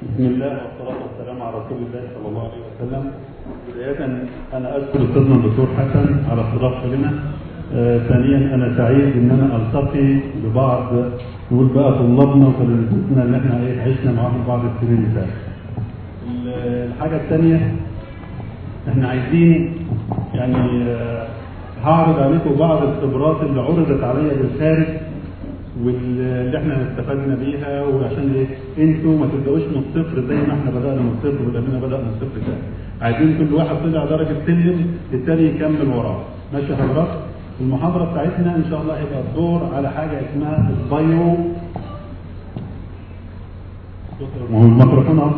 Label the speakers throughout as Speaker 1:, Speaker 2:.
Speaker 1: بسم الله والصلاة والسلام على رسول الله صلى الله عليه وسلم بداية أنا أشكر أستاذنا الدكتور حسن على استضافته لنا آه ثانيا أنا سعيد إن أنا ألتقي ببعض نقول بقى طلابنا وتلامذتنا اللي احنا ايه عشنا معاهم بعض السنين اللي فاتت. الحاجة الثانية احنا عايزين يعني آه هعرض عليكم بعض الخبرات اللي عرضت عليا بالخارج واللي احنا استفدنا بيها وعشان ايه انتوا ما تبداوش من الصفر زي ما احنا بدانا من الصفر والامينه بدا من الصفر تاني عايزين كل واحد طلع درجه سلم التاني يكمل وراه ماشي حضرتك المحاضره بتاعتنا ان شاء الله هيبقى الدور على حاجه اسمها البايو ما هو الميكروفون اهو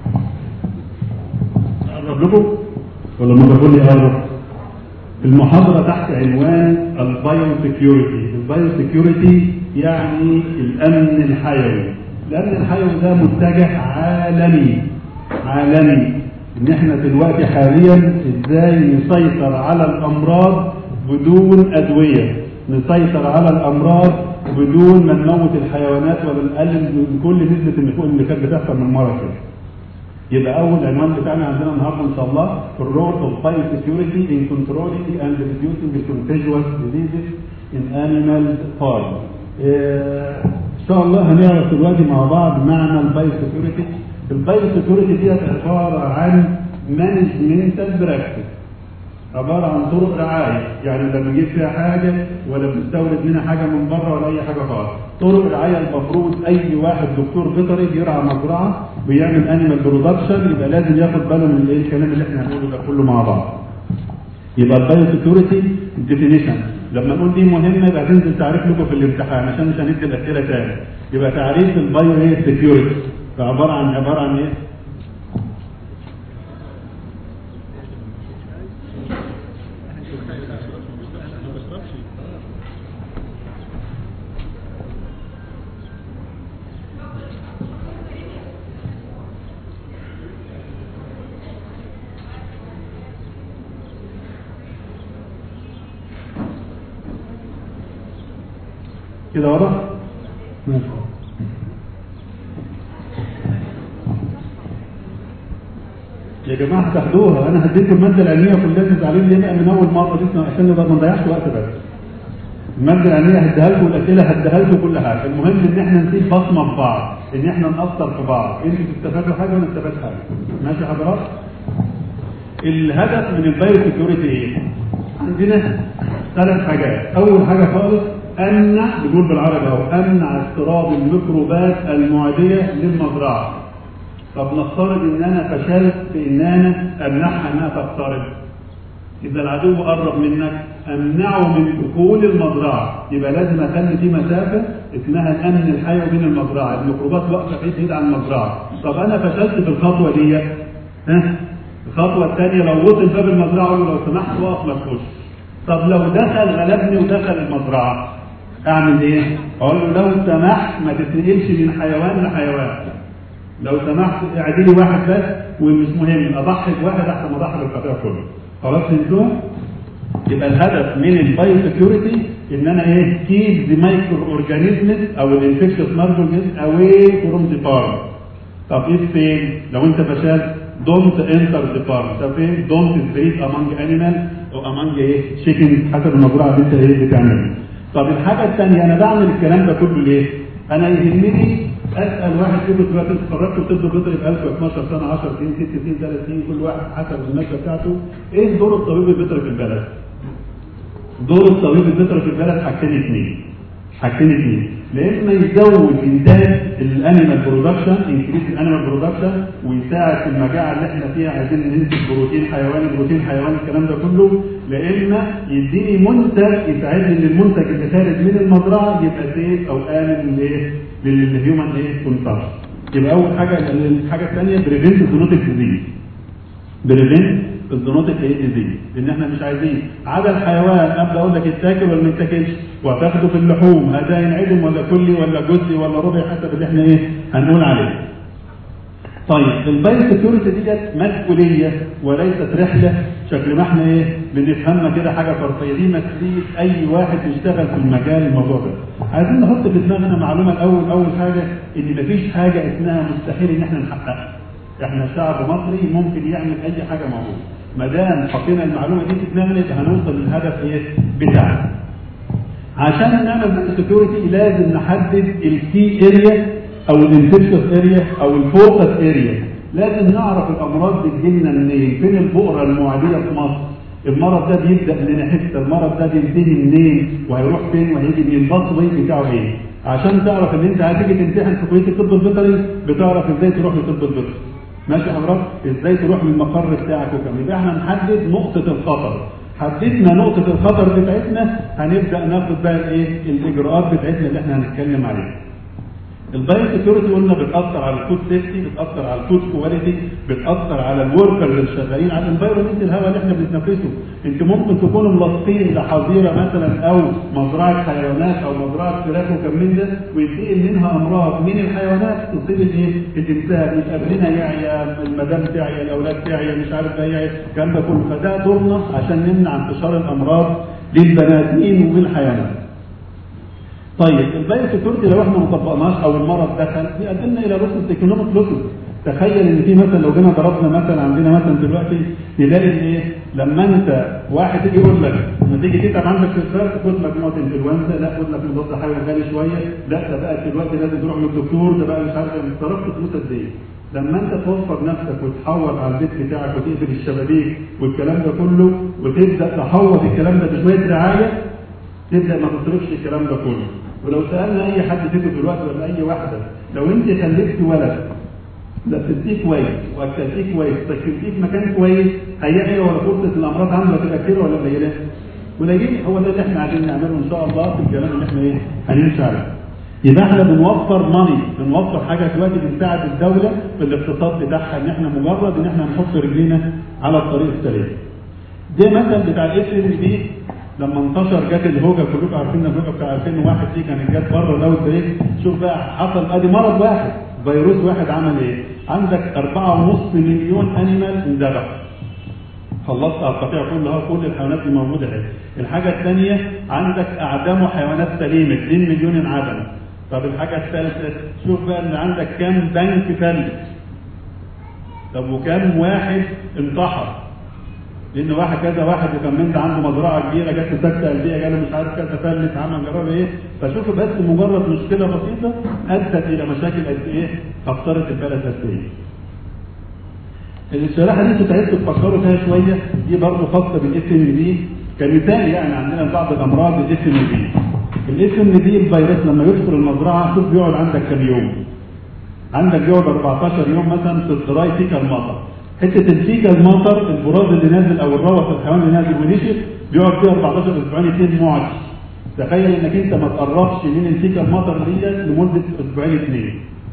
Speaker 1: اقرب لكم ولا الميكروفون يقرب المحاضرة تحت عنوان البايو سيكيورتي، البايو سيكيورتي يعني الأمن الحيوي. الأمن الحيوي ده متجه عالمي عالمي إن إحنا دلوقتي حاليا إزاي نسيطر على الأمراض بدون أدوية، نسيطر على الأمراض بدون ما نموت الحيوانات ولا نقلل من كل نسبة النفوق اللي كانت بتحصل من مرة كده. يبقى اول عنوان بتاعنا عندنا النهارده ان شاء الله الرول اوف بايو سكيورتي ان كنترولينج اند ريديوسينج contagious diseases in animal farm. ان شاء الله هنعرف دلوقتي مع بعض معنى البايو سكيورتي. البايو سكيورتي ديت عباره عن مانجمنتال براكتس عبارة عن طرق رعاية يعني لا بنجيب فيها حاجة ولا بنستورد منها حاجة من بره ولا أي حاجة خالص طرق رعاية المفروض أي واحد دكتور بيطري بيرعى مزرعة بيعمل أنيمال برودكشن يبقى لازم ياخد باله من الإيه الكلام اللي إحنا هنقوله ده كله مع بعض يبقى البايو سكيورتي ديفينيشن لما نقول دي مهمة يبقى تنزل تعريف لكم في الامتحان عشان مش هندي الأسئلة تاني يبقى تعريف البايو ايه سكيورتي فعبارة عن عبارة عن ايه؟ كده واضح؟ ماشي يا جماعه تاخدوها انا هديكم الماده العلميه كلها تزعلين ليه بقى من اول مره دي عشان ما نضيعش وقت بس الماده العلميه هديها لكم والاسئله هديها لكم كل حاجه المهم ان احنا نسيب بصمه في بعض ان احنا ناثر في بعض انتوا تستفادوا حاجه وانا استفاد حاجه ماشي حضرات الهدف من البايو سكيورتي ايه عندنا ثلاث حاجات اول حاجه خالص امنع بنقول بالعربي اهو امنع اضطراب الميكروبات المعديه للمزرعه طب نفترض ان انا فشلت في ان انا امنعها انها تقترب اذا العدو قرب منك امنعه من دخول المزرعه يبقى لازم اخلي في مسافه اسمها الامن الحيوي بين المزرعه الميكروبات واقفه بعيد بعيد عن المزرعه طب انا فشلت في الخطوه دي ها الخطوه الثانيه لو وصل باب المزرعه اقول له لو سمحت وقف ما تخش طب لو دخل غلبني ودخل المزرعه اعمل ايه؟ اقول له لو سمحت ما تتنقلش من حيوان لحيوان. لو سمحت اعدي لي واحد بس ومش مهم اضحي بواحد احسن ما اضحي بالقطيع كله. خلاص فهمتوا؟ يبقى الهدف من البايو سكيورتي ان انا ايه؟ كيب ذا مايكرو اورجانيزمز او الانفكشن اورجانيزمز اواي فروم ذا فارم. طب ايه فين؟ لو انت فشلت دونت انتر ذا فارم. طب فين؟ دونت سبريد امونج انيمال او امونج ايه؟ تشيكن حسب المزرعه اللي انت ايه بتعملها. طب الحاجة الثانية أنا بعمل الكلام ده كله ليه؟ أنا يهمني أسأل واحد فيكم دلوقتي اتخرجت طب بيطري ب 1000 12 سنة 10 سنين 6 سنين 3 سنين كل واحد حسب المادة بتاعته إيه دور الطبيب البيطري في البلد؟ دور الطبيب البيطري في البلد حاجتين اثنين حاجتين اثنين لا اما يزود انتاج الانيمال برودكشن انكريس الانيمال برودكشن ويساعد في المجاعه اللي احنا فيها عايزين ننتج بروتين حيواني بروتين حيواني الكلام ده كله لا اما يديني منتج يساعدني ان المنتج اللي خارج من المزرعه يبقى سيف او امن لايه؟ للهيومن ايه كونسامشن يبقى اول حاجه الحاجه الثانيه بريفنت زونوتيك ديزيز بريفنت الزونوتيك ايه ديزيز ان احنا مش عايزين عدا الحيوان ابدا اقول لك يتاكل ولا ما يتاكلش وهتاخده في اللحوم هذا ينعدم ولا كلي ولا جزئي ولا ربع حسب اللي احنا ايه هنقول عليه طيب البايو سكيورتي ديت مسؤوليه وليست رحله شكل ما احنا ايه بنفهمها كده حاجه فرضيه دي مسؤوليه اي واحد يشتغل في المجال الموضوع ده. عايزين نحط في دماغنا معلومه الاول اول حاجه ان مفيش حاجه اسمها مستحيل ان احنا نحققها. احنا شعب مصري ممكن يعمل اي حاجه موجوده. ما دام حطينا المعلومه دي في دماغنا يبقى هنوصل للهدف ايه بتاعنا. عشان نعمل بايو سكيورتي لازم نحدد الكي اريا او الانفكشن اريا او الفوكس اريا لازم نعرف الامراض بتجيلنا منين فين البؤره المعديه في مصر المرض ده بيبدا من حته المرض ده بينتهي منين وهيروح فين وهيجي منين البطل بتاعه ايه عشان تعرف ان انت هتيجي تمتحن في كليه الطب البيطري بتعرف ازاي تروح لطب البيطري ماشي حضرتك ازاي تروح للمقر بتاعك وكم يبقى احنا نحدد نقطه الخطر حددنا نقطه الخطر بتاعتنا هنبدا ناخد بقى الايه الاجراءات بتاعتنا اللي احنا هنتكلم عليها البايو سكيورتي قلنا بتاثر على الفود سيفتي بتاثر على الفود كواليتي بتاثر على الوركر اللي شغالين على الانفايرمنت الهواء اللي احنا بنتنفسه انت ممكن تكونوا ملاصقين لحظيره مثلا او مزرعه حيوانات او مزرعه فراخ وكم من ده وينتقل منها امراض من الحيوانات تصيب الايه الانسان يبقى ابننا يعيا المدام تعيا الاولاد تعيا مش عارف ده يعيا الكلام ده كله فده دورنا عشان نمنع انتشار الامراض للبني ادمين والحيوانات طيب البايو سكيورتي لو احنا ما طبقناش او المرض دخل بيقدمنا الى لوسز ايكونوميك لوسز تخيل ان في مثلا لو جينا ضربنا مثلا عندنا مثلا دلوقتي تلاقي ان ايه لما انت واحد يجي يقول لك لما تيجي تتعب عندك في الفرق خد مجموعه انفلونزا لا خد لك مضاد حيوي غالي شويه لا ده بقى دلوقتي لازم تروح للدكتور ده بقى مش عارف صرفت فلوس قد ايه لما انت توفر نفسك وتحوط على البيت بتاعك وتقفل الشبابيك والكلام ده كله وتبدا تحوط الكلام ده بشويه رعايه تبدا ما تصرفش الكلام ده كله ولو سالنا اي حد فيكم دلوقتي ولا اي واحده لو انت خلفت ولد لبستيه كويس واكلتيه كويس سكنتيه في مكان كويس هيعي ولا فرصه الامراض عنده تبقى كتير ولا قليله؟ قليل هو ده اللي احنا عايزين نعمله ان شاء الله في الكلام اللي احنا ايه هنمشي عليه. يبقى احنا بنوفر ماني بنوفر حاجه دلوقتي بنساعد الدوله في الاقتصاد بتاعها ان احنا مجرد ان احنا نحط رجلينا على الطريق السليم. ده مثل بتاع الاس ام بي لما انتشر جت الهوجه كلكم عارفين الهوجه بتاع 2001 دي كانت جت بره الاوت بريك شوف بقى حصل ادي مرض واحد فيروس واحد عمل ايه؟ عندك 4.5 مليون انيمال اندبح خلصت على القطيع كلها كل الحيوانات اللي موجوده اهي الحاجه الثانيه عندك اعدام وحيوانات سليمه 2 مليون انعدم طب الحاجه الثالثه شوف بقى ان عندك كام بنك فلس طب وكام واحد انتحر لان واحد كذا واحد وكملت عنده مزرعه كبيره جت سكته قلبيه جاله مش عارف كذا فلت عمل جرب ايه فشوفوا بس مجرد مشكله بسيطه ادت الى مشاكل قد ايه خسرت البلد قد ايه الشريحه دي انتوا عايزين تفكروا فيها شويه دي برضه خاصه بالاس ام بي كمثال يعني عندنا بعض الامراض الاس ام بي الاس ام بي الفيروس لما يدخل المزرعه شوف بيقعد عندك كام يوم عندك بيقعد 14 يوم مثلا في الزراعي فيكا المطر حته الفيكا المطر البراز اللي نازل او الروث الحيوان اللي نازل ونشف بيقعد فيها 14 اسبوعين اثنين معدي تخيل انك انت ما تقربش من الفيكا المطر دي لمده اسبوعين اثنين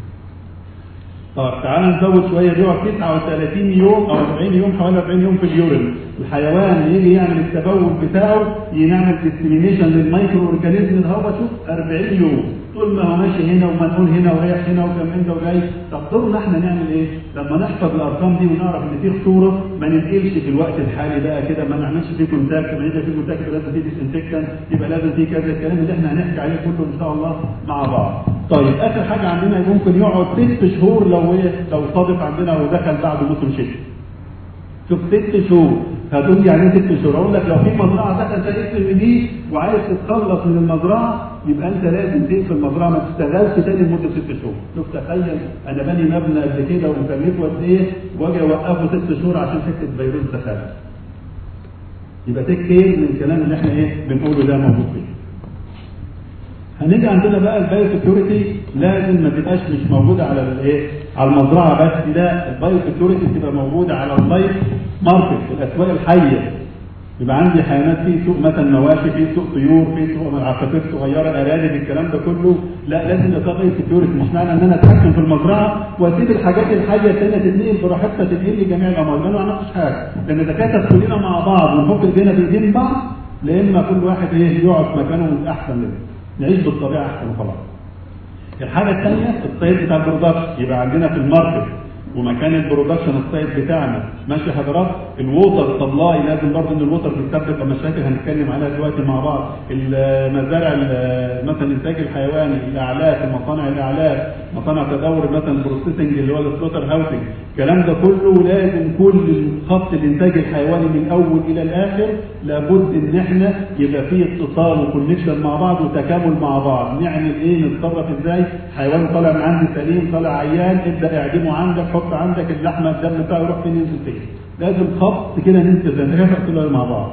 Speaker 1: طب تعال نزود شويه بيقعد 39 يوم او 40 يوم حوالي 40 يوم في اليورين الحيوان يجي يعمل التبول بتاعه يعمل ديستريميشن للمايكرو اورجانيزم اللي هو شوف 40 يوم طول ما هو ماشي هنا ومنقول هنا ورايح هنا وكم من ده وجاي طب دورنا احنا نعمل ايه؟ لما نحفظ الارقام دي ونعرف ان في خطوره ما ننقلش في الوقت الحالي بقى كده ما نعملش فيه كونتاكت ما يبقى في كونتاكت يبقى لازم في ديسانفكتنت يبقى لازم في كذا الكلام اللي احنا هنحكي عليه كله ان شاء الله مع بعض. طيب اخر حاجه عندنا ممكن يقعد ست شهور لو ايه لو صادف عندنا ودخل بعد موسم شتاء. شوف ست شهور هتقول يعني ايه ست شهور؟ اقول لك لو في مزرعه دخل زي اسم دي وعايز تتخلص من المزرعه يبقى انت لازم تقفل المزرعه ما تشتغلش تاني لمده ست شهور. شوف تخيل انا بني مبنى قد كده ومكلفه قد ايه واجي اوقفه ست شهور عشان حته فيروس دخل. يبقى تك كير من الكلام اللي احنا ايه بنقوله ده موجود فيه. هنيجي عندنا بقى البايو سكيورتي لازم ما تبقاش مش موجوده على الايه؟ على المزرعه بس لا البايو سكيورتي تبقى موجوده على اللايف ماركت الاسواق الحيه يبقى عندي حيوانات في سوق مثلا مواشي في سوق طيور في سوق عصافير صغيره ارانب الكلام ده كله لا لازم يبقى بايو سكيورتي مش معنى ان انا اتحكم في المزرعه واسيب الحاجات الحيه الثانيه تتنقل براحتها تتنقل لجميع الامراض انا ما عملتش حاجه لان اذا كانت كلنا مع بعض ونحط ايدينا في ايدين بعض لا اما كل واحد ايه يقعد في مكانه احسن منه نعيش بالطبيعه احسن وخلاص. الحاجه الثانيه الصيد بتاع البرودكشن يبقى عندنا في الماركت ومكان البرودكشن السايت بتاعنا ماشي حضرات الووتر سبلاي لازم برضه ان الووتر بتسبب مشاكل هنتكلم عليها دلوقتي مع بعض المزارع ال- مثلا الانتاج الحيواني الاعلاف المصانع الاعلاف مصانع تدور مثلا بروسيسنج اللي هو السلوتر هاوسنج الكلام ده كله لازم كل خط الانتاج الحيواني من الاول الى الاخر لابد ان احنا يبقى فيه اتصال وكونكشن مع بعض وتكامل مع بعض نعمل ايه نتصرف ازاي حيوان طالع من عندي سليم طالع عيان ابدا اعدمه عندك حط عندك اللحمه الدم بتاعه يروح فين ينزل فين لازم خط كده ننزل زي ما كلها مع بعض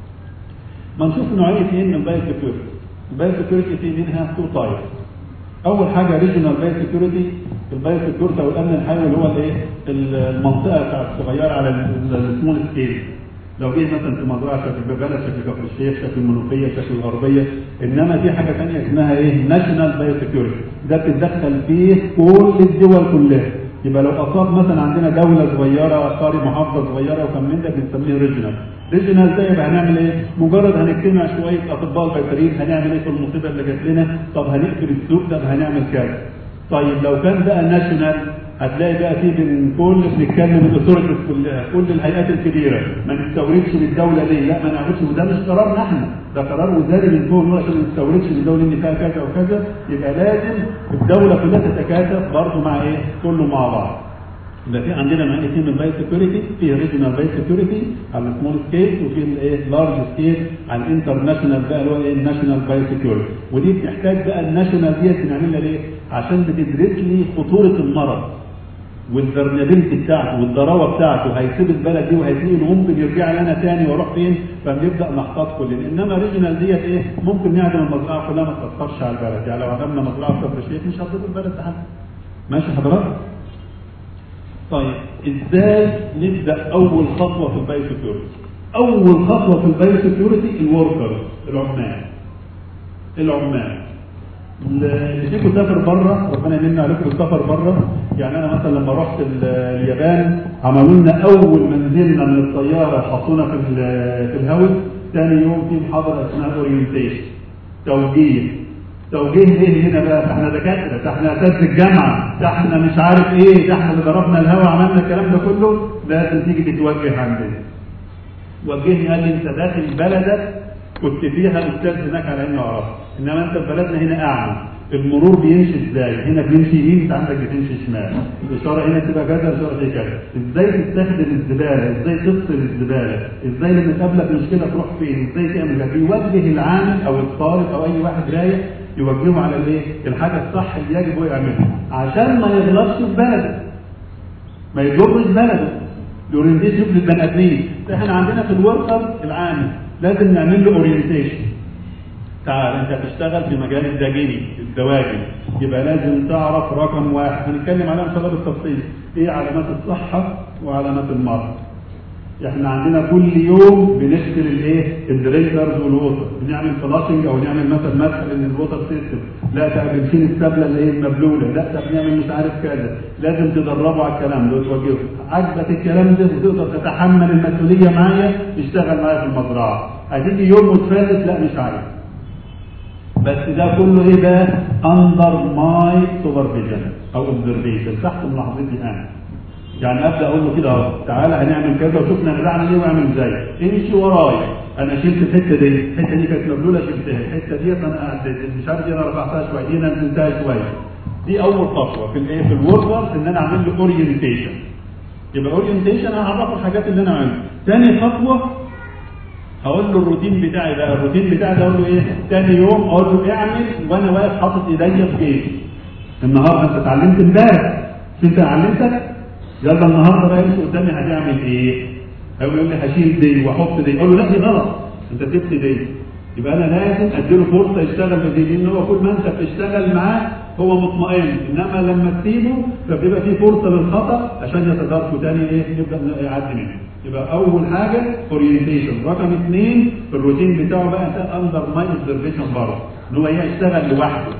Speaker 1: ما نشوف نوعيه ايه من البايو سكيورتي البايو سكيورتي في منها تو تايب اول حاجه ريجنال بايو سكيورتي البايو سكيورتي او الامن الحيوي اللي هو الايه المنطقه بتاعت الصغيره على السمول سكيل لو جه مثلا في مزرعه شكل ببلد شكل كفر الشيخ شكل المنوفيه شكل الغربيه انما في حاجه ثانيه اسمها ايه ناشونال بايو سكيورتي ده بتتدخل فيه كل الدول كلها يبقى لو اصاب مثلا عندنا دوله صغيره قاري محافظه صغيره وكم من ده بنسميه ريجنال ريجنال ده يبقى هنعمل ايه؟ مجرد هنجتمع شويه اطباء بيطريين هنعمل ايه في المصيبه اللي جات لنا؟ طب هنقفل السوق ده هنعمل كذا. طيب لو كان بقى ناشونال هتلاقي بقى في من كل بنتكلم الاثوريتيز كلها كل الهيئات الكبيره ما نستوردش من الدوله ليه؟ لا ما نعملش وده مش قرارنا احنا ده قرار وزاري من فوق إنه عشان ما نستوردش من الدوله ان فيها كذا وكذا يبقى لازم الدوله كلها تتكاتف برضه مع ايه؟ كله مع بعض. يبقى في عندنا نوعين اثنين من الباي سكيورتي في ريجنال باي سكيورتي على السمول سكيل وفي الايه لارج سكيل على الانترناشونال بقى اللي هو ايه الناشونال باي سكيورتي ودي بتحتاج بقى الناشونال ديت بنعملها ليه؟ عشان بتدرس لي خطوره المرض والفرنابيلتي بتاعته والضراوه بتاعته هيسيب البلد دي وهيسيب ممكن يرجع لنا تاني واروح فين فبنبدا نحتاط كلنا انما ريجنال ديت ايه ممكن نعدم المزرعه كلها ما تاثرش على البلد يعني لو عدمنا مزرعه في كفر الشيخ مش هتضر البلد تحت ماشي حضرتك؟ طيب ازاي نبدا اول خطوه في البايو سكيورتي اول خطوه في البايو سكيورتي الوركر العمال العمال اللي فيكم سافر بره ربنا يمن عليكم السفر بره يعني انا مثلا لما رحت ال- اليابان عملوا لنا اول ما نزلنا من الطياره حطونا في ال- في الهاوس ثاني يوم في محاضره اسمها اورينتيشن توجيه توجيه ايه هنا بقى ده احنا دكاتره ده احنا اساتذه الجامعه ده احنا مش عارف ايه ده احنا اللي ضربنا الهوا عملنا الكلام ده كله لازم تيجي تتوجه عندنا وجهني قال لي انت داخل بلدك كنت فيها استاذ هناك على اني اعرف انما انت في بلدنا هنا اعمى المرور بيمشي ازاي هنا بيمشي يمين انت عندك بتمشي شمال الاشاره هنا تبقى كذا الاشاره دي كذا ازاي تستخدم الزباله ازاي تفصل الزباله ازاي لما تقابلك مشكله تروح فين ازاي تعمل كذا بيوجه العامل او الطالب او اي واحد رايح يوجهه على الايه الحاجه الصح اللي يجب هو يعملها عشان ما يغلطش في بلده ما يضرش بلده الاورينتيشن للبني ادمين احنا عندنا في الوركر العامل لازم نعمل له اورينتيشن تعال انت هتشتغل في مجال الدجيني الدواجن يبقى لازم تعرف رقم واحد هنتكلم عليها ان شاء الله بالتفصيل ايه علامات الصحه وعلامات المرض احنا عندنا كل يوم بنغسل الايه الدرينكرز والووتر بنعمل فلاشنج او نعمل مثلا مدخل للووتر سيستم لا ده بنشيل السبله اللي هي المبلوله لا ده بنعمل مش عارف كذا لازم تدربوا على الكلام ده وتوجهوا عجبك الكلام ده وتقدر تتحمل المسؤوليه معايا اشتغل معايا في المزرعه هتيجي يوم وتفلت لا مش عارف بس ده كله ايه بقى اندر ماي سوبرفيجن او اوبزرفيشن تحت ملاحظتي انا يعني ابدا اقول له كده اهو تعالى هنعمل كذا وشوفنا هنعمل ايه واعمل ازاي امشي ورايا انا شلت الحته دي الحته دي كانت مبلوله شلتها الحته دي انا قعدت مش عارف دي انا رفعتها شويه دي انا نزلتها شويه دي اول خطوه في الايه في الوركر ان انا اعمل له اورينتيشن يبقى اورينتيشن انا هعرفه الحاجات اللي انا عاملها ثاني خطوه هقول له الروتين بتاعي بقى الروتين بتاعي ده اقول له ايه ثاني يوم اقول له اعمل وانا واقف حاطط ايديا في جيبي النهارده انت اتعلمت امبارح مش انت علمتك يلا النهارده بقى انت قدامي هتعمل ايه هيقول لي هشيل دي واحط دي اقول له لا دي غلط انت سبت دي يبقى انا لازم اديله فرصه يشتغل بدي لان هو كل ما انت بتشتغل معاه هو مطمئن انما لما تسيبه فبيبقى في فرصه للخطا عشان يتداركوا تاني ايه يبدا يعدي منه يبقى اول حاجه اورينتيشن رقم اثنين الروتين بتاعه بقى ده اندر ماي اوبزرفيشن برضه ان هو يشتغل لوحده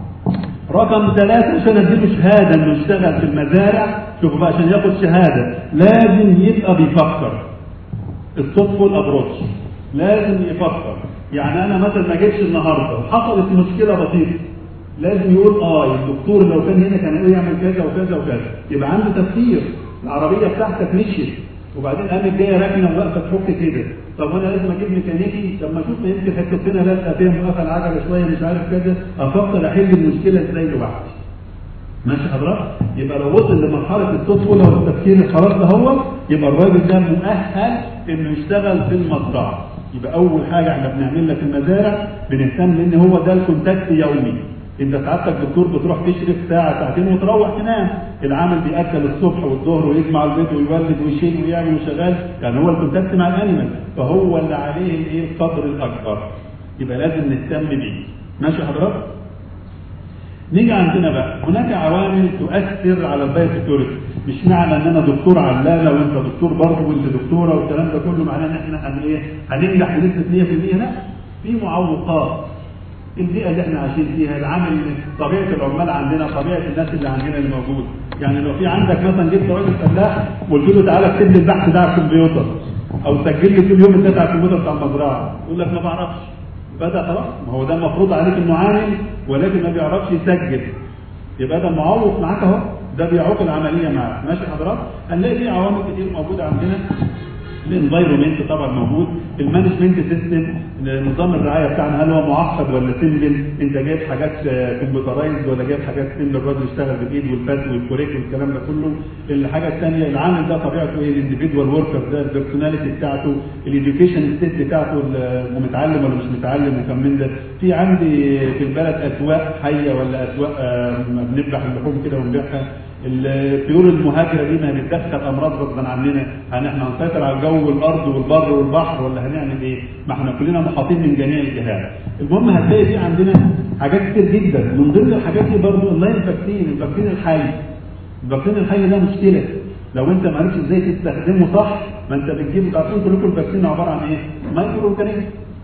Speaker 1: رقم ثلاثة عشان اديله شهادة انه يشتغل في المزارع شوفوا بقى عشان ياخد شهادة لازم يبقى بيفكر الصدفة ابروتش لازم يفكر يعني انا مثلا ما جيتش النهارده وحصلت مشكلة بسيطة لازم يقول اه الدكتور لو كان هنا كان يعمل كذا وكذا وكذا يبقى عنده تفكير العربيه بتاعتك مشيت وبعدين قامت جايه راكنه وواقفه تفك كده طب وانا لازم اجيب ميكانيكي طب ما اشوف يمكن حته هنا لازقه فيها موقفه العجله شويه مش عارف كذا افكر احل المشكله ازاي لوحدي ماشي حضرتك يبقى لو وصل لمرحله الطفوله والتفكير خلاص ده هو يبقى الراجل ده مؤهل انه يشتغل في المزرعه يبقى اول حاجه احنا بنعملها في المزارع بنهتم لان هو ده الكونتاكت يومي انت سعادتك دكتور بتروح تشرف ساعه ساعتين وتروح تنام العامل بياكل الصبح والظهر ويجمع البيت ويولد ويشيل ويعمل وشغال يعني هو الكونتاكت مع الانيمال فهو اللي عليه الايه القدر الاكبر يبقى لازم نهتم بيه ماشي حضرتك نيجي عندنا بقى هناك عوامل تؤثر على البايو سيكيورتي مش معنى ان انا دكتور علامه وانت دكتور برضه وانت دكتوره والكلام ده كله معناه ان احنا هن ايه هننجح بنسبه 100% لا في معوقات البيئه اللي احنا عايشين فيها العامل طبيعه العمال عندنا طبيعه الناس اللي عندنا اللي موجود يعني لو في عندك مثلا جبت راجل فلاح وقلت له تعالى اكتب لي البحث ده على الكمبيوتر او سجل لي كل يوم الداتا على الكمبيوتر بتاع المزرعه يقول لك ما بعرفش بدا خلاص ما هو ده المفروض عليك انه عامل ولكن ما بيعرفش يسجل يبقى ده معوق معاك اهو ده بيعوق العمليه معاك ماشي حضرتك هنلاقي في عوامل كتير موجوده عندنا الانفايرمنت طبعا موجود المانجمنت سيستم نظام الرعايه بتاعنا هل هو معقد ولا سيمبل انت جايب حاجات كمبيوترايزد ولا جايب حاجات سيمبل الراجل يشتغل بالايد والفات والكوريك والكلام ده كله الحاجه الثانيه العامل ده طبيعته ايه الانديفيدوال وركر ده البيرسوناليتي بتاعته الاديوكيشن ستيت بتاعته متعلم ولا مش متعلم وكم من ده في عندي في البلد اسواق حيه ولا اسواق بنذبح اللحوم كده ونبيعها الطيور المهاجره دي ما بتدخل امراض غصبا عننا هل احنا هنسيطر على الجو والارض والبر والبحر ولا هنعمل ايه؟ ما احنا كلنا محاطين من جميع الجهات. المهم هتلاقي في عندنا حاجات كتير جدا من ضمن الحاجات دي برضه اللاين فاكسين الفاكسين الحي. الفاكسين الحي ده مشكله لو انت ما عرفتش ازاي تستخدمه صح ما انت بتجيب عارفين كلكم الفاكسين عباره عن ايه؟ مايكرو اورجانيزم.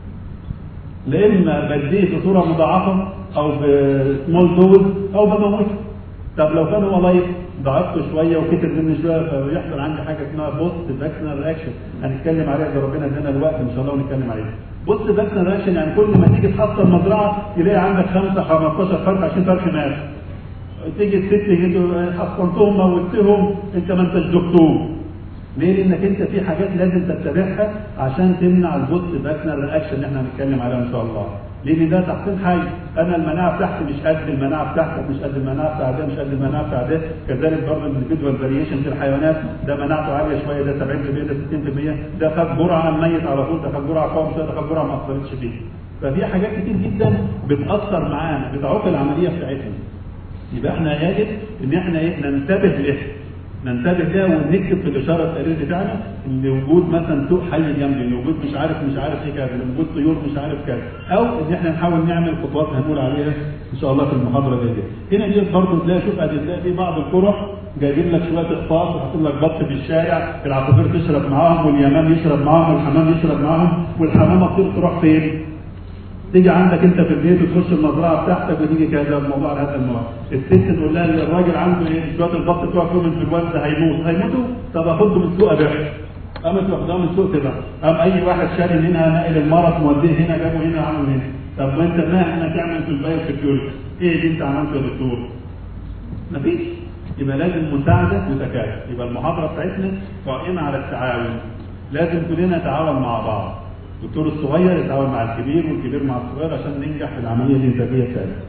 Speaker 1: لا اما بديه في صوره مضاعفه او بسمول دوز او بموته. طب لو كان هو لايف ضعفته شويه وكتر مني شويه فيحصل عندي حاجه اسمها بوست فاكسنال رياكشن هنتكلم عليها اذا ربنا ادانا الوقت ان شاء الله ونتكلم عليها. بوست فاكسنال رياكشن يعني كل ما تيجي تحصل مزرعه تلاقي عندك 5 15 فرخ 20 فرخ مات. تيجي الست حصنتهم موتهم انت ما انتش دكتور. ليه؟ لانك انت في حاجات لازم تتبعها عشان تمنع البوست فاكسنال رياكشن اللي احنا هنتكلم عليها ان شاء الله. لان ده تحصين حي انا المناعه بتاعتي مش قد المناعه بتاعتك مش قد المناعه بتاع ده مش قد المناعه بتاع ده كذلك برضه الانديفيدوال فاريشن في الحيوانات ده مناعته عاليه شويه ده 70% ده 60% ده خد جرعه ميت على طول ده خد جرعه قوم ده خد جرعه ما اثرتش فيه ففي حاجات كتير جدا بتاثر معانا بتعوق العمليه بتاعتنا يبقى احنا يجب ان احنا ايه ننتبه لها ننتبه لها ونكتب في الاشاره التقرير بتاعنا ان وجود مثلا سوق حي جنبي ان وجود مش عارف مش عارف ايه كذا ان وجود طيور مش عارف كذا او ان احنا نحاول نعمل خطوات هنقول عليها ان شاء الله في المحاضره دي هنا دي برضه تلاقي شوف ادي تلاقي في بعض القرى جايبين لك شويه اقفاص وحاطين لك بط في الشارع العصافير تشرب معاهم واليمام يشرب معاهم والحمام يشرب معاهم والحمامه تطير تروح فين؟ تيجي عندك انت في البيت وتخش المزرعه بتاعتك وتيجي كذا الموضوع على هذا النوع الست تقول لها الراجل عنده ايه شويه البط بتوع كومن في الوالد هيموت هيموتوا طب اخده من سوق ابيع قامت واخداه من سوق تبع قام اي واحد شاري هنا ناقل المرض موديه هنا جابه هنا عمل هنا طب وانت ما احنا تعمل في البايو سكيورتي ايه اللي انت عملته يا دكتور؟ مفيش يبقى لازم مساعده وتكاتف يبقى المحاضره بتاعتنا قائمه على التعاون لازم كلنا نتعاون مع بعض الدكتور الصغير يتعاون مع الكبير والكبير مع الصغير عشان ننجح في العمليه الانتاجيه بتاعتنا.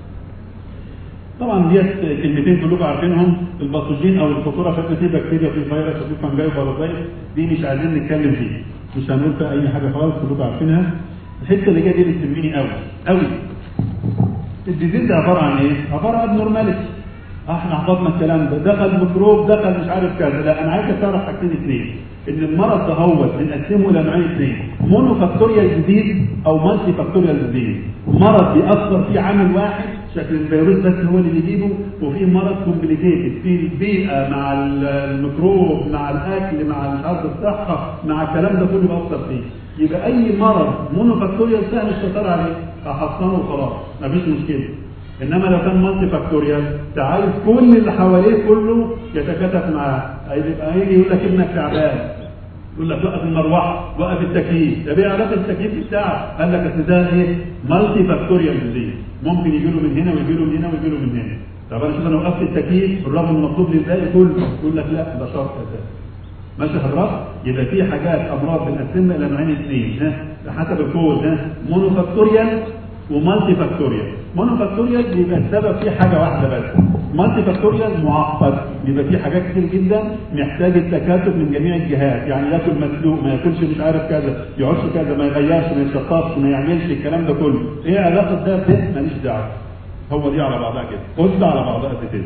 Speaker 1: طبعا ديت كلمتين كلكم عارفينهم الباثوجين او الخطوره فاكر في بكتيريا في فيروس وفي فنجاي وبارازايت دي مش عايزين نتكلم فيها مش هنقول فيها اي حاجه خالص كلكم عارفينها الحته اللي جايه دي بتهمني قوي قوي الديزيز عباره عن ايه؟ عباره عن نورماليتي احنا حفظنا الكلام ده دخل ميكروب دخل مش عارف كذا لا انا عايزك تعرف حاجتين اثنين ان المرض ده هو بنقسمه الى نوعين اثنين مونو فاكتوريال ديزيز او مالتي فاكتوريال ديزيز مرض بيأثر فيه عامل واحد شكل الفيروس بس هو اللي بيجيبه وفي مرض كومبليكيتد في البيئه مع الميكروب مع الاكل مع مش عارف الصحه مع الكلام ده كله بيأثر فيه يبقى اي مرض مونو فاكتوريال سهل السيطره عليه احصنه وخلاص مفيش مشكله انما لو كان مالتي فاكتوريال انت عايز كل اللي حواليه كله يتكاتف معاه يبقى هيجي يقول لك ابنك تعبان يقول لك وقف المروحه وقف التكييف طب ايه علاقه التكييف بتاعك؟ قال لك اصل ده ايه؟ مالتي فاكتوريال ديزيز ممكن يجي له من هنا ويجي له من هنا ويجي له من هنا طب انا شوف انا وقفت التكييف بالرغم ان مطلوب لي الباقي كله يقول لك لا ده شرط اساسي ماشي حضرتك يبقى في حاجات امراض بنقسمها الى نوعين اثنين ها حسب الكود ها مونوفاكتوريال ومالتي فاكتوريال مونوفاكتوريال بيبقى السبب فيه حاجه واحده بس مالتي فاكتوريال معقد بيبقى فيه حاجات كتير جدا محتاج التكاتف من جميع الجهات يعني ياكل مسلوق ما ياكلش مش عارف كذا يعش كذا ما يغيرش ما يشطفش ما يعملش الكلام ده كله ايه علاقه ده بده ماليش دعوه هو دي على بعضها كده خد على بعضها كده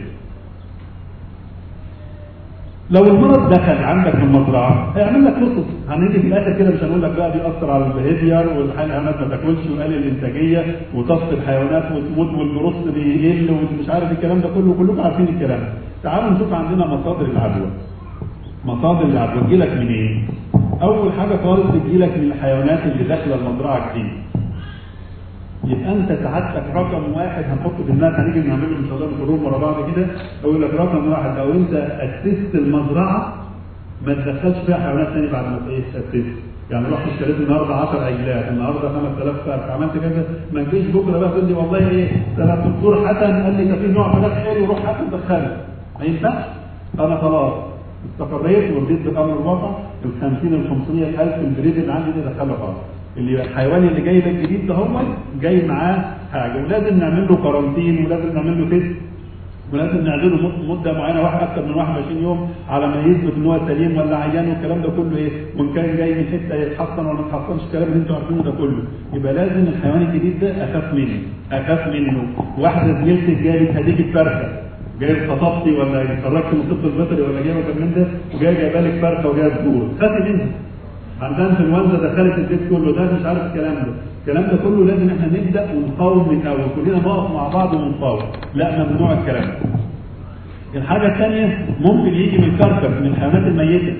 Speaker 1: لو المرض دخل عندك في المزرعه هيعمل لك قصص هنيجي في الاخر كده مش هنقول لك بقى بيأثر على البيهيفير والحيوانات ما تاكلش ويقلل الانتاجيه وتصفي الحيوانات وتموت والجروس بيقل ومش عارف الكلام ده كله كلكم عارفين الكلام تعالوا نشوف عندنا مصادر العدوى مصادر العدوى تجيلك منين؟ إيه؟ اول حاجه خالص تجيلك من الحيوانات اللي داخله المزرعه جديد يبقى انت سعادتك رقم واحد هنحطه في الناس هنيجي نعمله ان شاء الله بالمرور ورا بعض كده اقول لك رقم واحد لو انت اسست المزرعه ما تدخلش فيها حيوانات ثانيه بعد ما ايه اسست يعني رحت اشتريت النهارده 10 عجلات النهارده 5000 فرخ عملت كذا ما تجيش بكره بقى تقول لي والله ايه ده الدكتور حسن قال لي ده في نوع فراخ حلو روح هات ودخله ما ينفعش انا خلاص استقريت ورضيت بامر الواقع ال 50 ال 500 الف البريد اللي عندي دي دخلها خالص اللي الحيوان اللي جاي ده الجديد ده هو جاي معاه حاجه ولازم نعمل له كارانتين ولازم نعمل له تيست ولازم نعمل له مده معينه واحد اكثر من 21 يوم على ما يثبت ان هو سليم ولا عيان والكلام ده كله ايه وان كان جاي من حته يتحصن ولا ما يتحصنش الكلام اللي انتوا عارفينه ده كله يبقى لازم الحيوان الجديد ده اخاف منه اخاف منه واحده زميلتي جايه هديك الفرخه جايب خطبتي ولا اتخرجت من الطب البيطري ولا جايبه كان من ده وجايه جايبه لك فرخه وجايه صدور خافي منها عندها انفلونزا دخلت البيت كله ده مش عارف الكلام ده الكلام ده كله لازم احنا نبدا ونقاوم من الاول كلنا نقف مع بعض ونقاوم لا ممنوع الكلام ده الحاجه الثانيه ممكن يجي من كركر من الحيوانات الميته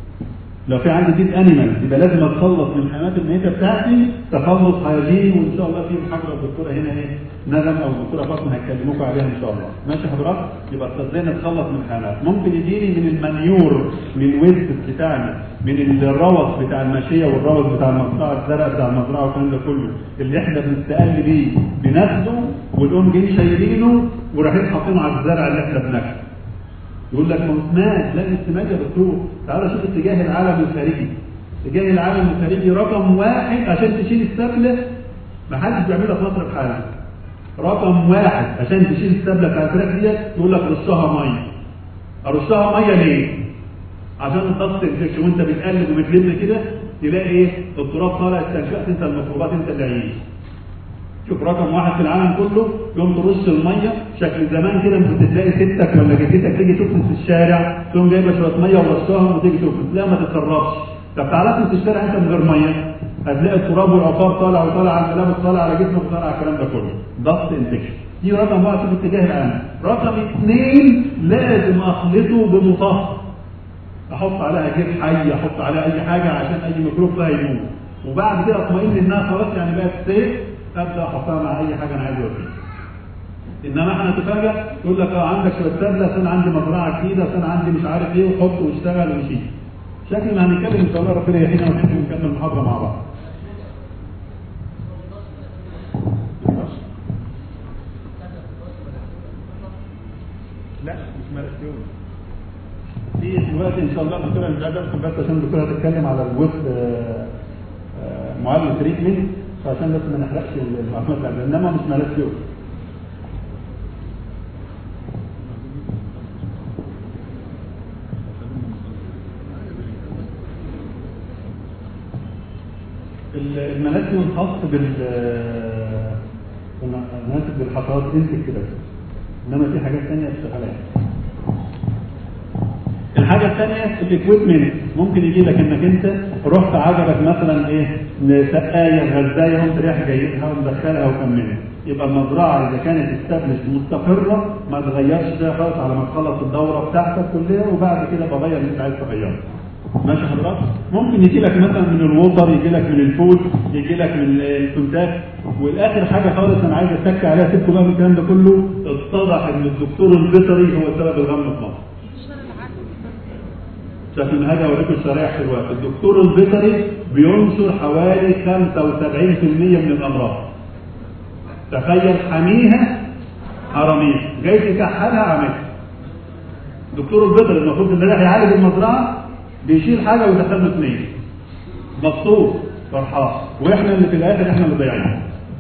Speaker 1: لو في عندي ديت انيمال يبقى لازم اتخلص من الحيوانات الميته بتاعتي تخلص هيجين وان شاء الله في محاضره الدكتوره هنا ايه نغم او الدكتوره فاطمه هيكلموكم عليها ان شاء الله ماشي حضرتك يبقى ازاي نتخلص من الحيوانات ممكن يجيني من المنيور من الويست بتاعنا من الروث بتاع الماشيه والروث بتاع المزرعه الزرع بتاع المزرعه والكلام ده كله اللي احنا بنستقل بيه بناخده ونقوم جايين شايلينه ورايحين حاطينه على الزرع اللي احنا بناكله يقول لك ما سماج لا السماج يا دكتور تعالى شوف اتجاه العالم الخارجي اتجاه العالم الخارجي رقم واحد عشان تشيل السبله ما حدش بيعملها في مصر بحالها رقم واحد عشان تشيل السبله بتاع الفراخ ديت يقول لك رشها ميه ارشها ميه ليه؟ عشان الضغط تنفكش وانت بتقلب وبتلم كده تلاقي ايه التراب طالع استنشقت انت الميكروبات انت اللي عايش شوف رقم واحد في العالم كله يوم ترش الميه شكل زمان كده انت تلاقي ستك ولا جدتك تيجي تفلس في الشارع تقوم جايبه شويه ميه ورشاهم وتيجي تفلس لا ما تتسربش طب تعالى في الشارع انت من غير ميه هتلاقي التراب والعقار طالع وطالع على الملابس طالع على جسمك وطالع على الكلام ده كله ضغط انفكشن دي رقم واحد في اتجاه العالم رقم اثنين لازم اخلطه بمطهر احط عليها جيب حي احط عليها اي حاجه عشان اي ميكروب فيها يموت وبعد كده اطمئن انها خلاص يعني بقت سيف ابدا احطها مع اي حاجه انا عايز اوديها انما احنا نتفاجئ يقول لك اه عندك شويه سبله انا عندي مزرعه جديده انا عندي مش عارف ايه وحط واشتغل ومشي شكل ما هنتكلم ان شاء الله ربنا يحيينا ونحن نكمل المحاضره مع بعض لا مش مارسيون في دلوقتي ان شاء الله الدكتوره مش قادره بس عشان الدكتوره هتتكلم على الويب معالج تريتمنت فعشان بس ما نحرقش المعلومات اللي انما مش مارسيون المناسب خاص بال المناسب بالحشرات انت كده انما في حاجات ثانيه تشتغل عليها الحاجه الثانيه الاكويبمنت ممكن يجي لك انك انت رحت عجبك مثلا ايه سقايه غزايه وانت رايح جايبها ومدخلها وكملها يبقى المزرعه اذا كانت استبلش مستقره ما تغيرش فيها خالص على ما تخلص الدوره بتاعتك كلها وبعد كده بغير اللي انت عايز تغيره ماشي حضرتك ممكن يجي لك مثلا من الووتر يجي لك من الفود يجي لك من الكونتاكت والاخر حاجه خالص انا عايز اتك عليها سيبكم بقى من الكلام ده كله اتضح ان الدكتور البيطري هو سبب الغم في مصر شكل من هذا اوريكم الشرايح دلوقتي الدكتور البيطري بينشر حوالي 75% من الامراض تخيل حميها حراميها جاي تكحلها عملها دكتور البيطري المفروض ان رايح يعالج المزرعه بيشيل حاجه ويدخل له اثنين مبسوط فرحان واحنا اللي في الاخر احنا اللي ضايعين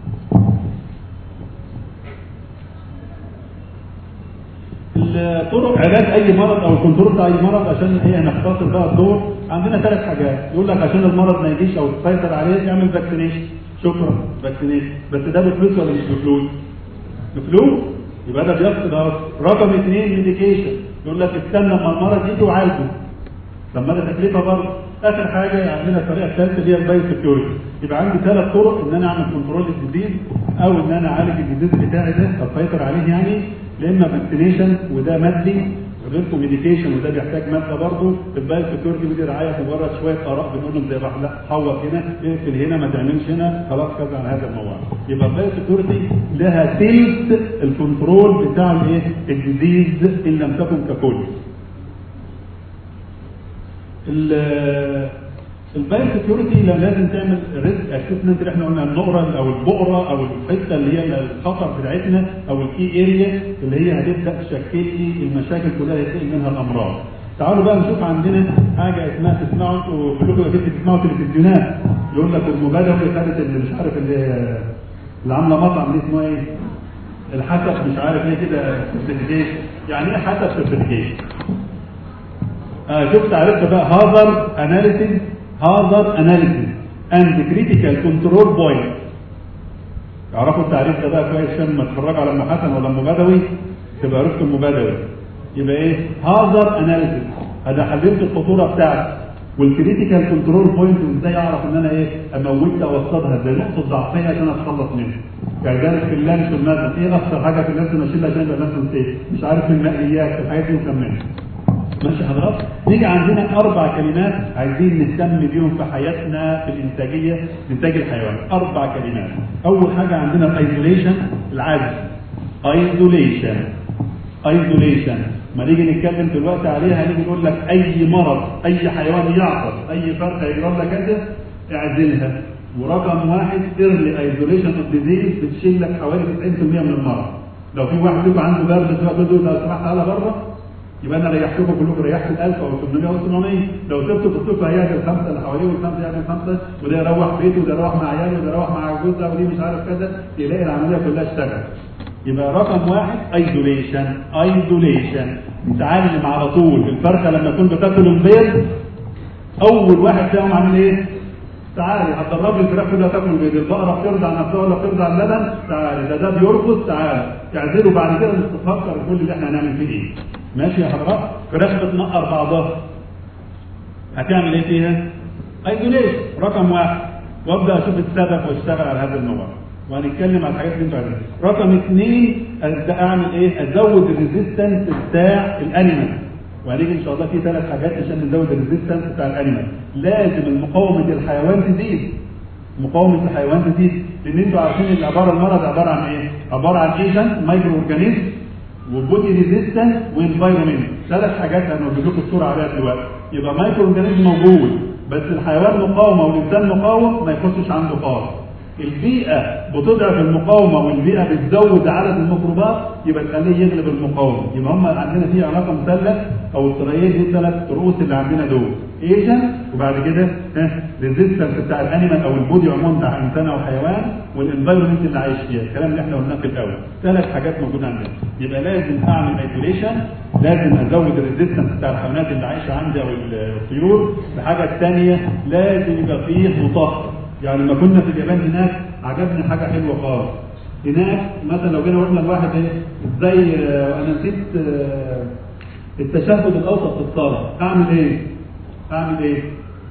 Speaker 1: طرق علاج اي مرض او الكنترول بتاع اي مرض عشان ايه نختصر بقى الدور عندنا ثلاث حاجات يقول لك عشان المرض ما يجيش او تسيطر عليه اعمل فاكسينيشن شكرا فاكسينيشن بس ده بفلوس ولا مش بفلوس؟ بفلوس يبقى ده بيفقد اهو رقم اثنين ميديكيشن يقول لك استنى لما المرض يجي وعالجه طب ما ده تكلفه برضه اخر حاجه عندنا الطريقه الثالثه اللي هي البايو سكيورتي يبقى عندي ثلاث طرق ان انا اعمل كنترول للديزيز او ان انا اعالج الديزيز بتاعي ده اسيطر عليه يعني يا اما فاكسينيشن وده مادي غيركم ميديكيشن وده بيحتاج ماده برضه البايو سكيورتي دي رعايه مجرد شويه اراء بنقول لهم زي راح لا حوط هنا اقفل هنا ما تعملش هنا خلاص كذا على هذا الموضوع يبقى البايو سكيورتي لها تلت الكنترول بتاع الايه الديزيز ان لم تكن ككل البايو سكيورتي لازم تعمل ريسك اسسمنت اللي احنا قلنا النقره او البقره او الحته اللي هي الخطر بتاعتنا او الكي اريا اللي هي هتبدا تشكل لي المشاكل كلها يتنقل منها الامراض. تعالوا بقى نشوف عندنا حاجه اسمها تسمعوا انتوا كلكم اكيد بتسمعوا تلفزيونات يقول لك المبادره اللي خدت اللي مش عارف اللي اللي عامله مطعم دي اسمها ايه؟ الحسب مش عارف ايه كده سيرتيفيكيشن يعني ايه حسب سيرتيفيكيشن؟ آه شفت عرفت بقى هازر اناليسيس هازر اناليسيس اند كريتيكال كنترول بوينت تعرفوا التعريف ده بقى كويس عشان ما تتفرجوا على ام حسن ولا ام بدوي تبقى عرفتوا ام بدوي يبقى ايه هازر اناليسيس هذا حللت الخطوره بتاعتي والكريتيكال كنترول بوينت ازاي اعرف ان انا ايه اموتها واوصلها ازاي نقطه ضعفيه عشان اتخلص منها يعني ذلك في اللانش والمادة ايه اكثر حاجه في اللانش ماشيين عشان يبقى اللانش سيف مش عارف المقليات الحاجات دي وكملها ماشي حضرتك نيجي عندنا اربع كلمات عايزين نهتم بيهم في حياتنا في الانتاجيه انتاج الحيوان اربع كلمات اول حاجه عندنا الايزوليشن العزل ايزوليشن ايزوليشن ما نيجي نتكلم دلوقتي عليها هنيجي نقول لك اي مرض اي حيوان يعطس اي فرخه يجرى لك كذا اعزلها ورقم واحد ايرلي ايزوليشن اوف ديزيز بتشيل لك حوالي 90% من المرض لو في واحد فيكم عنده برد تقول له لو سمحت تعالى بره يبقى انا ريحتكم كلكم ريحت ال 1000 او 800 او 700 لو سبتوا بصيتوا هيعمل الخمسه اللي حواليه والخمسه يعمل خمسه وده يروح بيته وده يروح مع عياله وده يروح مع جوزها ودي مش عارف كذا تلاقي العمليه كلها اشتغلت يبقى رقم واحد ايزوليشن ايزوليشن نتعلم على طول الفرخه لما تكون بتاكل البيض اول واحد فيهم عامل ايه؟ تعالي هتدرب لي الفراخ كلها تاكل بيض البقره بترضع نفسها ولا بترضع اللبن تعالي ده ده بيرقص تعالي تعزله بعد كده نتفكر كل اللي احنا هنعمل فيه ايه ماشي يا حضرات فراخ بتنقر بعضها هتعمل ايه فيها؟ ايزوليشن رقم واحد وابدا اشوف السبب واشتغل على هذا الموضوع وهنتكلم على الحاجات اللي انتوا عايزينها رقم اثنين اعمل ايه؟ ازود الريزيستنس بتاع الانيمال وهنيجي ان شاء الله في ثلاث حاجات عشان نزود الريزيستنس بتاع الانيمال لازم المقاومه الحيوان تزيد مقاومه الحيوان تزيد لان انتوا عارفين ان عباره المرض عباره عن ايه؟ عباره عن ايجنت مايكرو اورجانيزم وبودي ريزيستنس وانفايرمنت ثلاث حاجات هنوجد لكم الصوره عليها دلوقتي يبقى مايكرو اورجانيزم موجود بس الحيوان مقاومه والانسان مقاوم ما يخشش عنده خالص البيئة بتضعف المقاومة والبيئة بتزود عدد الميكروبات يبقى تخليه يغلب المقاومة يبقى هم عندنا في علاقة مثلث أو الطريقين دي الثلاث رؤوس اللي عندنا دول ايجنت وبعد كده ها ريزيستنس بتاع الانيمال او البودي عموما بتاع انسان او حيوان والانفايرمنت اللي عايش فيها الكلام اللي احنا قلناه في الاول ثلاث حاجات موجوده عندنا يبقى لازم اعمل ايزوليشن لازم ازود الريزيستنس بتاع الحيوانات اللي عايشه عندي او الطيور الحاجه الثانيه لازم يبقى فيه مطهر يعني لما كنا في اليابان هناك عجبني حاجه حلوه خالص هناك مثلا لو جينا قلنا لواحد ايه ازاي آه انا نسيت آه التشهد الاوسط في الصلاه اعمل ايه؟ اعمل ايه؟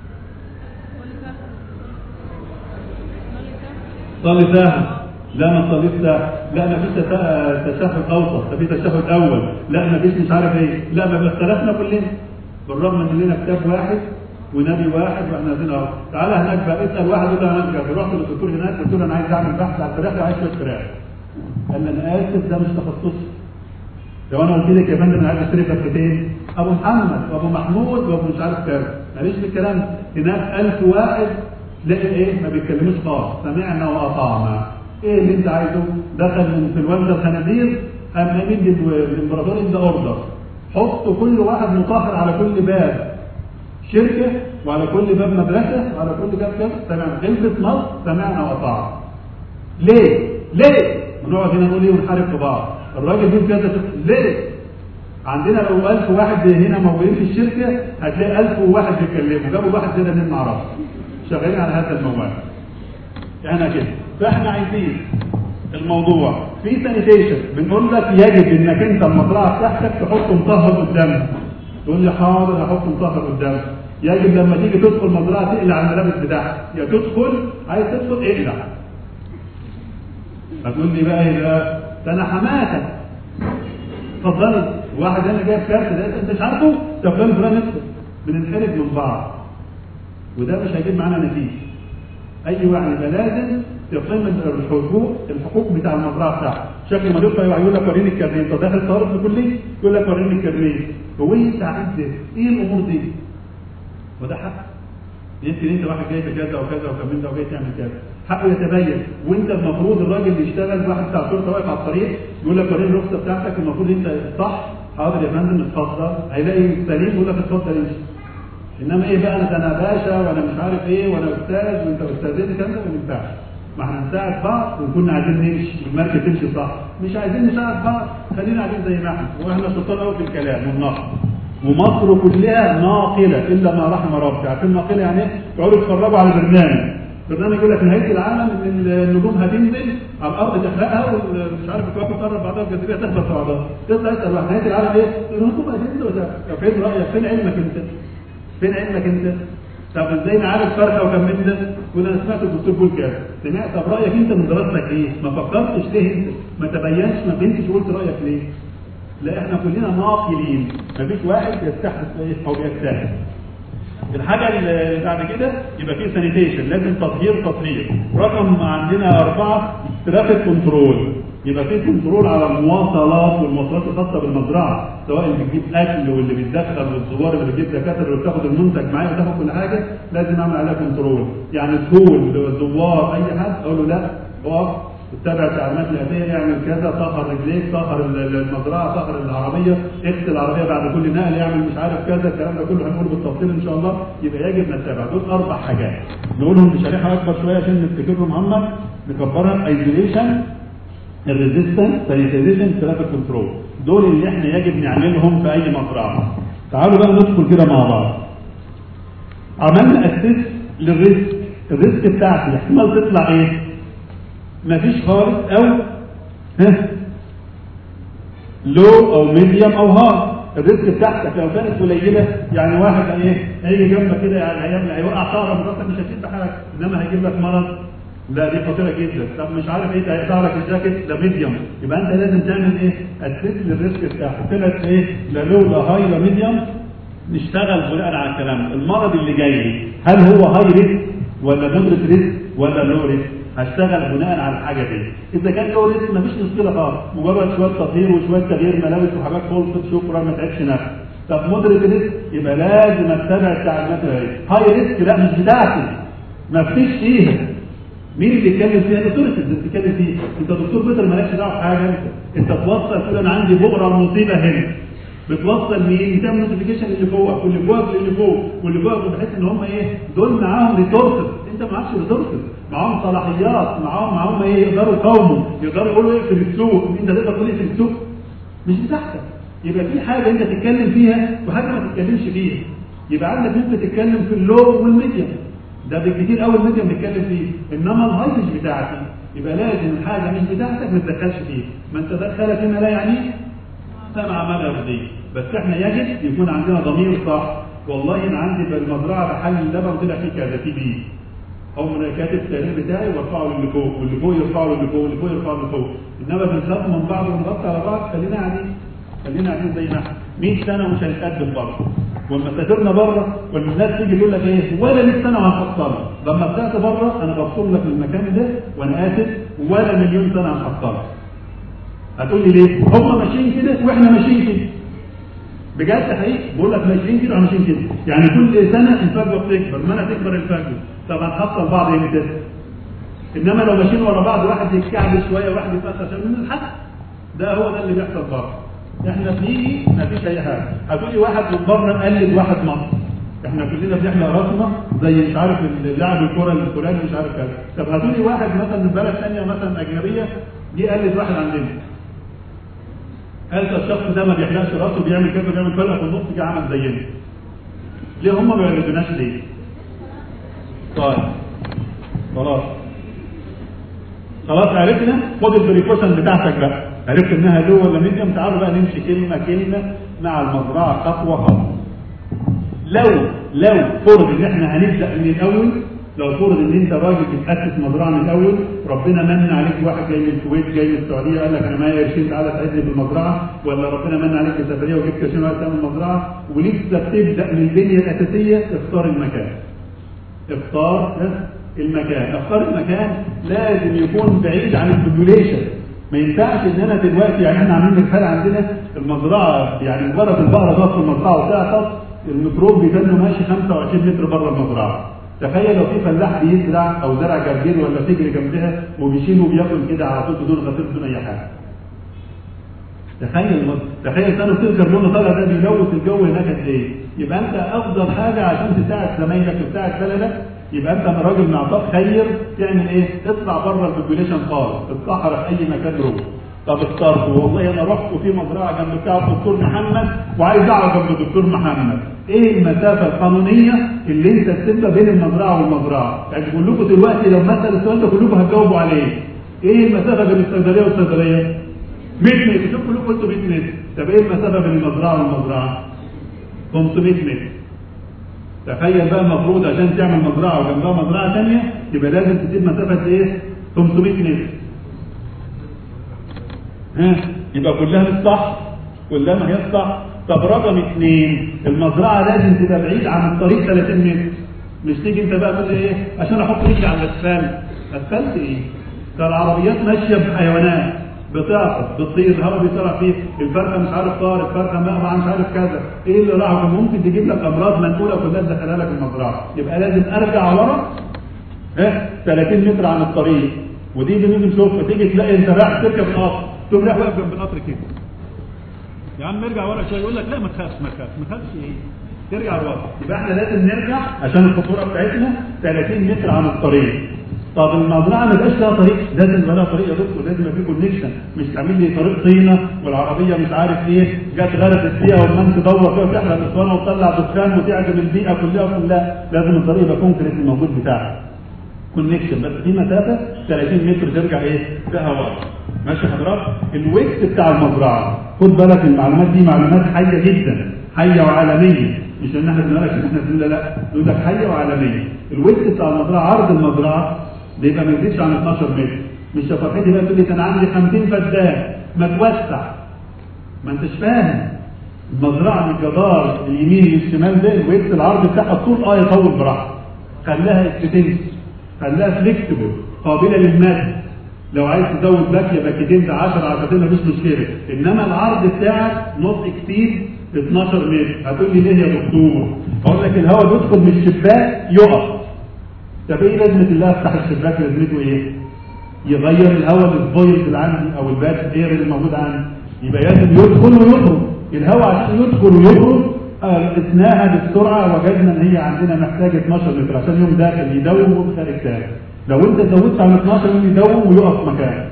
Speaker 1: صلي سهل لا ما صليت سهل لا ما فيش تشهد اوسط ده في تشهد اول لا ما فيش مش عارف ايه لا ما اختلفنا كلنا بالرغم ان لنا كتاب واحد ونبي واحد واحنا عايزين اهو تعالى هناك بقى اسال واحد يقول له انا نجح رحت للدكتور هناك قلت له انا عايز اعمل بحث على الفراخ وعايز شويه فراخ قال لي انا اسف ده مش تخصصي لو انا قلت لك يا فندم انا عايز اشتري فرختين ابو محمد وابو محمود وابو مش عارف كام ماليش في الكلام ده هناك 1000 واحد تلاقي ايه ما بيتكلموش خالص سمعنا واطعنا ايه اللي انت عايزه دخل من انفلونزا الخنازير قام مد الامبراطور ادى اوردر حط كل واحد مطهر على كل باب شركه وعلى كل باب مدرسه وعلى كل باب كذا تمام غلبت مصر سمعنا واطعنا ليه؟ ليه؟ ونقعد هنا نقول ايه ونحارب في بعض الراجل بيقول كذا ليه؟ عندنا لو 1000 واحد هنا موجودين في الشركه هتلاقي 1000 واحد بيتكلموا جابوا واحد زي ده ما نعرفه شغالين على هذا الموال احنا كده فاحنا عايزين الموضوع في سانيتيشن بنقول لك يجب انك انت المزرعه بتاعتك تحط مطهر قدامك تقول لي حاضر هحط مطهر قدامك يجب لما تيجي تدخل مزرعه تقلع الملابس بتاعتك يا تدخل عايز تدخل اقلع هتقول لي بقى ايه بقى ده انا حماتك اتفضلي واحد هنا جايب كارت ده انت مش عارفه طب فلان فلان ندخل بننحرج من بعض وده مش هيجيب معانا نتيجه اي واحد يبقى لازم يقيم الحقوق الحقوق بتاع المزرعه بتاعته شكل ما تدخل يقول لك وريني الكارنيه انت داخل طالب في كليه يقول لك وريني الكارنيه هو انت عايز ايه الامور دي وده حق يمكن انت واحد جاي في كذا وكذا وكمان ده وجاي تعمل كذا حقه يتبين وانت المفروض الراجل اللي يشتغل واحد بتاع شرطه واقف على الطريق يقول لك وريني الرخصه بتاعتك المفروض انت صح حاضر يا فندم اتفضل هيلاقي سليم يقول لك اتفضل امشي انما ايه بقى انا انا باشا وانا مش عارف ايه وانا استاذ وانت استاذني كذا ما ينفعش ما احنا نساعد بعض ونكون عايزين نمشي المركب تمشي صح مش عايزين نساعد بعض خلينا قاعدين زي ما احنا واحنا شطار قوي في الكلام والنقد ومصر كلها ناقله الا ما رحم ربي عارفين ناقله يعني ايه؟ يقعدوا يتفرجوا على برنامج برنامج يقول لك نهايه العالم ان النجوم هتنزل على الارض تحرقها ومش عارف الكواكب تقرب بعضها الجاذبيه تخبط في بعضها تطلع تسال واحد نهايه العالم ايه؟ النجوم هتنزل ولا فين رايك؟ فين علمك انت؟ فين علمك انت؟ طب ازاي نعالج فرخه وكم من ده؟ يقول انا سمعت الدكتور بيقول كذا، سمعت طب رايك انت من دراستك ايه؟ ما فكرتش ليه انت؟ ما تبينش ما بنتش قلت رايك ليه؟ لا احنا كلنا ناقلين، مفيش واحد يستحدث ايه او يجتهد. الحاجه اللي بعد كده يبقى في سانيتيشن لازم تطهير تطهير رقم عندنا اربعه ترافيك كنترول يبقى في كنترول على المواصلات والمواصلات الخاصه بالمزرعه سواء اللي بتجيب اكل واللي بيتدخل والزوار اللي بتجيب دكاتره اللي بتاخد المنتج معايا وتاخد كل حاجه لازم اعمل عليها كنترول يعني دخول زوار اي حد اقول له لا اقف اتبع تعليمات الاتيه اعمل كذا طهر رجليك طهر المزرعه طهر العربيه اغسل العربيه بعد كل نقل اعمل مش عارف كذا الكلام ده كله هنقوله بالتفصيل ان شاء الله يبقى يجب نتبع دول اربع حاجات نقولهم بشريحه اكبر شويه عشان نفتكرهم هم نكبرها ايزوليشن الريزيستنس سانيتيزيشن ترافيك كنترول دول اللي احنا يجب نعملهم في اي مزرعه تعالوا بقى ندخل كده مع بعض عملنا اسيس للريسك الريسك بتاعتي احتمال تطلع ايه مفيش خالص او ها لو او ميديوم او هاي الريسك بتاعتك لو كانت قليله يعني واحد ايه هيجي جنبك كده يعني هيعمل هيوقع شعره مراتك مش هتشد حاجه انما هيجيب لك مرض لا دي خطيره جدا طب مش عارف ايه هيقطع لك الجاكيت ده ميديوم يبقى انت لازم تعمل ايه اسيس للريسك بتاعك طلعت ايه لا لو لا هاي لا ميديوم نشتغل بناء على الكلام المرض اللي جاي لي هل هو هاي ريسك ولا مودريت ريسك ولا لو ريسك هشتغل بناء على الحاجه دي اذا كان لو ريسك مفيش مشكله خالص مجرد شويه تطهير وشويه تغيير ملابس وحاجات خلصت شكرا ما تعبش نفسك طب مودريت ريسك يبقى لازم اتبع التعليمات هاي ريسك لا مش بتاعتي مفيش فيها مين اللي يتكلم فيها دكتور اللي بتتكلم فيه انت دكتور بيتر مالكش دعوه بحاجه انت انت توصل تقول انا عندي بؤره المصيبه هنا بتوصل مين بتعمل نوتيفيكيشن اللي فوق واللي فوق واللي فوق واللي فوق بحيث ان هم ايه دول معاهم ريسورسز انت معكش ريسورسز معاهم صلاحيات معاهم معاهم ايه يقدروا يقاوموا يقدروا يقولوا ايه في السوق انت تقدر تقول ايه في السوق مش بتاعتك يبقى في حاجه انت تتكلم فيها وحاجه ما تتكلمش فيها يبقى عندك ممكن تتكلم في اللو والميديم ده بالكثير قوي الميديا بنتكلم فيه انما الهاي مش بتاعتي يبقى لازم الحاجه مش بتاعتك ما تدخلش فيه من تدخل فيما لا يعنيه سمع ما لا يرضيه بس احنا يجب يكون عندنا ضمير صح والله انا عندي في المزرعه بحل اللبن طلع فيه كذا في بي او انا كاتب التقرير بتاعي وارفعه للي فوق واللي فوق يرفعه للي فوق واللي فوق يرفعه للي فوق انما بنخاف من بعض ونغطي على بعض خلينا قاعدين خلينا قاعدين زي ما احنا 100 سنه ومش هنتقدم بره ولما سافرنا بره والناس تيجي تقول لك ايه ولا 100 سنه وهنحصلها لما طلعت بره انا بوصل لك المكان ده وانا اسف ولا مليون سنه هنحصلها هتقول لي ليه؟ هم ماشيين كده واحنا ماشيين كده بجد حقيقي بقول لك ماشيين كده وماشيين كده يعني كل سنه الفجوه بتكبر ما انا تكبر الفجوه طب هنحصل بعض امتى؟ انما لو ماشيين ورا بعض واحد يتكعب شويه وواحد يتفتح عشان من الحق ده هو ده اللي بيحصل بره احنا بنيجي ما فيش اي حاجه هتقولي واحد من بره مقلد واحد مصر احنا كلنا بنحلق راسنا زي مش عارف اللاعب الكره الفلاني مش عارف كذا طب هتقولي واحد مثلا من بلد ثانيه مثلا اجنبيه جه قلد واحد عندنا قال ده الشخص ده ما بيحلقش راسه بيعمل كذا بيعمل فرقه في النص جه عمل زينا ليه هم ما بيعرفوناش ليه؟ طيب خلاص خلاص عرفنا خد البريكوشن بتاعتك بقى عرفت انها لو ولا ميديم تعالوا بقى نمشي كلمه كلمه مع المزرعه خطوه خطوه لو لو فرض ان احنا هنبدا من الاول لو فرض ان انت راجل بتاسس مزرعه من الاول ربنا من عليك واحد جاي من الكويت جاي من السعوديه قال لك انا معايا قرشين تعالى ساعدني بالمزرعه ولا ربنا من عليك بسفريه وجبت قرشين وقت تعمل مزرعه ولسه بتبدا من البنيه الاساسيه اختار المكان اختار المكان اختار المكان لازم يكون بعيد عن البوبوليشن ما ينفعش ان انا دلوقتي يعني احنا عاملين الحاله عندنا المزرعه يعني مجرد البقره تقف في المزرعه وتعطس الميكروب بيتنه ماشي 25 متر بره المزرعه تخيل لو في فلاح بيزرع او زرع جرجير ولا تجري جنبها وبيشيل وبياكل كده على طول بدون غسيل بدون اي حاجه تخيل تخيل ثاني تذكر لونه طالع ده بيلوث الجو هناك قد ايه يبقى انت افضل حاجه عشان تساعد زمايلك وتساعد بلدك يبقى انت راجل معطاك خير تعمل ايه؟ اطلع بره البوبوليشن خالص الصحراء في اي مكان روح طب اخترت والله انا رحت في مزرعه جنب بتاع الدكتور محمد وعايز اقعد جنب الدكتور محمد ايه المسافه القانونيه اللي انت تسيبها بين المزرعه والمزرعه يعني بقول لكم دلوقتي لو مثلا السؤال ده كلكم هتجاوبوا عليه ايه المسافه بين الصيدليه والصيدليه 100 متر شوف كلكم قلتوا 100 متر طب ايه المسافه بين المزرعه والمزرعه 500 متر تخيل بقى المفروض عشان تعمل مزرعه وجنبها مزرعه ثانيه يبقى لازم تسيب مسافه ايه 500 متر ها يبقى كلها مش صح كلها ما هي صح طب رقم اثنين المزرعه لازم تبقى بعيد عن الطريق 30 متر مش تيجي انت بقى تقول ايه عشان احط رجلي على الاسفلت اسفلت ايه ده العربيات ماشيه بحيوانات بتعطس بتطير الهواء بيطلع فيه الفرخه مش عارف طار الفرخه مقطع مش عارف كذا ايه اللي راح ممكن تجيب لك امراض منقوله كلها تدخلها لك المزرعه يبقى لازم ارجع ورا ها 30 متر عن الطريق ودي بنيجي نشوفها تيجي تلاقي انت رايح تركب القطر تقوم رايح واقف جنب القطر كده يا عم ارجع ورا شويه يقول لك لا ما تخافش ما تخافش ما تخافش ايه ترجع لورا يبقى احنا لازم نرجع عشان الخطوره بتاعتنا 30 متر عن الطريق طب المزرعه ما يبقاش لها طريق لازم يبقى لها طريق يا دكتور لازم يبقى في كونكشن مش تعمل لي طريق طينه والعربيه مش عارف ايه جت غرقت فيها والناس تدور فيها وتحرق الاسوانه وتطلع دخان وتعدم البيئه كلها كلها لازم الطريق يبقى كونكريت الموجود بتاعها كونكشن بس في مسافه 30 متر ترجع ايه فيها ورا ماشي حضرتك الويست بتاع المزرعه خد بالك المعلومات دي معلومات حيه جدا حيه وعالميه مش ان احنا بنقول لك ان احنا لا لا نقول لك حيه وعالميه الويست بتاع المزرعه عرض المزرعه بيبقى ما يزيدش عن 12 متر مش يا فرحتي بقى تقول لي انا عندي 50 فدان ما توسع ما انتش فاهم المزرعه من الجدار اليمين للشمال ده الويست العرض بتاعها طول اه يطول براحته خلاها اكستنس خلاها فليكسبل قابله للمد لو عايز تزود باكيه باكيتين ده 10 عشرتين مفيش مشكله انما العرض بتاعك نص كتير 12 متر هتقول لي ليه يا دكتور؟ اقول لك الهواء بيدخل من الشباك يقف طب ايه لازمه الله افتح الشباك لازمته ايه؟ يغير الهواء الفويلز اللي عندي او الباك اير اللي موجود عندي يبقى لازم يدخل ويخرج الهواء عشان يدخل ويخرج قسناها بالسرعه وجدنا ان هي عندنا محتاجه 12 متر عشان يوم داخل يدوم وخارج تاني لو انت زودت عن 12 يوم يدوم ويقف مكانه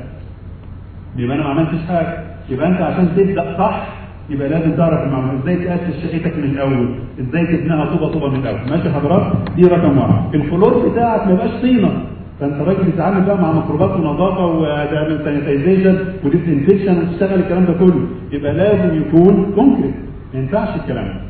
Speaker 1: يبقى انا ما عملتش حاجه يبقى انت عشان تبدا صح يبقى لازم تعرف المعلومات ازاي تاسس شقتك من الاول ازاي تبنيها طوبه طوبه من الاول ماشي حضرتك دي رقم واحد الفلور بتاعك ما يبقاش طينه فانت راجل بتتعامل بقى مع ميكروبات ونظافه وتعمل سانيتايزيشن وديس انفكشن وتشتغل الكلام ده كله يبقى لازم يكون كونكريت ما ينفعش الكلام ده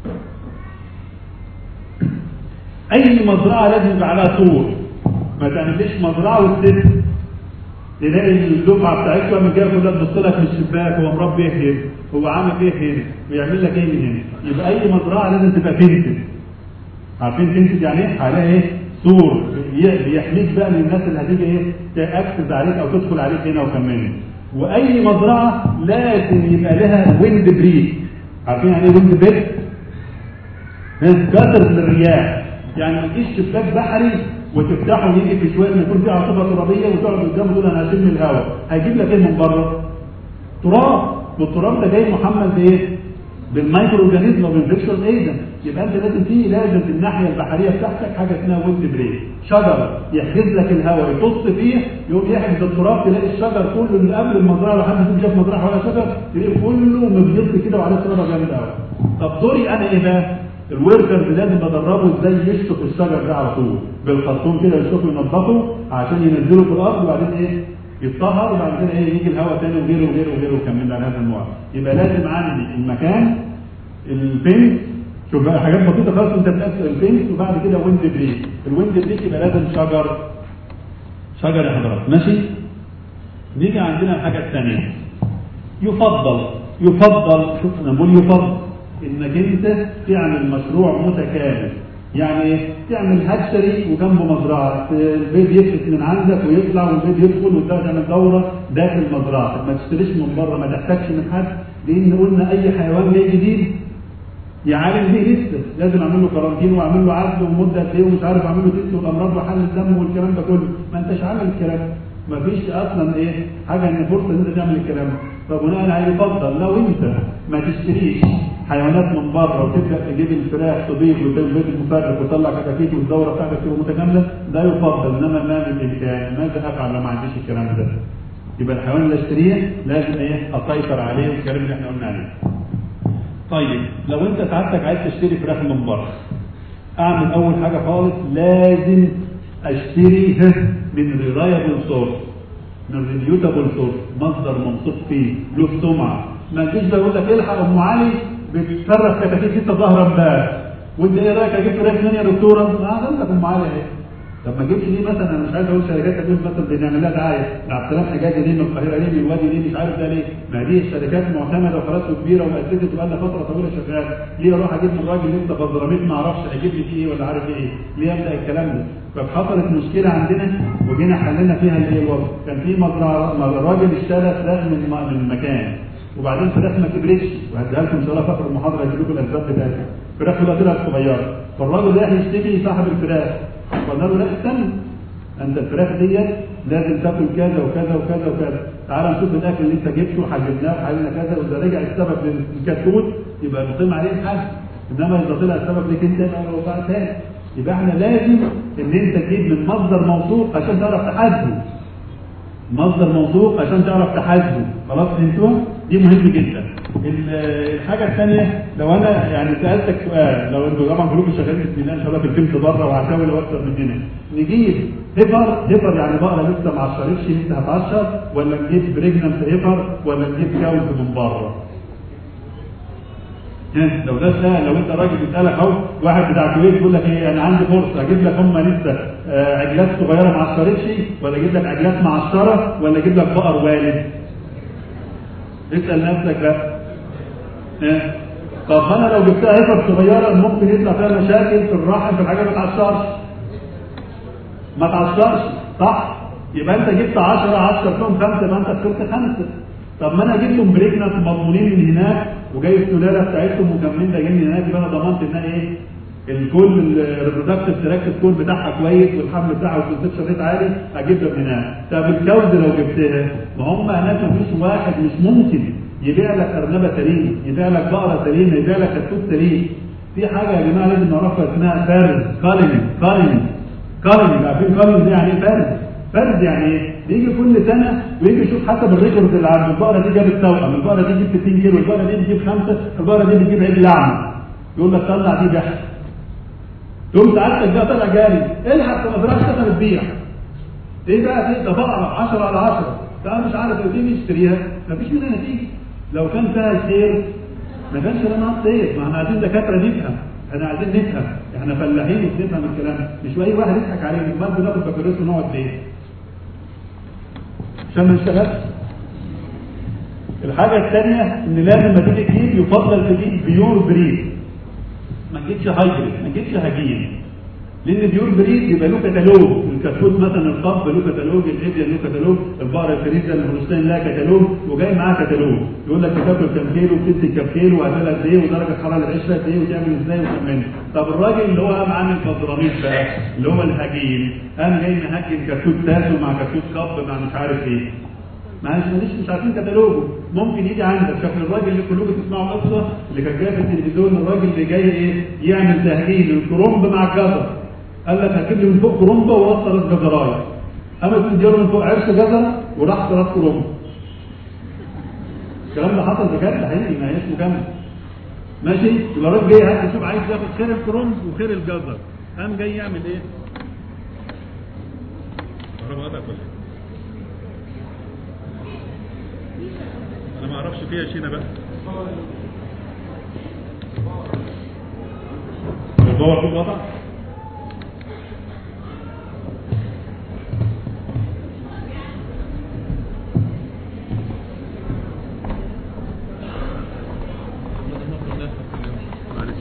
Speaker 1: اي مزرعه لازم يبقى عليها سور ما تعمليش مزرعه وتسد تلاقي الدفعه بتاعتكم من جايه كلها تبص لك من الشباك هو مربي ايه هنا هو عامل ايه هنا ويعمل لك ايه من هنا يبقى اي مزرعه لازم تبقى فينتد عارفين فينتد يعني ايه؟ عليها ايه؟ سور بيحميك بقى من الناس اللي هتيجي ايه تاكسس عليك او تدخل عليك هنا وكمان واي مزرعه لازم يبقى لها ويند بريك عارفين يعني ايه ويند بريك؟ كسر للرياح يعني ما تجيش شباك بحري وتفتحه يجي في شويه ما يكون في عاصفه ترابيه وتقعد قدامه تقول انا هشم الهواء هيجيب لك ايه من بره؟ تراب والتراب ده جاي محمل بايه؟ بالمايكرو اورجانيزم او بالفيكشوال ايجنت يبقى انت لازم في لازم في الناحيه البحريه بتاعتك حاجه اسمها ويند بريك شجره يحجز لك الهواء يطص فيه يقوم يحجز التراب تلاقي الشجر كله اللي قبل المزرعه لو حد فيكم شاف مزرعه ولا شجر تلاقيه كله مبيض كده وعليه تراب جامد قوي طب دوري انا ايه بقى؟ الوركرز لازم بدربه ازاي يشطف الشجر ده على طول بالخرطوم كده يشطفه ينضفه عشان ينزله في الارض وبعدين ايه يتطهر وبعد كده ايه يجي الهواء تاني وغيره وغيره وغيره ويكمل على هذا النوع يبقى لازم عندي المكان البنت شوف بقى حاجات بسيطه خالص انت بتقفل البنت وبعد كده ويند بريك الويند بريك يبقى لازم شجر شجر يا حضرات ماشي نيجي عندنا الحاجه الثانيه يفضل يفضل شوف انا بقول يفضل انك انت تعمل مشروع متكامل يعني ايه؟ تعمل هاتشري وجنبه مزرعه البيض يفلت من عندك ويطلع والبيض يدخل وتبدا تعمل دوره داخل مزرعتك ما تشتريش من بره ما تحتاجش من حد لان قلنا اي حيوان جاي جديد يعالج بيه لسه لازم اعمل له كارانتين واعمل له عزل ومده قد ايه ومش عارف اعمل له تست والامراض وحل الدم والكلام ده كله ما انتش عامل الكلام ده ما فيش اصلا ايه حاجه ان فرصه ان انت تعمل الكلام ده فبناء عليه يفضل لو انت ما تشتريش حيوانات من بره وتبدا تجيب الفراخ تبيض وتبيض المفرق وتطلع كتاكيت والدوره بتاعتك تبقى متكامله ده يفضل انما ما بالامكان ماذا افعل لو ما عنديش الكلام ده يبقى الحيوان اللي اشتريه لازم ايه اسيطر عليه والكلام اللي احنا قلنا عليه طيب لو انت سعادتك عايز تشتري فراخ من بره اعمل اول حاجه خالص لازم اشتري من ريلايبل سورس من ريبيوتابل سورس مصدر موثوق فيه له سمعه ما تجيش بقول لك الحق ام علي بتفرغ كتاكيت لسه ظاهره امبارح وانت ايه رايك اجيب فراخ منين يا دكتوره؟ ما هقول لك ام علي اهي طب ما اجيبش ليه مثلا انا مش عايز اقول شركات اجيب مثلا بنعمل لها دعايه عبد السلام حجاجي ليه من القاهره ليه من الوادي ليه مش عارف ده ليه ما دي الشركات معتمده وخلاص كبيره ومؤسسه وبقى لها فتره طويله شغال ليه اروح اجيب من راجل لسه بزراميط ما اعرفش هيجيب لي فيه ايه ولا عارف ايه ليه ابدا الكلام ده فحصلت مشكله عندنا وجينا حلينا فيها الايه الوضع كان في مزرعه راجل اشترى فراخ من من مكان وبعدين فراخ ما كبرتش وهديها لكم ان شاء الله في اخر المحاضره هجيب لكم الاسباب بتاعتها فراخ كلها طلعت صغيره فالراجل راح يشتكي صاحب الفراخ قلنا له لا استنى انت الفراخ ديت لازم تاكل كذا وكذا وكذا وكذا تعال نشوف الاكل اللي انت جبته وحللناه وحللنا كذا واذا رجع السبب للكتكوت يبقى نقيم عليه الحل انما اذا طلع السبب ليك انت يبقى الوضع تاني يبقى احنا لازم ان انت تجيب من مصدر موثوق عشان تعرف تحاسبه مصدر موثوق عشان تعرف تحاسبه خلاص فهمتوها دي مهم جدا الحاجه الثانيه لو انا يعني سالتك سؤال لو انتوا طبعا كلكم شغالين بسم الله ان شاء الله في الفيلم بره وهحاول اكتر من هنا نجيب هيبر هيبر يعني بقره لسه ما عشرتش لسه هتعشر ولا نجيب بريجننت هيبر ولا نجيب كاوز من بره لو ده سهل لو انت راجل بيسالك اهو واحد بتاع كويت يقول لك ايه انا عندي فرصه اجيب لك هم لسه آه عجلات صغيره ما عشرتش ولا اجيب لك عجلات معشره ولا اجيب لك بقر والد اسال نفسك بقى اه. طب انا لو جبتها هيفر صغيره ممكن يطلع فيها مشاكل في الرحم في الحاجه ما تعشرش ما تعشرش صح يبقى انت جبت 10 10 فيهم خمسه يبقى انت خسرت خمسه طب ما انا اجيب لهم بريكنس مضمونين من هناك وجاي السلاله بتاعتهم وكملين ده جاي من هناك يبقى انا ضمنت ان ايه الكل الريبرودكتيف تراكت كول بتاعها كويس والحمل بتاعها والكونسبشن ريت عالي اجيب لك من هناك طب الكوز لو جبتها ما هم هناك مفيش واحد مش ممكن يبيع لك ارنبه سليمه يبيع لك بقره سليمه يبيع لك كتكوت سليم في حاجه يا جماعه لازم نعرفها اسمها فرز كارني كارني كارني عارفين كارني دي يعني ايه فرز فرز يعني ايه؟ بيجي كل سنه ويجي يشوف حسب الريكورد اللي عنده البقره دي جابت توأم البقره دي تجيب 60 كيلو البقره دي بتجيب خمسه البقره دي بتجيب عيد لعنه يقول لك طلع دي بحث تقوم سعادتك ده طلع جاري الحق في مزرعه اشتغل تبيع ايه بقى دي ده بقره 10 على 10 ده مش عارف ايه دي اشتريها مفيش منها نتيجه لو كان فيها الخير ما كانش لنا خير ما احنا عايزين دكاتره نفهم احنا عايزين نفهم احنا فلاحين وبنفهم الكلام مش اي واحد يضحك علينا ما بناخد بكالوريوس ونقعد ليه عشان ما نشتغلش الحاجة الثانية إن لازم ما تيجي تجيب يفضل تجيب بيور بريد ما تجيبش هايبريد ما تجيبش هجين لأن بيور بريد يبقى له كتالوج الكتكوت مثلا القب له كتالوج الابيا له كتالوج البقره الفريزه الهولستين لها كتالوج وجاي معاه كتالوج يقول لك بتاكل كام كيلو بتدي كام كيلو وهتاكل قد ايه ودرجه حراره العشره قد ايه وتعمل ازاي وتعمل طب الراجل اللي هو قام عامل فضراميط بقى اللي هو الهجين قام جاي مهجن كتكوت تاسو مع كتكوت قب مع مش عارف ايه معلش ماليش مش عارفين كتالوجه ممكن يجي عندك شكل الراجل اللي كلكم تسمعوا قصه اللي كان جاي في التلفزيون الراجل اللي جاي ايه يعمل تهجين الكرنب مع الجزر قال لك هتجيب لي من فوق كرنبه ووصل ثلاث جزرايه قامت مديله من فوق عرش جزره وراح ثلاث كرنب الكلام ده حصل بجد حقيقي ما هيش مكمل ماشي يبقى الراجل جاي هات يشوف عايز ياخد خير الكرنب وخير الجزر قام جاي يعمل ايه؟ كهرباء قطعت ولا ايه؟ انا ما اعرفش فيها شينا بقى الباور كله قطع معلش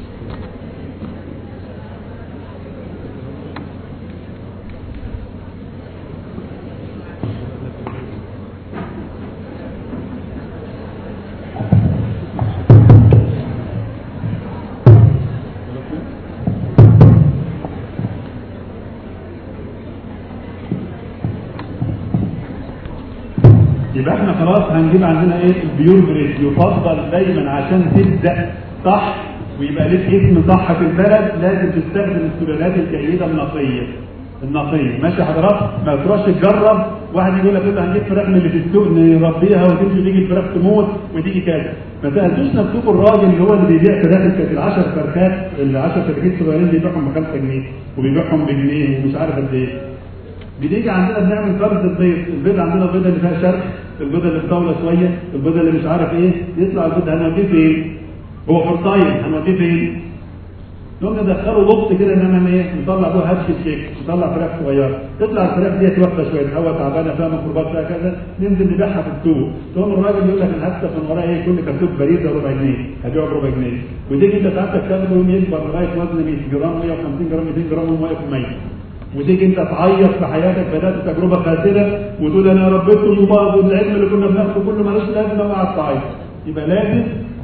Speaker 1: يبقى احنا خلاص هنجيب عندنا ايه البيور بريد يفضل دايما عشان تبدا صح ويبقى ليك اسم صح في البلد لازم تستخدم السلالات الجيده النقيه النقيه ماشي حضرتك ما تروحش تجرب واحد يقول لك كده هنجيب فراخ من اللي في السوق نربيها وتمشي تيجي الفراخ تموت وتيجي كذا ما سالتوش نفسكم الراجل اللي هو اللي بيبيع فراخ كانت ال 10 فرخات ال 10 فرخات صغيرين بيبيعهم ب 5 جنيه وبيبيعهم بجنيه ومش عارف قد ايه بنيجي عندنا بنعمل فرز البيض البيض عندنا البيضه اللي فيها شرخ البيضه اللي مطوله شويه البيضه اللي مش عارف ايه يطلع البيض هنوديه فين هو فرطاين هنوديه فين نقوم ندخله لط كده انما ايه نطلع فيه هاتش شيك نطلع فراخ صغيره تطلع الفراخ ديت واخده شويه هوا تعبانه فيها ميكروبات فيها كذا ننزل نبيعها في السوق تقوم الراجل يقول لك انا هكسب من ورايا ايه كل كرتون بريده ربع جنيه هبيعه بربع جنيه وتيجي انت ساعتك تاخده يوم يكبر لغايه وزن 100 جرام 150 جرام 200 جرام وهو واقف ميت وتيجي انت تعيط في حياتك بدات تجربه خاسره وتقول انا ربيت الضباط والعلم اللي كنا بناخده كله ملوش لازمه وقعدت تعيط يبقى لازم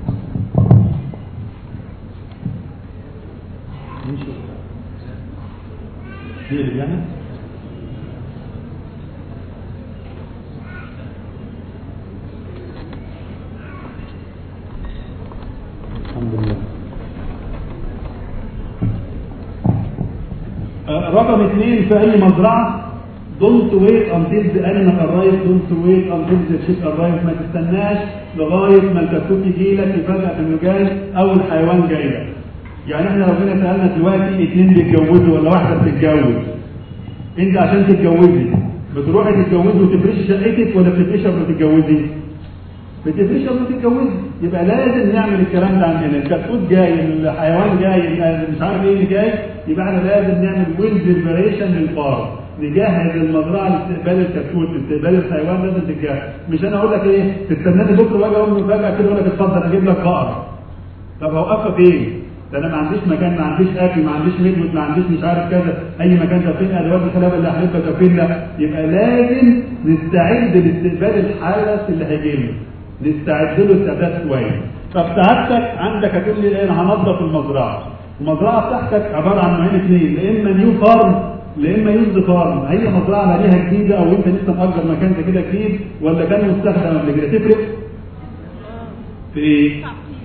Speaker 1: نمشي دي اللي يعني الحمد لله رقم اثنين في اي مزرعه دونت ويت انتل ذا انيمال ارايف دونت ويت انتل ذا شيب ارايف ما تستناش لغايه ما الكتكوت يجي لك يفاجئك انه جاي او الحيوان جاي لك يعني احنا لو جينا سالنا دلوقتي اثنين بيتجوزوا ولا واحده بتتجوز انت عشان تتجوزي بتروحي تتجوزي وتفرشي شقتك ولا بتفرشي قبل ما تتجوزي؟ بتفرشي قبل ما تتجوزي يبقى لازم نعمل الكلام ده عندنا الكتكوت جاي الحيوان جاي مش عارف ايه اللي جاي يبقى احنا لازم نعمل ويل بريبريشن للفارم نجهز المزرعه لاستقبال الكتكوت لاستقبال الحيوان لازم تتجهز مش انا اقول لك ايه تستناني بكره واجي اقول له فجاه كده اقول لك اتفضل اجيب لك بقره طب هوقفها فين؟ ده انا ما عنديش مكان ما عنديش اكل ما عنديش مدمت ما عنديش مش عارف كذا اي مكان طب فين ادوات الخلابه اللي هحلفها طب فين لا يبقى لازم نستعد لاستقبال الحدث اللي هيجي لنا نستعد له استعداد كويس طب سعادتك عندك هتقول لي ايه انا هنظف المزرعه المزرعه بتاعتك عباره عن نوعين اثنين يا اما نيو فارم يا اما يوزد فارم هي مزرعه عليها جديده او انت لسه مأجر مكان زي كده جديد ولا كان مستخدم قبل كده تفرق في ايه؟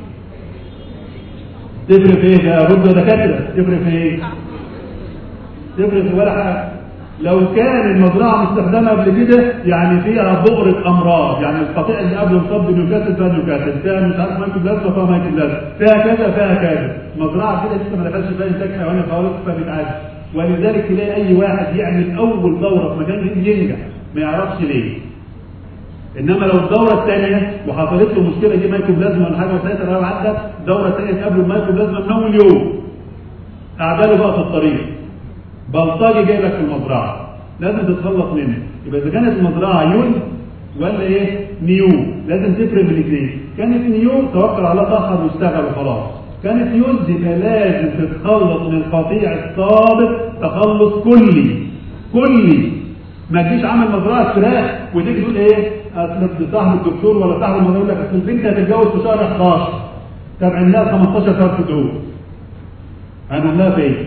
Speaker 1: تفرق في ايه يا رب دكاتره تفرق في ايه؟ تفرق في ولا حاجه لو كان المزرعه مستخدمه قبل كده يعني فيها بؤره امراض يعني القطيع اللي قبله مصاب بنيوكاسل فيها نيوكاسل فيها مش عارف مايكل بلازما فيها مايكل بلازما فيها كذا فيها كذا مزرعه كده لسه ما دخلش فيها انتاج حيواني خالص فبتعدي ولذلك تلاقي اي واحد يعمل اول دوره في مكان جديد ينجح ما يعرفش ليه انما لو الدوره الثانيه وحصلت له مشكله دي مايكو بلازما ولا حاجه وساعتها لو عدى الدوره الثانيه تقابله المايكو بلازما من اول يوم اعداله بقى في الطريق بلطجي جاي لك في المزرعه لازم تتخلص منه يبقى اذا كانت المزرعه يون ولا ايه نيو لازم تفرق بين الاثنين كانت نيو توكل على طهر واشتغل وخلاص كانت يوز يبقى لازم تتخلص من القطيع السابق تخلص كلي كلي ما تجيش عامل مزرعه فراخ وتيجي تقول ايه اصل صاحب الدكتور ولا صاحب المزرعه يقول لك اصل البنت هتتجوز في شهر 11 تابعين لها 15 شهر دول هنقول لها فين؟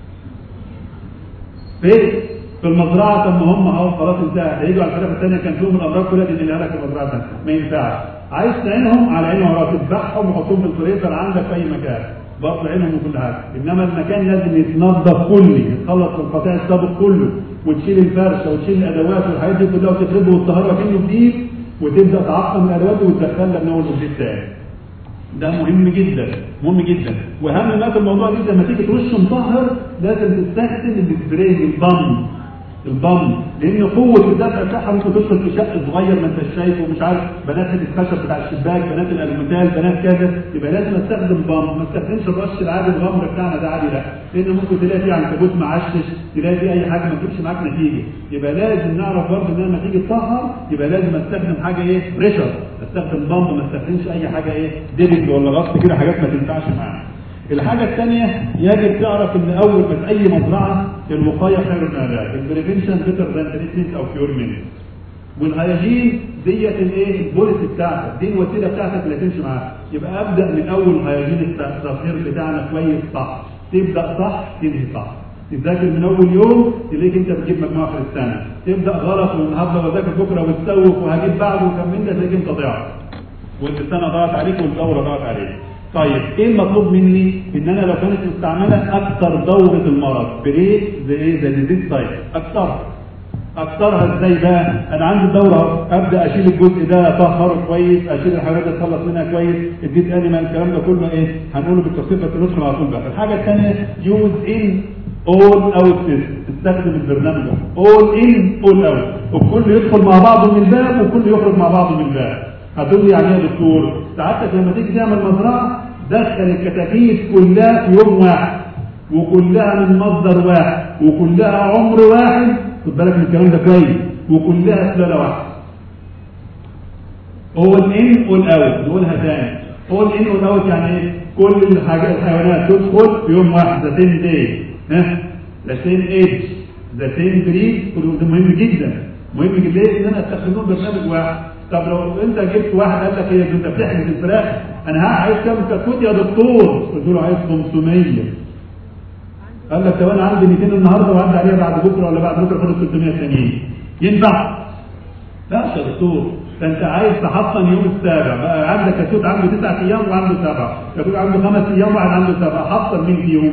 Speaker 1: فين؟ في المزرعه طب ما هم اهو خلاص انتهى هيجوا على الفراخ الثانيه كان فيهم الامراض كلها تنقلها لك في المزرعه الثانيه ما ينفعش عايز تعينهم على عينهم وراك تذبحهم وحطهم في الفريزر عندك في اي مكان برضه عينهم وكل حاجه انما المكان لازم يتنظف كله يتخلص من قطاع السابق كله وتشيل الفرشه وتشيل الادوات والحاجات دي كلها وتفرده وتطهرها كانه جديد وتبدا تعقم الادوات وتدخلها من اول وجديد تاني ده مهم جدا مهم جدا واهم ما في الموضوع دي لما تيجي ترش مطهر لازم تستخدم السبراي البامب البامب لان قوه الدفع بتاعها ممكن تدخل في شق صغير ما انت شايفه ومش عارف بنات الخشب بتاع الشباك بنات الالموتال بنات كذا يبقى لازم استخدم بامب ما استخدمش الرش العادي الغمر بتاعنا ده عادي لا لان ممكن تلاقي فيه عنكبوت معشش تلاقي فيه اي حاجه ما تجيبش معاك نتيجه يبقى لازم نعرف برضه ان لما تيجي تطهر يبقى لازم استخدم حاجه ايه بريشر استخدم بامب ما استخدمش اي حاجه ايه ديبل ولا غطس كده حاجات ما تنفعش معانا الحاجة الثانية يجب تعرف ان اول ما في اي مزرعة الوقاية خير من العلاج البريفنشن بيتر ذان تريتمنت او كيور منت والهياجين ديت الايه البوليسي بتاعتك دي الوسيله بتاعتك اللي هتمشي معاها يبقى ابدا من اول هياجين التطهير بتاعنا كويس صح تبدا صح تنهي صح تذاكر من اول يوم تلاقيك انت بتجيب مجموعه في السنه تبدا غلط والنهارده بذاكر بكره وتسوف وهجيب بعده وكم من ده تلاقيك انت ضيعت والسنه ضاعت عليك والدوره ضاعت عليك طيب ايه المطلوب مني ان انا لو كانت مستعمله اكثر دوره المرض بريد زي ايه زي ديزيز سايت اكثرها اكثرها ازاي بقى انا عندي الدوره ابدا اشيل الجزء ده اطهره كويس اشيل الحاجات اللي اتخلص منها كويس اديت انيمال الكلام ده كله ايه هنقوله بالتفصيل بس ندخل على طول بقى الحاجه الثانيه يوز ان اول اوت استخدم البرنامج ده اول ان اول اوت والكل يدخل مع بعضه من الباب والكل يخرج مع بعضه من الباب هتقول لي يعني ايه يا دكتور ساعتك لما تيجي تعمل مزرعه دخل الكتاكيت كلها في يوم واحد وكلها من مصدر واحد وكلها عمر واحد خد بالك من الكلام ده كويس وكلها سلاله واحده اول ان اول اوت نقولها تاني اول ان اول اوت يعني ايه كل الحاجات الحيوانات تدخل في يوم واحد ذا سيم داي ها ذا سيم ايج ذا سيم بريد كل ده مهم جدا مهم جدا ليه ان انا استخدمهم برنامج واحد طب لو انت جبت واحد قال لك ايه انت بتحجز الفراخ انا ها عايز كام كتكوت يا دكتور قلت له عايز 500 قال لك طب انا عندي 200 النهارده وعندي عليها بعد بكره ولا بعد بكره خد 300 التانيين ينفع؟ لا يا دكتور ده انت عايز تحصن يوم السابع بقى عندك كتكوت عنده تسع ايام وعنده سبعه كتكوت عنده خمس ايام وواحد عنده سبعه حصن مين فيهم؟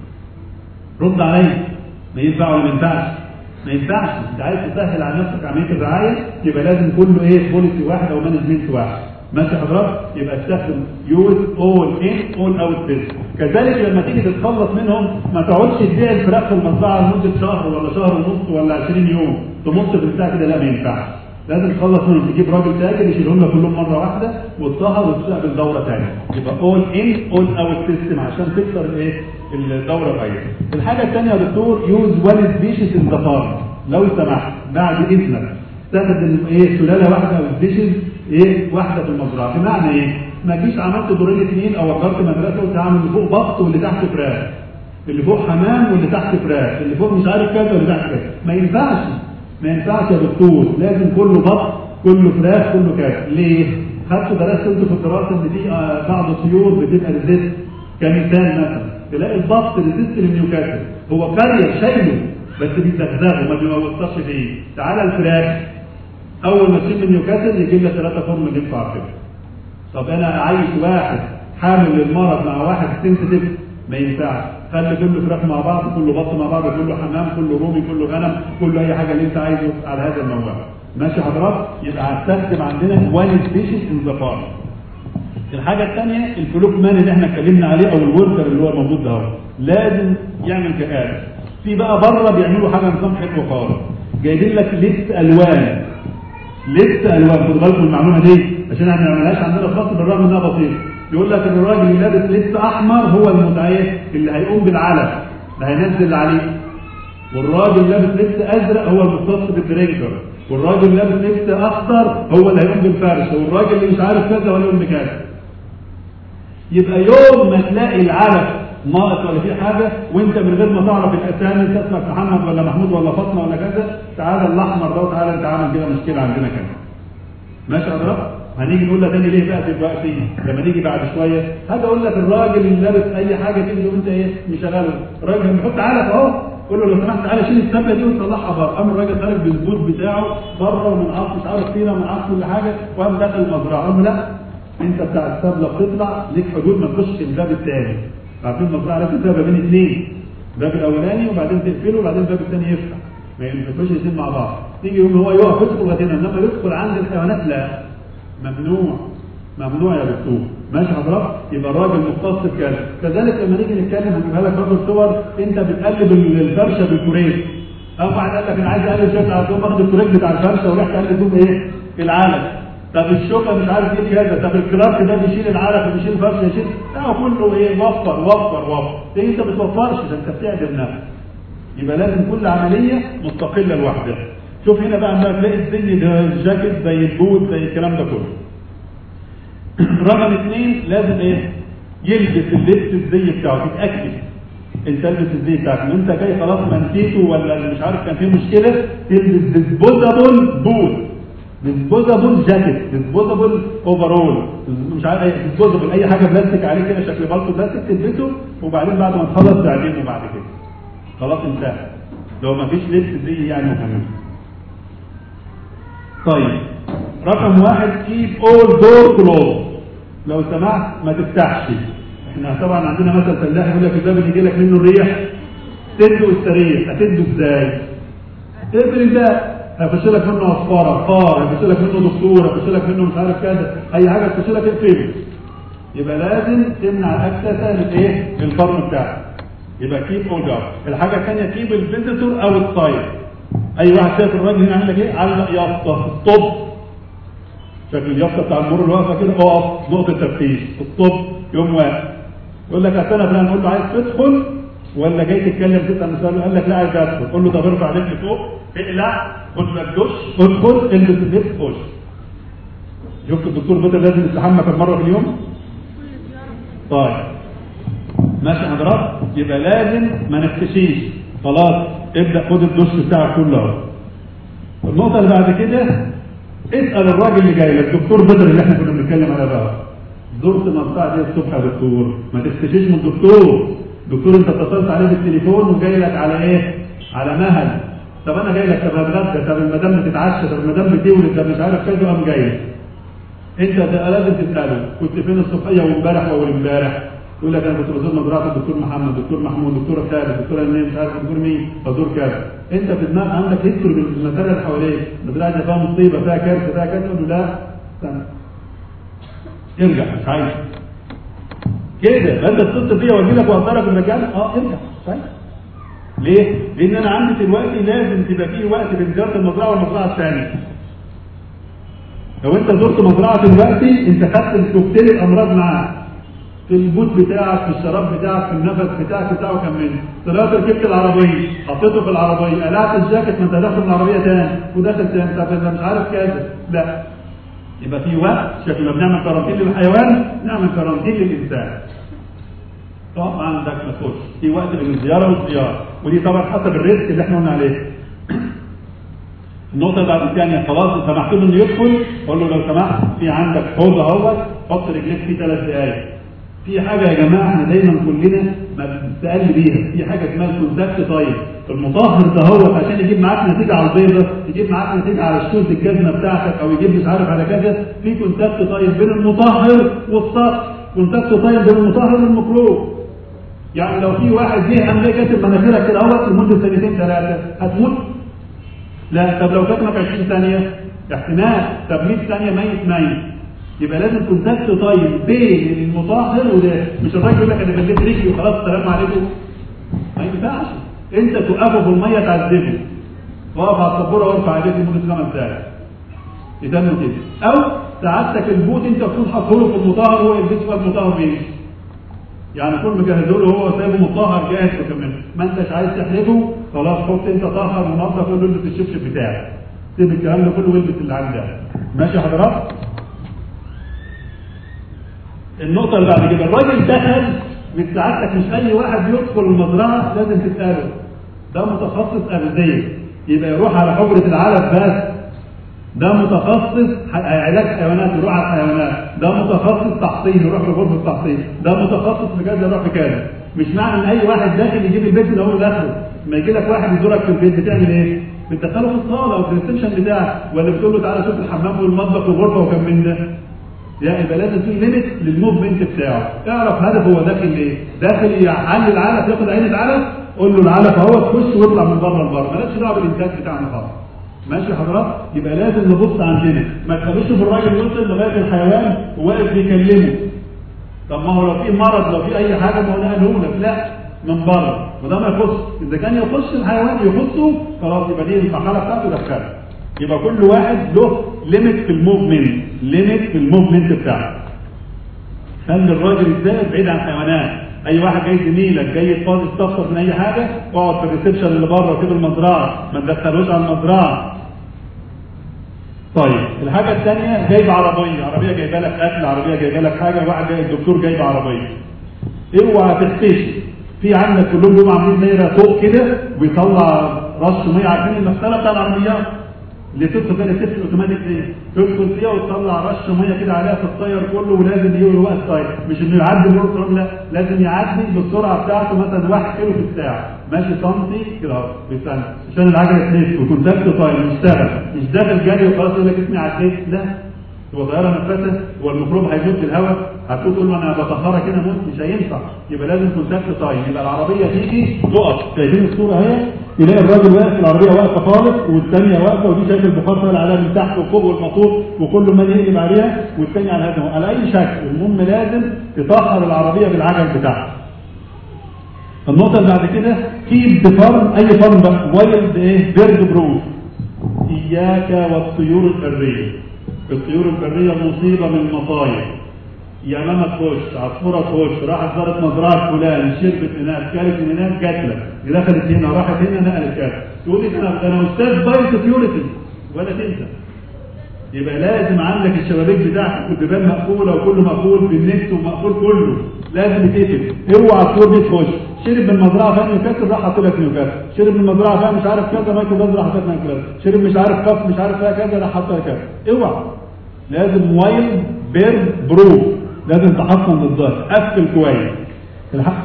Speaker 1: رد عليا ما ينفع ولا ما ينفعش؟ ما ينفعش انت عايز تسهل على نفسك عمليه الرعايه يبقى لازم كله ايه بوليسي واحد او مانجمنت واحد ماشي حضرتك يبقى استخدم يوز اول ان اول اوت بيس كذلك لما تيجي تتخلص منهم ما تقعدش تبيع الفراخ في المزرعه لمده شهر ولا شهر ونص ولا 20 يوم تمص في البتاع كده لا ما ينفعش لازم تخلص منهم تجيب راجل تاجر يشيلهم لك كلهم مره واحده وتطهر وتستقبل دوره ثانيه يبقى اول ان اول اوت سيستم عشان تكسر الايه الدوره الغير الحاجه الثانيه يا دكتور يوز وان سبيشيز ان ذا فارم لو سمحت بعد اذنك استخدم ايه سلاله واحده او سبيشيز ايه واحده في المزرعه بمعنى ايه ما تجيش عملت دورين اثنين او اجرت مدرسه وانت عامل اللي فوق بط واللي تحت فراخ اللي فوق حمام واللي تحت فراخ اللي فوق مش عارف كذا واللي تحت كذا ما ينفعش ما ينفعش يا دكتور لازم كله بط كله فراخ كله كذا ليه خدتوا درست انتوا في الدراسه ان في آه بعض الطيور بتبقى ريزيست كمثال مثلا تلاقي البط ريزيست للنيوكاسل هو كارير شايله بس بيزغزغه ما بيوصلش فيه تعالى الفراخ اول ما تشم نيوكاسل يجيب لك ثلاثه فورم ينفع كده طب انا عايش واحد حامل للمرض مع واحد سنسيتيف ما ينفعش خلي كله فراخ مع بعض كله بط مع بعض كله حمام كله رومي كله غنم كله اي حاجه اللي انت عايزه على هذا الموضوع ماشي حضرتك يبقى هستخدم عندنا وان سبيشيز ان ذا فارم الحاجه الثانيه الفلوك مان اللي احنا اتكلمنا عليه او الوركر اللي هو موجود ده لازم يعمل كآلة في بقى بره بيعملوا حاجه نظام حلو خالص جايبين لك لبس الوان لبس الوان خدوا بالكم المعلومه دي عشان احنا ما بنعملهاش عندنا في مصر بالرغم انها بسيطه يقول لك ان الراجل اللي لابس لبس احمر هو المتعين اللي هيقوم بالعلف اللي هينزل اللي عليه والراجل اللي لابس لبس ازرق هو المختص بالدرينكر والراجل اللي لابس لبس اخضر هو اللي هيقوم بالفرش والراجل اللي مش عارف كذا هو اللي هيقوم بكذا يبقى يوم ما تلاقي العلف ناقص ولا في حاجه وانت من غير ما تعرف الاسامي انت اسمك محمد ولا محمود ولا فاطمه ولا كذا تعالى الاحمر ده وتعالى انت عامل كده مشكله عندنا كده ماشي يا حضرتك هنيجي نقول لك انا ليه بقى دلوقتي لما نيجي بعد شويه هاجي اقول لك الراجل اللي لابس اي حاجه تيجي وانت ايه مشغله الراجل اللي بيحط علف اهو قول له لو سمحت تعالى شيل السبه دي وطلعها بره قام الراجل خارج بالبوت بتاعه بره ومن عصر مش عارف فينا من عصر كل حاجه وقام داخل المزرعه قال له لا انت بتاع السبله بتطلع ليك حدود ما تخش الباب الثاني عارفين المزرعه لازم فيها بابين اثنين الباب الاولاني وبعدين تقفله وبعدين الباب الثاني يفتح ما ينفعوش الاثنين مع بعض تيجي يوم هو يقف يدخل لغايه هنا انما يدخل عند الحيوانات لا ممنوع ممنوع يا دكتور ماشي حضرتك يبقى الراجل مختص بكذا كذلك لما نيجي نتكلم هنجيبها لك برضه صور انت بتقلب الفرشه بالكوريك او واحد قال لك انا عايز اقلب شكل على الدوم اخد الكوريك بتاع الفرشه ورحت اقلب دوم ايه العلف طب الشوكه مش عارف ايه كذا طب الكلارك ده بيشيل العلف وبيشيل الفرشه يشيل لا كله ايه وفر وفر وفر إيه انت ما بتوفرش ده انت بتعدم نفسك يبقى لازم كل عمليه مستقله لوحدها شوف هنا بقى عندك تلاقي الزي ده الجاكيت زي البوت زي الكلام ده كله رقم اثنين لازم ايه يلبس اللبس الزي بتاعه تتاكد انت البس الزي بتاعك ان انت جاي خلاص ما نسيته ولا مش عارف كان فيه مشكله تلبس ديسبوزابل بوت ديسبوزابل جاكيت ديسبوزابل اوفرول مش عارف ايه ديسبوزابل اي حاجه بلاستيك عليه كده شكل بالطو بلاستيك تلبسه وبعدين بعد ما تخلص تعدمه بعد كده خلاص انتهى لو ما فيش لبس زي يعني وكمان طيب رقم واحد كيب اول دور كلوز لو سمحت ما تفتحش احنا طبعا عندنا مثل فلاح يقول لك الباب اللي يجي لك منه الريح سده واستريح هتسده ازاي؟ اقفل الباب هيخش لك منه عصفاره فار هيخش لك منه دكتور هيخش لك منه مش عارف كذا اي حاجه تخش لك اقفله يبقى لازم تمنع اكسسه للايه؟ للفرن بتاعك يبقى كيب اول دور الحاجه الثانيه كيب الفيزيتور او السايد اي واحد شايف الراجل هنا عامل لك ايه؟ علق يافطه ستوب شكل اليافطه بتاع المرور اللي واقفه كده اقف نقطه تفتيش ستوب يوم واقف يقول لك اصل انا فلان قول له عايز تدخل ولا جاي تتكلم تسال مسؤول قال لك لا عايز ادخل قول له طب ارفع رجلي فوق اقلع خد لك دش ادخل البس اللبس خش شفت الدكتور بدر لازم يستحمى كم مره في اليوم؟ طيب ماشي حضرتك يبقى لازم ما نختشيش خلاص ابدا خد الدش بتاعك كله اهو النقطه اللي بعد كده اسال الراجل اللي جاي لك دكتور بدر اللي احنا كنا بنتكلم عليه بقى زرت مصلحه ايه الصبح يا دكتور ما تختشيش من الدكتور دكتور انت اتصلت عليه بالتليفون وجاي لك على ايه على مهل طب انا جاي لك طب هتغدى طب المدام بتتعشى طب المدام بتولد طب مش عارف كذا قام جاي لك. انت ده لازم تساله كنت فين الصبحيه وامبارح واول امبارح يقول لك انا كنت بزور مزرعه الدكتور محمد دكتور محمود دكتور خالد دكتور امين مش عارف دكتور مين بزور كذا انت في دماغك عندك هيستوري بالمزارع اللي حواليك المزرعه دي فيها مصيبه فيها كارثه فيها كذا تقول له لا استنى ارجع مش عايز كده فانت اتصل بيا واجي لك واقدرك المكان اه ارجع مش عايز ليه؟ لان انا عندي دلوقتي لازم تبقى فيه وقت بين زياره المزرعه والمزرعه الثانيه لو انت زرت مزرعه دلوقتي انت خدت الكوكتيل الامراض معاك في البوت بتاعك في الشراب بتاعك في النفس بتاعك بتاعه كمل طلعت ركبت العربيه حطيته في العربيه قلعت الجاكيت ما انت داخل العربيه تاني وداخل تاني طب انت مش عارف كذا لا يبقى في وقت شكل بنعمل كارانتين للحيوان نعمل كارانتين للانسان طبعا عندك ما تخش في وقت بين الزياره والزياره ودي طبعا حسب الريسك اللي احنا قلنا عليه النقطة بعد الثانية خلاص سمحت له انه يدخل قول له لو سمحت في عندك حوض اهوت حط رجليك فيه ثلاث دقايق في حاجة يا جماعة احنا دايما كلنا ما بنسأل بيها في حاجة اسمها الكونتاكت طيب المطهر ده هو عشان يجيب معاك نتيجة على البيضة يجيب معاك نتيجة على الشوز الجزمة بتاعتك او يجيب مش عارف على كذا في كونتاكت طيب بين المطهر والسطح كونتاكت طيب بين المطهر والمكروه يعني لو في واحد جه قام جاي كاتب مناخيرك كده اهوت لمدة سنتين ثلاثة هتموت لا طب لو كاتمك 20 ثانية احتمال طب 100 ثانية ميت ميت يبقى لازم كونتاكت طيب بين المطهر وده مش الراجل يقول لك انا بليت رجلي وخلاص السلام عليكم ما ينفعش انت توقفه في الميه تعذبه واقف على السبوره وارفع ايديك لمده خمس دقائق يتم كده او سعادتك البوت انت تكون حاطه له في المطهر هو يلبسه في المطهر بيمشي يعني كل مجهزه له هو سايبه مطهر جاهز وكمان ما انتش عايز تحرجه خلاص حط انت طهر ونظف قول له البس الشبشب بتاعك سيب الكلام ده كله والبس اللي عندك ماشي يا حضرات النقطة اللي بعد كده الراجل دخل من سعادتك مش اي واحد يدخل المزرعه لازم تساله ده متخصص اغذيه يبقى يروح على حجره العلف بس ده متخصص علاج حيوانات يروح على الحيوانات ده متخصص تحصين يروح في غرفه التحصين ده متخصص في كذا يروح في كذا مش معنى ان اي واحد داخل يجيب البيت من اوله لاخره لما يجي لك واحد يزورك في البيت بتعمل ايه؟ بتدخله في الصاله او في الريسبشن بتاعك ولا بتقول له تعالى شوف الحمام والمطبخ والغرفه وكم من ده يا يبقى لازم في ليميت للموفمنت بتاعه اعرف هدف هو داخل ليه داخل يعلي العلف ياخد عين العلف قول له العلف اهو تخش واطلع من بره لبره مالكش دعوه بالانتاج بتاعنا خالص ماشي حضرتك يبقى لازم نبص عندنا ما تخليش في الراجل وصل لغايه الحيوان وواقف بيكلمه طب ما هو لو في مرض لو في اي حاجه ما هو نقله لك لا من بره وده ما يخص اذا كان يخص الحيوان يخصه خلاص يبقى دي المرحله بتاعته دخلها يبقى كل واحد له ليميت في الموفمنت ليميت في الموفمنت بتاعه خلي الراجل ازاي بعيد عن الحيوانات اي واحد جاي زميلك جاي فاضي يستفسر من اي حاجه اقعد في الريسبشن اللي بره كده المزرعه ما تدخلوش على المزرعه طيب الحاجه الثانيه جايب عربيه عربيه جايبه لك اكل عربيه جايبه لك حاجه واحد جاي الدكتور جايب عربيه اوعى تختشي في عندك كلهم بيبقوا عاملين دايره فوق كده ويطلع رش ميه عارفين المغسله بتاع العربيات اللي تدخل فيها الست اوتوماتيك دي تدخل فيها وتطلع رش ميه كده عليها في الطاير كله ولازم يجي وقت طاير مش انه يعدي مرور لا لازم يعدي بالسرعه بتاعته مثلا 1 كيلو في الساعه ماشي سنتي كده اهو بالثانيه عشان العجله تلف وكونتاكت طاير يشتغل مش داخل جري وخلاص يقول لك اسمي عديت لا هو طياره نفسها هو الميكروب هيموت الهواء هتقول تقول له انا بطهرك كده موت مش هينفع يبقى لازم كونتاكت تايم يبقى العربيه تيجي تقف شايفين الصوره اهي يلاقي الراجل واقف العربيه واقفه خالص والثانيه واقفه ودي شايف البخار طالع عليها من تحت وفوق والموتور وكله ما يقلب عليها والثانيه على هذا على اي شكل المهم لازم تطهر العربيه بالعجل بتاعها النقطة اللي بعد كده كيب فارم أي فارم بقى وايلد إيه بيرد بروف إياك والطيور البرية الطيور البرية مصيبة من المصايب يمامة تخش عصفورة تخش راحت زارت مزرعة فلان شربت هناك كانت من هناك جات لك دخلت هنا راحت هنا نقلت كذا تقول لي انا انا استاذ باي سكيورتي ولا تنسى يبقى لازم عندك الشبابيك بتاعتك والبيبان مقفوله وكله مقفول بالنت ومقفول كله لازم يتقفل اوعى الطيور دي تخش شرب من المزرعه فيها نيوكاسل راح حاطط لك نيوكاسل شرب من المزرعه فيها مش عارف كذا مايكرو باز راح حاطط لك كذا شرب مش عارف كف مش عارف فيها كذا راح حاطط لك كذا اوعى لازم وايلد بيرد بروف لازم تحصن للظهر قفل كويس الحق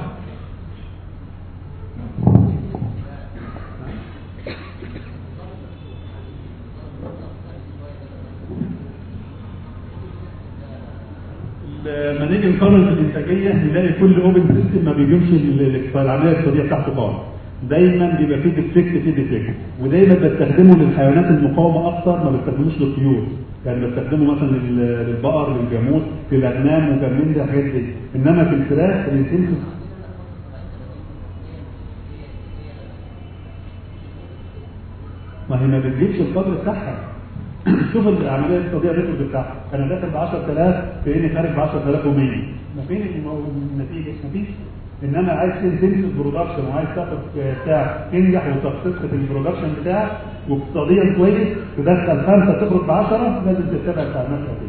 Speaker 1: لما نيجي نقارن في الانتاجيه نلاقي كل اوبن سيستم ما بيجيبش العمليه الاقتصاديه بتاعته خالص دايما بيبقى فيه ديفكت فيه ديفكت ودايما بستخدمه للحيوانات المقاومه اكثر ما بستخدموش للطيور يعني بستخدمه مثلا للبقر للجاموس في الاغنام وكان من ده الحاجات دي انما في الفراخ الانسنس ما هي ما بتجيبش القدر بتاعها شوف العمليه الاقتصاديه الريكورد بتاعها انا داخل ب 10000 كاني خارج ب 10100 ما فين النتيجه مفيش انما عايز تنزل برودكشن وعايز تاخد بتاع تنجح وتخطط البرودكشن بتاعك واقتصاديا كويس تدخل خمسه تخرج ب 10 لازم تتبع التعاملات دي.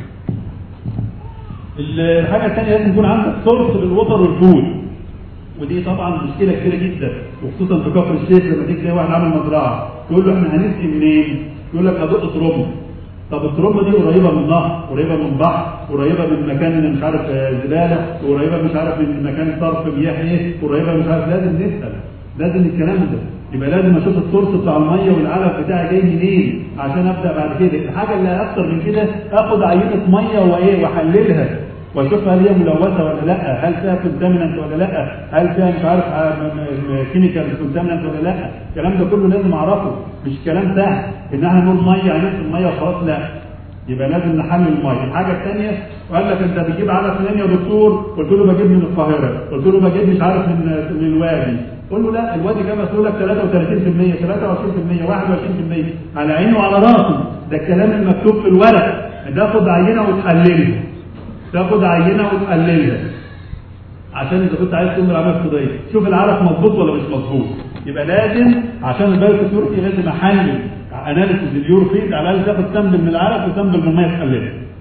Speaker 1: الحاجه الثانيه لازم يكون عندك سورس للوتر والفود ودي طبعا مشكله كبيره جدا وخصوصا في كفر الشيخ لما تيجي تلاقي واحد عامل مزرعه تقول له احنا هنسقي منين؟ يقول لك هدق ترمه طب الترمه دي قريبه من نهر قريبه من بحر قريبه من مكان مش عارف زباله قريبه مش عارف من مكان صرف مياه ايه قريبه مش عارف لازم نسال لازم الكلام ده يبقى لازم اشوف السورس بتاع الميه والعلف بتاعي جاي منين عشان ابدا بعد كده الحاجه اللي اكتر من كده اخد عينه ميه وايه واحللها واشوف هل هي ملوثه ولا لا هل فيها كونتامينانت ولا لا هل فيها مش عارف كيميكال كونتامينانت ولا لا الكلام ده كله لازم اعرفه مش كلام سهل ان احنا نقول ميه هنقول الميه وخلاص لا يبقى لازم نحلل الميه الحاجه الثانيه وقال لك انت بتجيب علف منين يا دكتور قلت له بجيب من القاهره قلت له بجيب مش عارف من من الوادي قول له لا الوادي جاب لك 33% 23% 21% على عيني وعلى راسي ده الكلام المكتوب في الورق تاخد عينه وتحللها تاخد عينه وتحللها عشان اذا كنت عايز تقوم بالعمليه الاقتصاديه شوف العلف مظبوط ولا مش مظبوط يبقى لازم عشان البايو سكيورتي لازم احلل اناليسيز اليورو فيد على الاقل تاخد سامبل من العلف وسامبل من الميه تحللها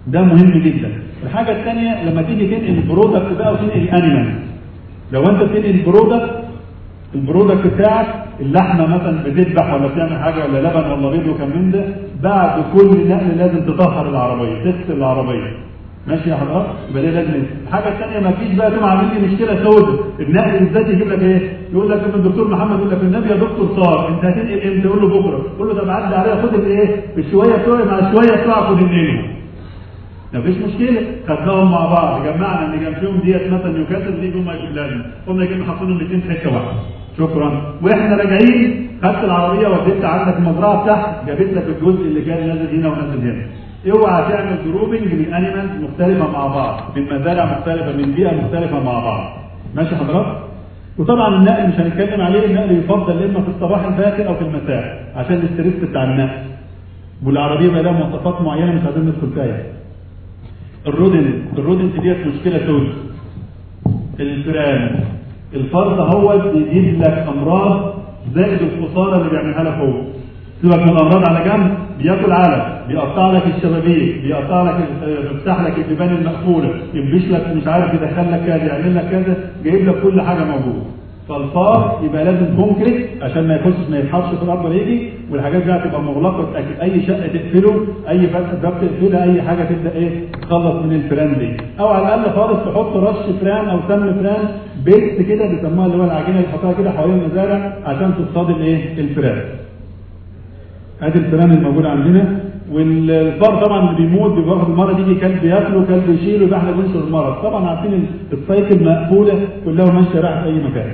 Speaker 1: ده مهم جدا الحاجه الثانيه لما تيجي تنقل البرودكت بقى وتنقل انيمال لو انت بتنقل برودكت البرودكت بتاعك اللحمه مثلا بتذبح ولا بتعمل حاجه ولا لبن ولا بيض وكم من ده بعد كل نقل لازم تطهر العربيه تغسل العربيه ماشي يا حضرتك يبقى ده لازم الحاجه الثانيه ما فيش بقى تقوم عامل لي مشكله سوداء النقل بالذات يجيب لك ايه يقول لك لما الدكتور محمد يقول لك النبي يا دكتور صار انت هتنقل امتى يقول له بكره قول له طب عدي عليها خد الايه الشويه بتوعي مع الشويه بتوعك خد النيله مفيش مشكله خدناهم مع بعض جمعنا ان كان فيهم ديت مثلا نيوكاسل دي هم يجيب لنا قمنا جبنا حاطينهم الاثنين في حته واحده شكرا واحنا راجعين خدت العربيه وديتها عندك المزرعه بتاعتك جابت لك الجزء اللي كان نازل هنا ونازل هنا اوعى تعمل جروبنج للانيمالز مختلفه مع بعض من مزارع مختلفه من بيئه مختلفه مع بعض ماشي حضرتك وطبعا النقل مش هنتكلم عليه النقل يفضل اما في الصباح الباكر او في المساء عشان الاستريس بتاع النقل والعربيه بقى لها مواصفات معينه مش عايزين ندخل فيها الرودن الرودن ديت مشكله سوداء الفئران الفرد هو بيجيب لك امراض زائد الخساره اللي بيعملها لك هو سيبك من الامراض على جنب بياكل علف بيقطع لك الشبابيك بيقطع لك بيفتح لك البيبان المقفوله ينبش لك مش عارف يدخل لك كذا يعمل لك كذا جايب لك كل حاجه موجوده فالفار يبقى لازم كونكريت عشان ما يخشش ما يتحطش في الارض ولا يجي والحاجات دي هتبقى مغلقه تاكد اي شقه تقفله اي فتحه باب تقفلها اي حاجه تبدا ايه تخلص من الفيران دي او على الاقل خالص تحط رش فران او سم فران بيت كده بيسموها اللي هو العجينه اللي تحطها كده حوالين المزارع عشان تصطاد الايه الفيران ادي الفيران الموجود عندنا والفار طبعا اللي بيموت بياخد المرض يجي كلب ياكله كلب يشيله يبقى احنا بننشر المرض طبعا عارفين السايكل مقفوله كلها ماشيه رايحه في اي مكان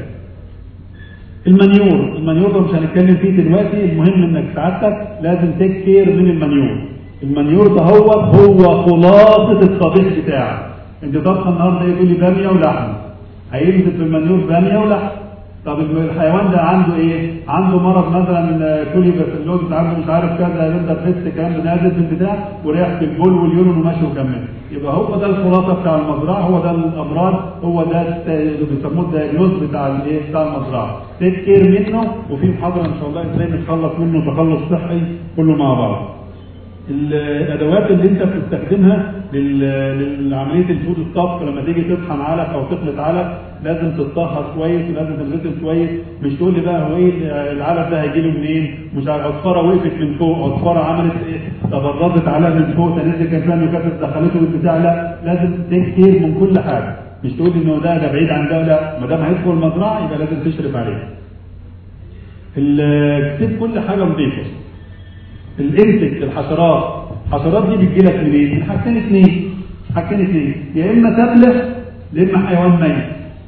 Speaker 1: المنيور المنيور ده مش هنتكلم فيه دلوقتي المهم انك سعادتك لازم تيك كير من المنيور المنيور ده هو هو خلاصه الطبيخ بتاعك انت طبخه النهارده ايه تقول لي باميه ولحمه هينزل في المنيور باميه ولحمه طب الحيوان ده عنده ايه؟ عنده مرض مثلا كولي باسيلوز عنده مش عارف كذا لندا فيست الكلام ده نازل في البتاع وريحه البول واليورين وماشي وكمل يبقى هو ده الخلاصه بتاع المزرعه هو ده الامراض هو ده اللي بيسموه الدايجنوز بتاع الايه؟ بتاع المزرعه تيك كير منه وفي محاضره ان شاء الله ازاي نتخلص منه تخلص صحي كله مع بعض. الادوات اللي انت بتستخدمها لعمليه الفود ستوب لما تيجي تطحن علف او تخلط علف لازم تتطهر كويس ولازم تتغسل كويس مش تقول لي بقى هو ايه العلف ده هيجي له منين مش عارف عصفره وقفت من فوق عصفره عملت ايه تبردت عليها من فوق تنزل كان فيها نكات دخلته بالبتاع لا لازم تكتير من كل حاجه مش تقول لي انه ده ده بعيد عن ده لا ما دام هيدخل المزرعه يبقى لازم تشرف عليه تسيب كل حاجه نظيفه الانتك الحشرات الحشرات دي بتجي لك منين؟ من حاجتين اثنين حاجتين اثنين يا اما سبله يا اما حيوان ميت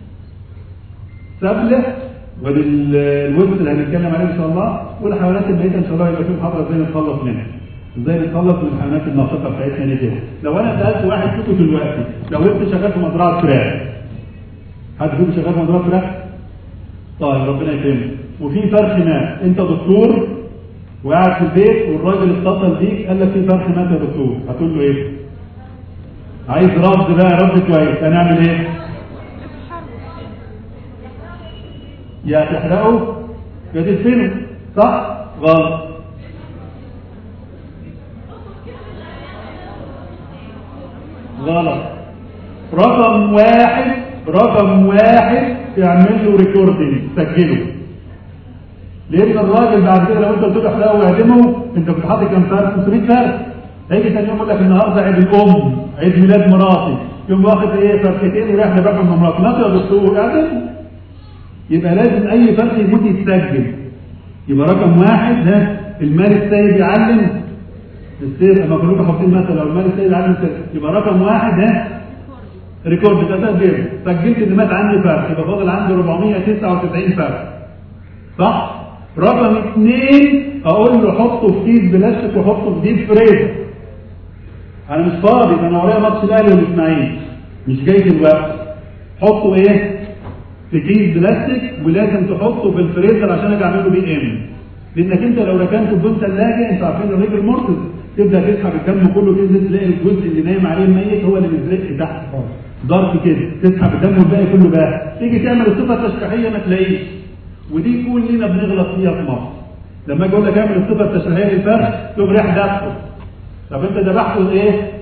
Speaker 1: سبله والوزن اللي هنتكلم عليه ان شاء الله والحيوانات الميته ان شاء الله يبقى في محاضره ازاي نتخلص منها ازاي نتخلص من الحيوانات الناشطه بتاعتنا دي كده لو انا سالت واحد فيكم دلوقتي لو انت شغال في مزرعه فراخ حد فيكم شغال في مزرعه فراخ؟ طيب ربنا يكرمك وفي فرخ مات انت دكتور وقاعد في البيت والراجل اتصل بيك قال لك في فرخ مات يا دكتور هتقول له ايه؟ عايز رد بقى رد كويس هنعمل ايه؟ يا تحرقه يا تدفنه صح؟ غلط غلط رقم واحد رقم واحد تعمل له ريكوردنج سجله لان الراجل بعد كده لو انت قلت له احرقه واعدمه انت كنت حاطط كام فرق 500 فرق هيجي ثاني يوم يقول لك النهارده عيد الام عيد ميلاد مراتي يوم واخد ايه فرختين ورايح ذبحهم من مراته مات يا دكتور اعدم يبقى لازم اي فرق يموت يتسجل يبقى رقم واحد ده المال السيد يعلم السيد اما كلكم حاطين مثلا لو المال السيد يعلم يبقى رقم واحد ده ريكورد ده تسجيل سجلت ان مات عندي فرق يبقى فاضل عندي 499 فرق صح؟ رقم اثنين اقول له حطه في كيس بلاستيك وحطه في ديب فريزر انا مش فاضي ده انا ورايا ماتش الاهلي والاسماعيلي مش جاي دلوقتي حطه ايه في كيس بلاستيك ولازم تحطه في الفريزر عشان اجي اعمل له بي ام لانك انت لو ركنته بدون ثلاجه انتوا عارفين الرجل مرتز تبدا تسحب الدم كله تنزل تلاقي الجزء اللي نايم عليه الميت هو اللي مزرق تحت ضرب كده تسحب الدم والباقي كله بقى تيجي تعمل الصفه التشريحيه ما تلاقيش ودي يكون لينا بنغلط فيها في مصر لما اجي اقول لك اعمل الصفه التشريحيه للفرخ تقوم رايح دبحه طب انت ذبحته ايه؟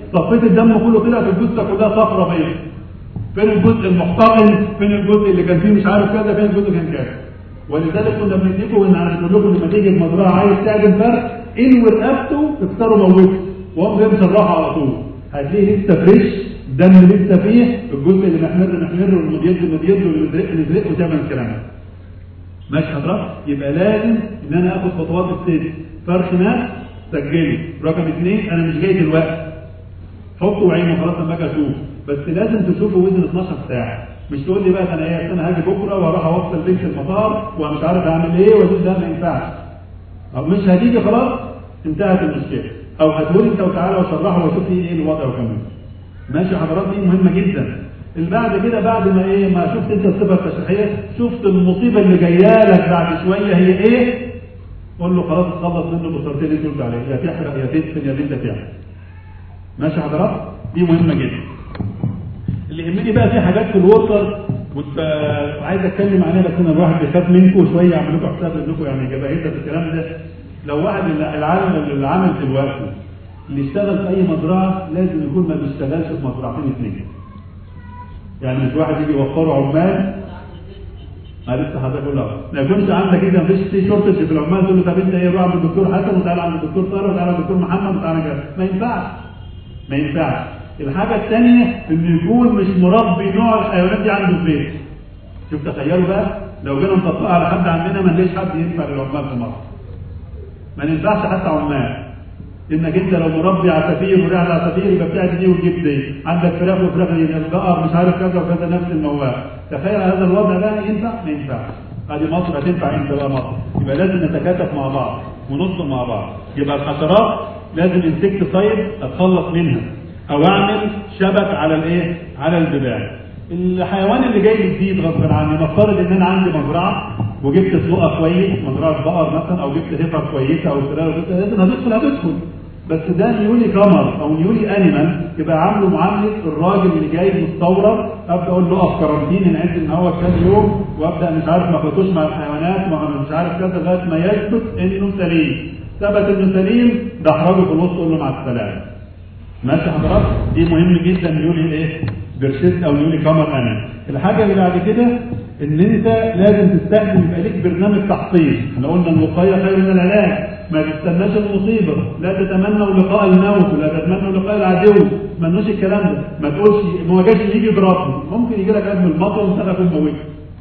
Speaker 1: صفيت الدم كله طلع في الجثه كلها صفرة بيض فين الجزء المحتقن فين الجزء اللي كان فيه مش عارف كذا فين الجزء كان كذا ولذلك كنا بنديكم ان عشان نقول لكم لما تيجي المزرعه عايز تعمل فرق انوي رقبته تكسره موته وهو جاي مشرحه على طول هتلاقيه لسه فريش دم لسه فيه الجزء اللي محمر محمر والمديد مديد والمزرق مزرق وتعمل الكلام ده ماشي حضرتك يبقى لازم ان انا اخد خطوات الست فرخ ناس سجلي رقم اثنين انا مش جاي دلوقتي حطه وعينه خلاص لما اجي اشوف بس لازم تشوفه وزن 12 ساعه مش تقول لي بقى انا ايه انا هاجي بكره واروح اوصل بنت المطار ومش عارف اعمل ايه واقول ده ما ينفعش او مش هتيجي خلاص انتهت المشكله او هتقول انت وتعالى وشرحه وشوف ايه الوضع وكمل ماشي حضرات دي مهمه جدا اللي بعد كده بعد ما ايه ما شفت انت الصفه التشريحيه شفت المصيبه اللي جايه لك بعد شويه هي ايه قول له خلاص اتخلص منه بصورتين اللي قلت عليه يا تحرق يا تدفن يا بنت تحرق ماشي حضرات دي مهمه جدا اللي يهمني بقى في حاجات في الوتر كنت عايز اتكلم عليها بس انا الواحد بيخاف منكم شويه اعمل لكم حساب انكم يعني جبهتها في الكلام ده لو واحد العالم اللي عامل دلوقتي اللي اشتغل في اي مزرعه لازم يكون ما بيشتغلش في مزرعتين اثنين يعني مش واحد يجي يوفروا عمال ما لسه حضرتك اقول ما يكونش عندك كده مفيش في شورتج في العمال تقول له طب انت ايه روح عند الدكتور حسن وتعالى عند الدكتور طارق وتعالى عند الدكتور محمد وتعالى كده ما ينفعش ما ينفعش الحاجه الثانيه انه يكون مش مربي نوع الحيوانات دي عنده في البيت شوف تخيلوا بقى لو جينا نطبقها على حد عندنا ما نلاقيش حد ينفع للعمال في مصر ما ينفعش حتى عمال انك انت لو مربي عصافير ورعد عصافير يبقى بتاعت دي وتجيب دي عندك فراخ وفراخ البقر مش عارف كذا وكذا نفس الموال تخيل هذا الوضع ده ينفع ما ينفعش هذه مصر هتنفع امتى بقى مصر يبقى لازم نتكاتف مع بعض ونص مع بعض يبقى الحشرات لازم انسكت صيد اتخلص منها او اعمل شبك على الايه على البيبان الحيوان اللي جاي جديد غصب عني نفترض ان انا عندي مزرعه وجبت سوقه كويس مزرعه بقر مثلا او جبت هفه كويسه او فراخ لازم هتدخل هتدخل بس ده نيولي كامر او نيولي انيمال يبقى عامله معامله الراجل اللي جاي مستورد ابدا اقول له اقف كارانتين نعد ان هو كام يوم وابدا مش عارف ما اخلطوش مع الحيوانات ما مش عارف كذا لغايه ما يثبت انه سليم ثبت انه سليم ده احرجه في الوسط قول له مع السلامه ماشي حضرتك دي مهم جدا نيولي ايه بيرسيست او نيولي كامر انيمال الحاجه اللي بعد كده ان انت لازم تستخدم يبقى ليك برنامج تحصيل احنا قلنا الوقايه خير من العلاج ما تستناش المصيبه لا تتمنوا لقاء الموت ولا تتمنوا لقاء العدو ما تتمنوش الكلام ده ما تقولش ما جاش يجي يضربني ممكن يجي لك قلب المطر وانت تكون موت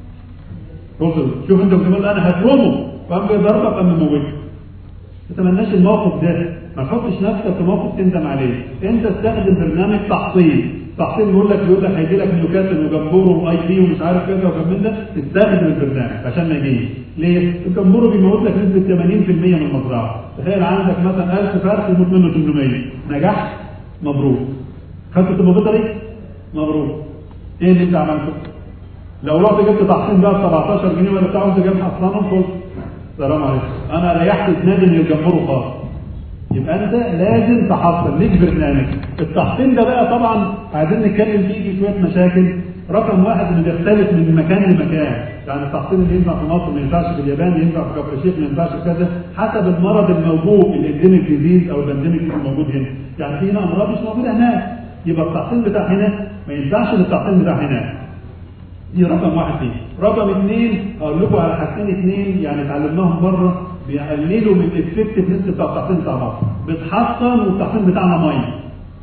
Speaker 1: وصل شوف انت بتقول انا هترمه وقام جاي ضربك قام موت ما تتمناش الموقف ده ما تحطش نفسك في موقف تندم عليه انت استخدم برنامج تحصيل تحصيل بيقول لك بيقول لك هيجي لك نيوكاسل وجمبورو واي بي ومش عارف كذا وكم ده استخدم البرنامج عشان ما يجيش ليه؟ الجمبورو بيموت لك نسبه 80% من المزرعه تخيل عندك مثلا 1000 فرخ يموت منه 800 نجحت مبروك خدت البيطري مبروك ايه اللي انت عملته؟ لو رحت جبت تحصين بقى ب 17 جنيه ولا بتاع وانت جايب حصانهم خلص السلام عليكم انا ريحت دماغي من الجمبورو خالص يبقى انت لازم تحصل ليك برنامج التحصين ده بقى طبعا عايزين نتكلم فيه في شويه مشاكل رقم واحد انه بيختلف من مكان لمكان يعني التحصين اللي ينفع في مصر ما ينفعش في اليابان ينفع في كفر الشيخ ما ينفعش في كذا حسب المرض الموجود الانديميك ديزيز او الانديميك اللي موجود هنا يعني في هنا امراض مش موجوده هناك يبقى التحصين بتاع هنا ما ينفعش للتحصين بتاع هناك دي رقم واحد فيه رقم اثنين اقول لكم على حاجتين اثنين يعني اتعلمناهم بره بيقللوا من الافكتفنس بتاع التحصين بتاع مصر بتحصن والتحصين بتاعنا ميه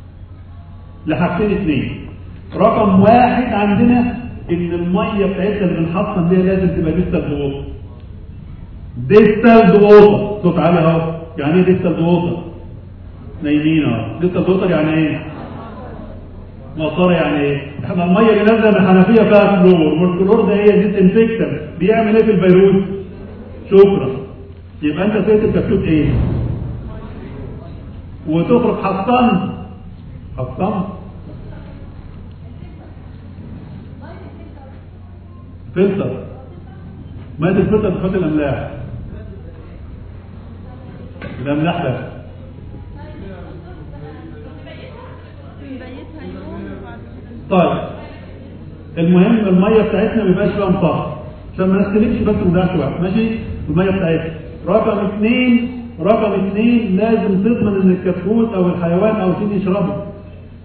Speaker 1: لحاجتين اثنين رقم واحد عندنا ان الميه بتاعتنا اللي بنحصن بيها لازم تبقى ديستال دووتر ديستال دووتر صوت عالي اهو يعني ايه ديستال دووتر نايمين اهو ديستال دووتر يعني ايه مصاري يعني ايه؟ احنا الميه اللي نازله من الحنفيه فيها كلور والكلور ده ايه ديس انفكتن بيعمل ايه في الفيروس؟ شكرا يبقى انت سيت الكبسوت ايه؟ وتخرج حصان حصان فلتر ميه الفلتر بتحط الاملاح الاملاح بس طيب المهم الميه بتاعتنا ما يبقاش فيها مطهر عشان ما نختلفش بس ما نضيعش وقت ماشي الميه بتاعتنا رقم اثنين رقم اثنين لازم تضمن ان الكتكوت او الحيوان او الشيء يشربه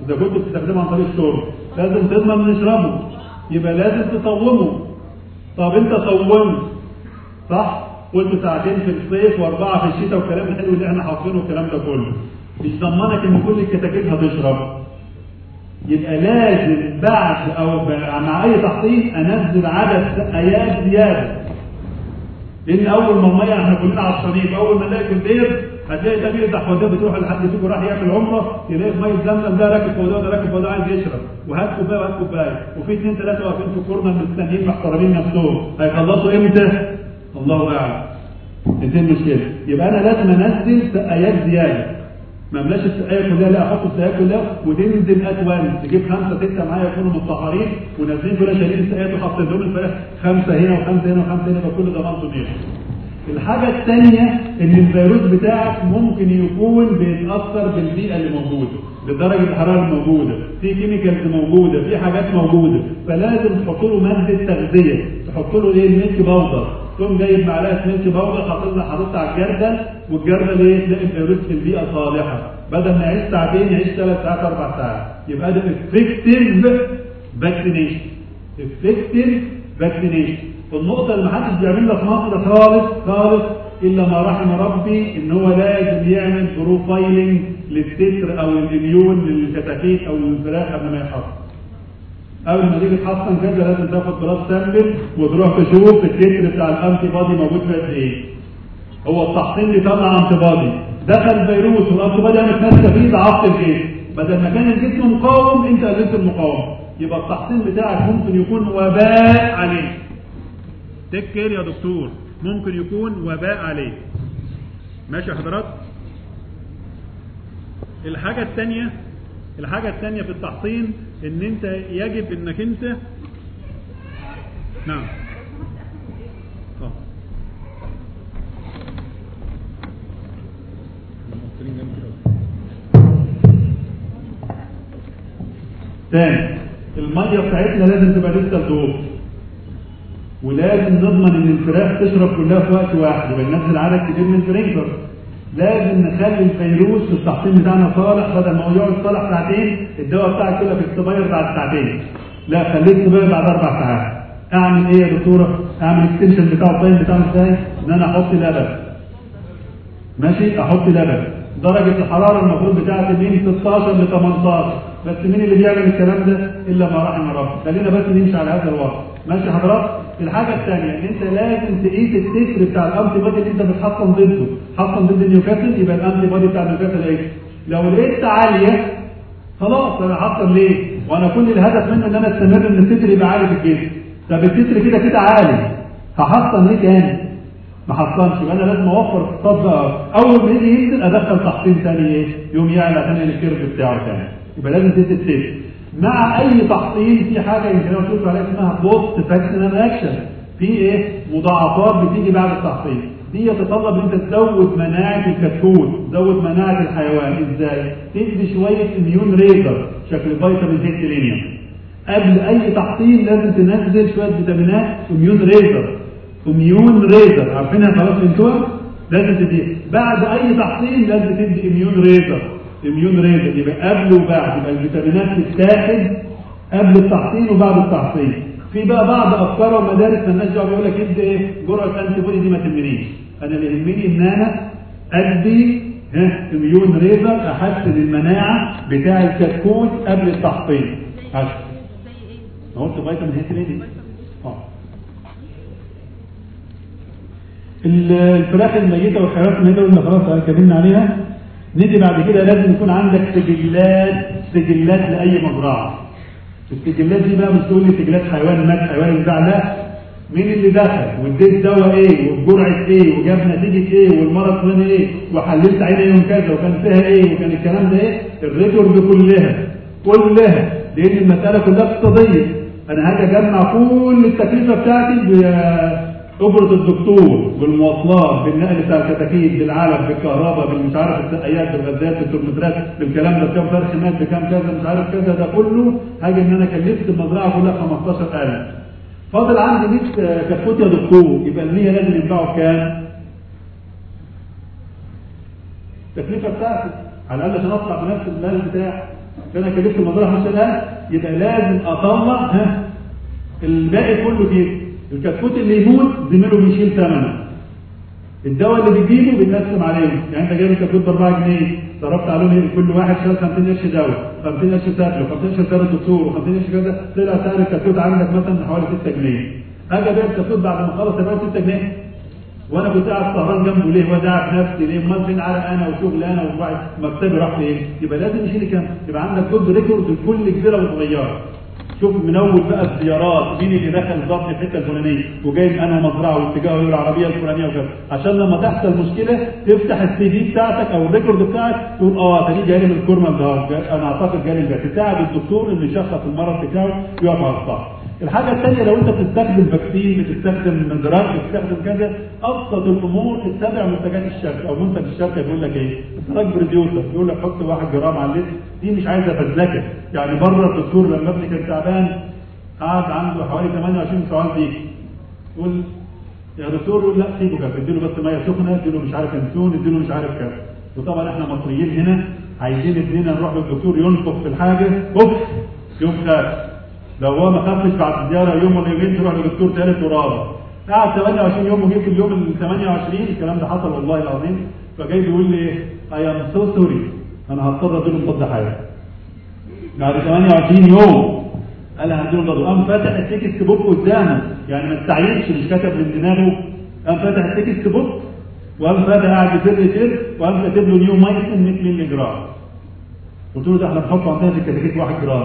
Speaker 1: اذا كنت بتستخدمه عن طريق الشرب لازم تضمن نشربه يبقى لازم تصومه طب انت صومت صح قلت ساعتين في الصيف واربعه في الشتاء والكلام الحلو اللي احنا حافظينه والكلام ده كله مش ضمنك ان كل الكتاكيت هتشرب يبقى لازم بعد او مع اي تحصيل انزل عدد ايات زياده لان اول ما الميه احنا كلنا عطشانين اول ما نلاقي كونتير هتلاقي ده بيفتح فوضاه بتروح لحد فيكم راح يعمل عمره يلاقي في ميه زمزم ده راكب فوضاه وده راكب فوضاه عايز يشرب وهات كوبايه وهات كوبايه وفي اثنين ثلاثه واقفين في كورنر مستنيين محترمين نفسهم هيخلصوا امتى؟ الله اعلم دي المشكله يبقى انا لازم انزل ايات زياده ما املاش السقايه كلها لا احط السقايه كلها وتنزل اتوان تجيب خمسه سته معايا يكونوا متطهرين ونازلين كلها شايلين السقايات وحاطين لهم الفراخ خمسه هنا وخمسه هنا وخمسه هنا يبقى كل ضمانته نيح. الحاجه الثانيه ان الفيروس بتاعك ممكن يكون بيتاثر بالبيئه اللي موجوده بدرجه الحراره الموجوده في كيميكالز موجوده في حاجات موجوده فلازم تحط له ماده تغذيه تحط له ايه الميلك باودر تقوم جايب معلقه ميلك باودر حاططها حاططها على الجردل والجردل ايه تلاقي الفيروس في البيئه صالحه بدل ما يعيش ساعتين يعيش ثلاث ساعات اربع ساعات يبقى ده افكتيف فاكسينيشن افكتيف فاكسينيشن النقطة اللي محدش بيعملها في مصر خالص خالص إلا ما رحم ربي إن هو لازم يعمل بروفايلنج للتتر أو الإميون للكتاكيت أو للفراخ قبل ما يحصل. قبل ما تيجي تحصن كذا لازم تاخد بلاد سامبل وتروح تشوف التتر بتاع الأنتي بادي موجود في قد إيه. هو التحصين بيطلع أنتي بادي دخل فيروس والأنتي بادي قامت ماسكة فيه ضعفت الجسم. بدل ما كان الجسم مقاوم أنت قللت المقاومة. يبقى التحصين بتاعك ممكن يكون وباء عليه. تيك كير يا دكتور ممكن يكون وباء عليه ماشي يا حضرات الحاجة الثانية الحاجة الثانية في التحصين ان انت يجب انك انت نعم اه تاني المية بتاعتنا لازم تبقى لسه الدور ولازم نضمن ان الفراخ تشرب كلها في وقت واحد يبقى ننزل عدد كبير من الفريزر لازم نخلي الفيروس في التحصين بتاعنا صالح بدل ما هو يقعد صالح ساعتين الدواء بتاعك كده في السباير بعد ساعتين لا خليه السباير بعد اربع ساعات اعمل ايه يا دكتوره؟ اعمل اكستنشن بتاع الطين بتاعه ازاي؟ ان انا احط لبن ماشي احط لبن درجة الحرارة المفروض بتاعت من 16 ل 18 بس مين اللي بيعمل الكلام ده الا ما رحم ربي خلينا بس نمشي على هذا الوضع ماشي حضرتك الحاجة الثانية ان انت لازم تقيس التتر بتاع الانتي بودي اللي انت بتحصن ضده حصن ضد النيوكاسل يبقى الانتي بودي بتاع النيوكاسل ايه لو لقيت عالية خلاص انا حصن ليه وانا كل الهدف منه ان انا استمر ان التتر يبقى عالي في الجسم طب التتر كده كده عالي هحصن ليه تاني ما حصلش يبقى انا لازم اوفر في الصف اول ما يجي ينزل ادخل تحصين ثاني ايه يوم يعلى ثاني الكيرف بتاعه ثاني يبقى لازم تدي التيست مع اي تحصين في حاجه يمكن انا قلت عليها اسمها بوست فاكسينال اكشن في ايه مضاعفات بتيجي بعد التحصين دي يتطلب ان انت تزود مناعه الكتكوت تزود مناعه الحيوان ازاي تدي شويه اميون ريزر شكل فيتامين سي سيلينيوم قبل اي تحصين لازم تنزل شويه فيتامينات اميون ريزر اميون ريزر عارفينها خلاص انتوها لازم تدي بعد اي تحصين لازم تدي اميون ريزر اميون ريزر يبقى قبل وبعد يبقى الفيتامينات تتاخد قبل التحصين وبعد التحصين في بقى بعض افكار ومدارس مالناش دعوه بيقول لك ادي ايه جرعه انتي بودي دي ما تهمنيش انا اللي يهمني ان انا ادي ها اميون ريزر احسن المناعه بتاع الكتكوت قبل التحصين عشان ما قلت فيتامين هي دي اه الفراخ الميته والحيوانات الميته قلنا خلاص اتكلمنا عليها نيجي بعد كده لازم يكون عندك سجلات سجلات لاي مزرعه السجلات دي بقى مش تقول لي سجلات حيوان مات حيوان بتاع لا مين اللي دخل واديت دواء ايه وبجرعه ايه وجاب نتيجه ايه والمرض فين ايه وحللت عينه يوم كذا وكان فيها ايه وكان الكلام ده ايه الريكورد كلها كلها لان المساله كلها اقتصاديه انا هاجي اجمع كل التكلفه بتاعتي أجرة الدكتور بالمواصلات بالنقل بتاع الكتاكيت بالعلف بالكهرباء بالمش عارف السقايات بالغازات بالترمترات بالكلام ده بكام فرخ مات بكام كذا مش عارف كذا ده كله هاجي ان انا كلفت المزرعه كلها 15000 فاضل عندي 100 كتكوت يا دكتور يبقى ال 100 لازم ينفعوا بكام؟ التكلفه بتاعتي على الاقل عشان اطلع بنفس المال بتاعي فانا كلفت المزرعه 15000 يبقى لازم اطلع ها الباقي كله كده الكتكوت اللي يموت زميله بيشيل ثمنه الدواء اللي بتجيبه بيتقسم عليهم يعني انت جايب الكتكوت ب 4 جنيه صرفت عليهم كل واحد شال 50 قرش دواء 50 قرش سافلو 50 قرش سعر الدكتور و50 قرش كذا طلع سعر الكتكوت عندك مثلا حوالي 6 جنيه اجي ابيع الكتكوت بعد ما اخلص ابيع 6 جنيه وانا كنت قاعد سهران جنبه ليه وداعت نفسي ليه امال فين عرق انا وشغل انا وواحد مكتبي راح فين يبقى لازم يشيل كام يبقى عندك جود ريكورد لكل كبيره وصغيره شوف من اول بقى الزيارات مين اللي دخل ضبط الحته الفلانيه وجايب انا مزرعه واتجاهه الى العربيه الفلانيه وكذا عشان لما تحصل مشكله تفتح السي في بتاعتك او الريكورد بتاعك تقول اه ده دي جاي من الكورنر ده انا اعتقد جالي ده تساعد الدكتور اللي يشخص المرض بتاعه يقف على الصح الحاجة الثانية لو أنت بتستخدم فاكسين بتستخدم دراج بتستخدم كذا أبسط الأمور اتبع منتجات الشركة أو منتج الشركة بيقول لك إيه؟ دراج بريديوسر يقول لك حط واحد جرام على اللتر دي مش عايزة فزلكة يعني بره الدكتور لما ابني كان تعبان قعد عنده حوالي 28 سؤال دي يقول يا دكتور يقول لا سيبه كده اديله بس ميه سخنه اديله مش عارف ينسون اديله مش عارف كذا وطبعا احنا مصريين هنا عايزين ابننا نروح للدكتور ينفخ في الحاجه اوف يوم خاف لو هو ما خفش بعد زياره يوم ولا يومين تروح لدكتور ثالث ورابع قعد 28 يوم وجه في اليوم ال 28 الكلام ده حصل والله العظيم فجاي بيقول لي اي ام سو سوري انا هضطر اديله مضاد حيوي بعد 28 يوم قال هديله مضاد قام فاتح التكست بوك قدامه يعني ما استعينش مش كتب من دماغه قام فاتح التكست بوك وقام فاتح قاعد بسر سر وقام كاتب له نيو مايسن 100 مللي جرام قلت له ده احنا بنحط عندنا في الكتاكيت 1 جرام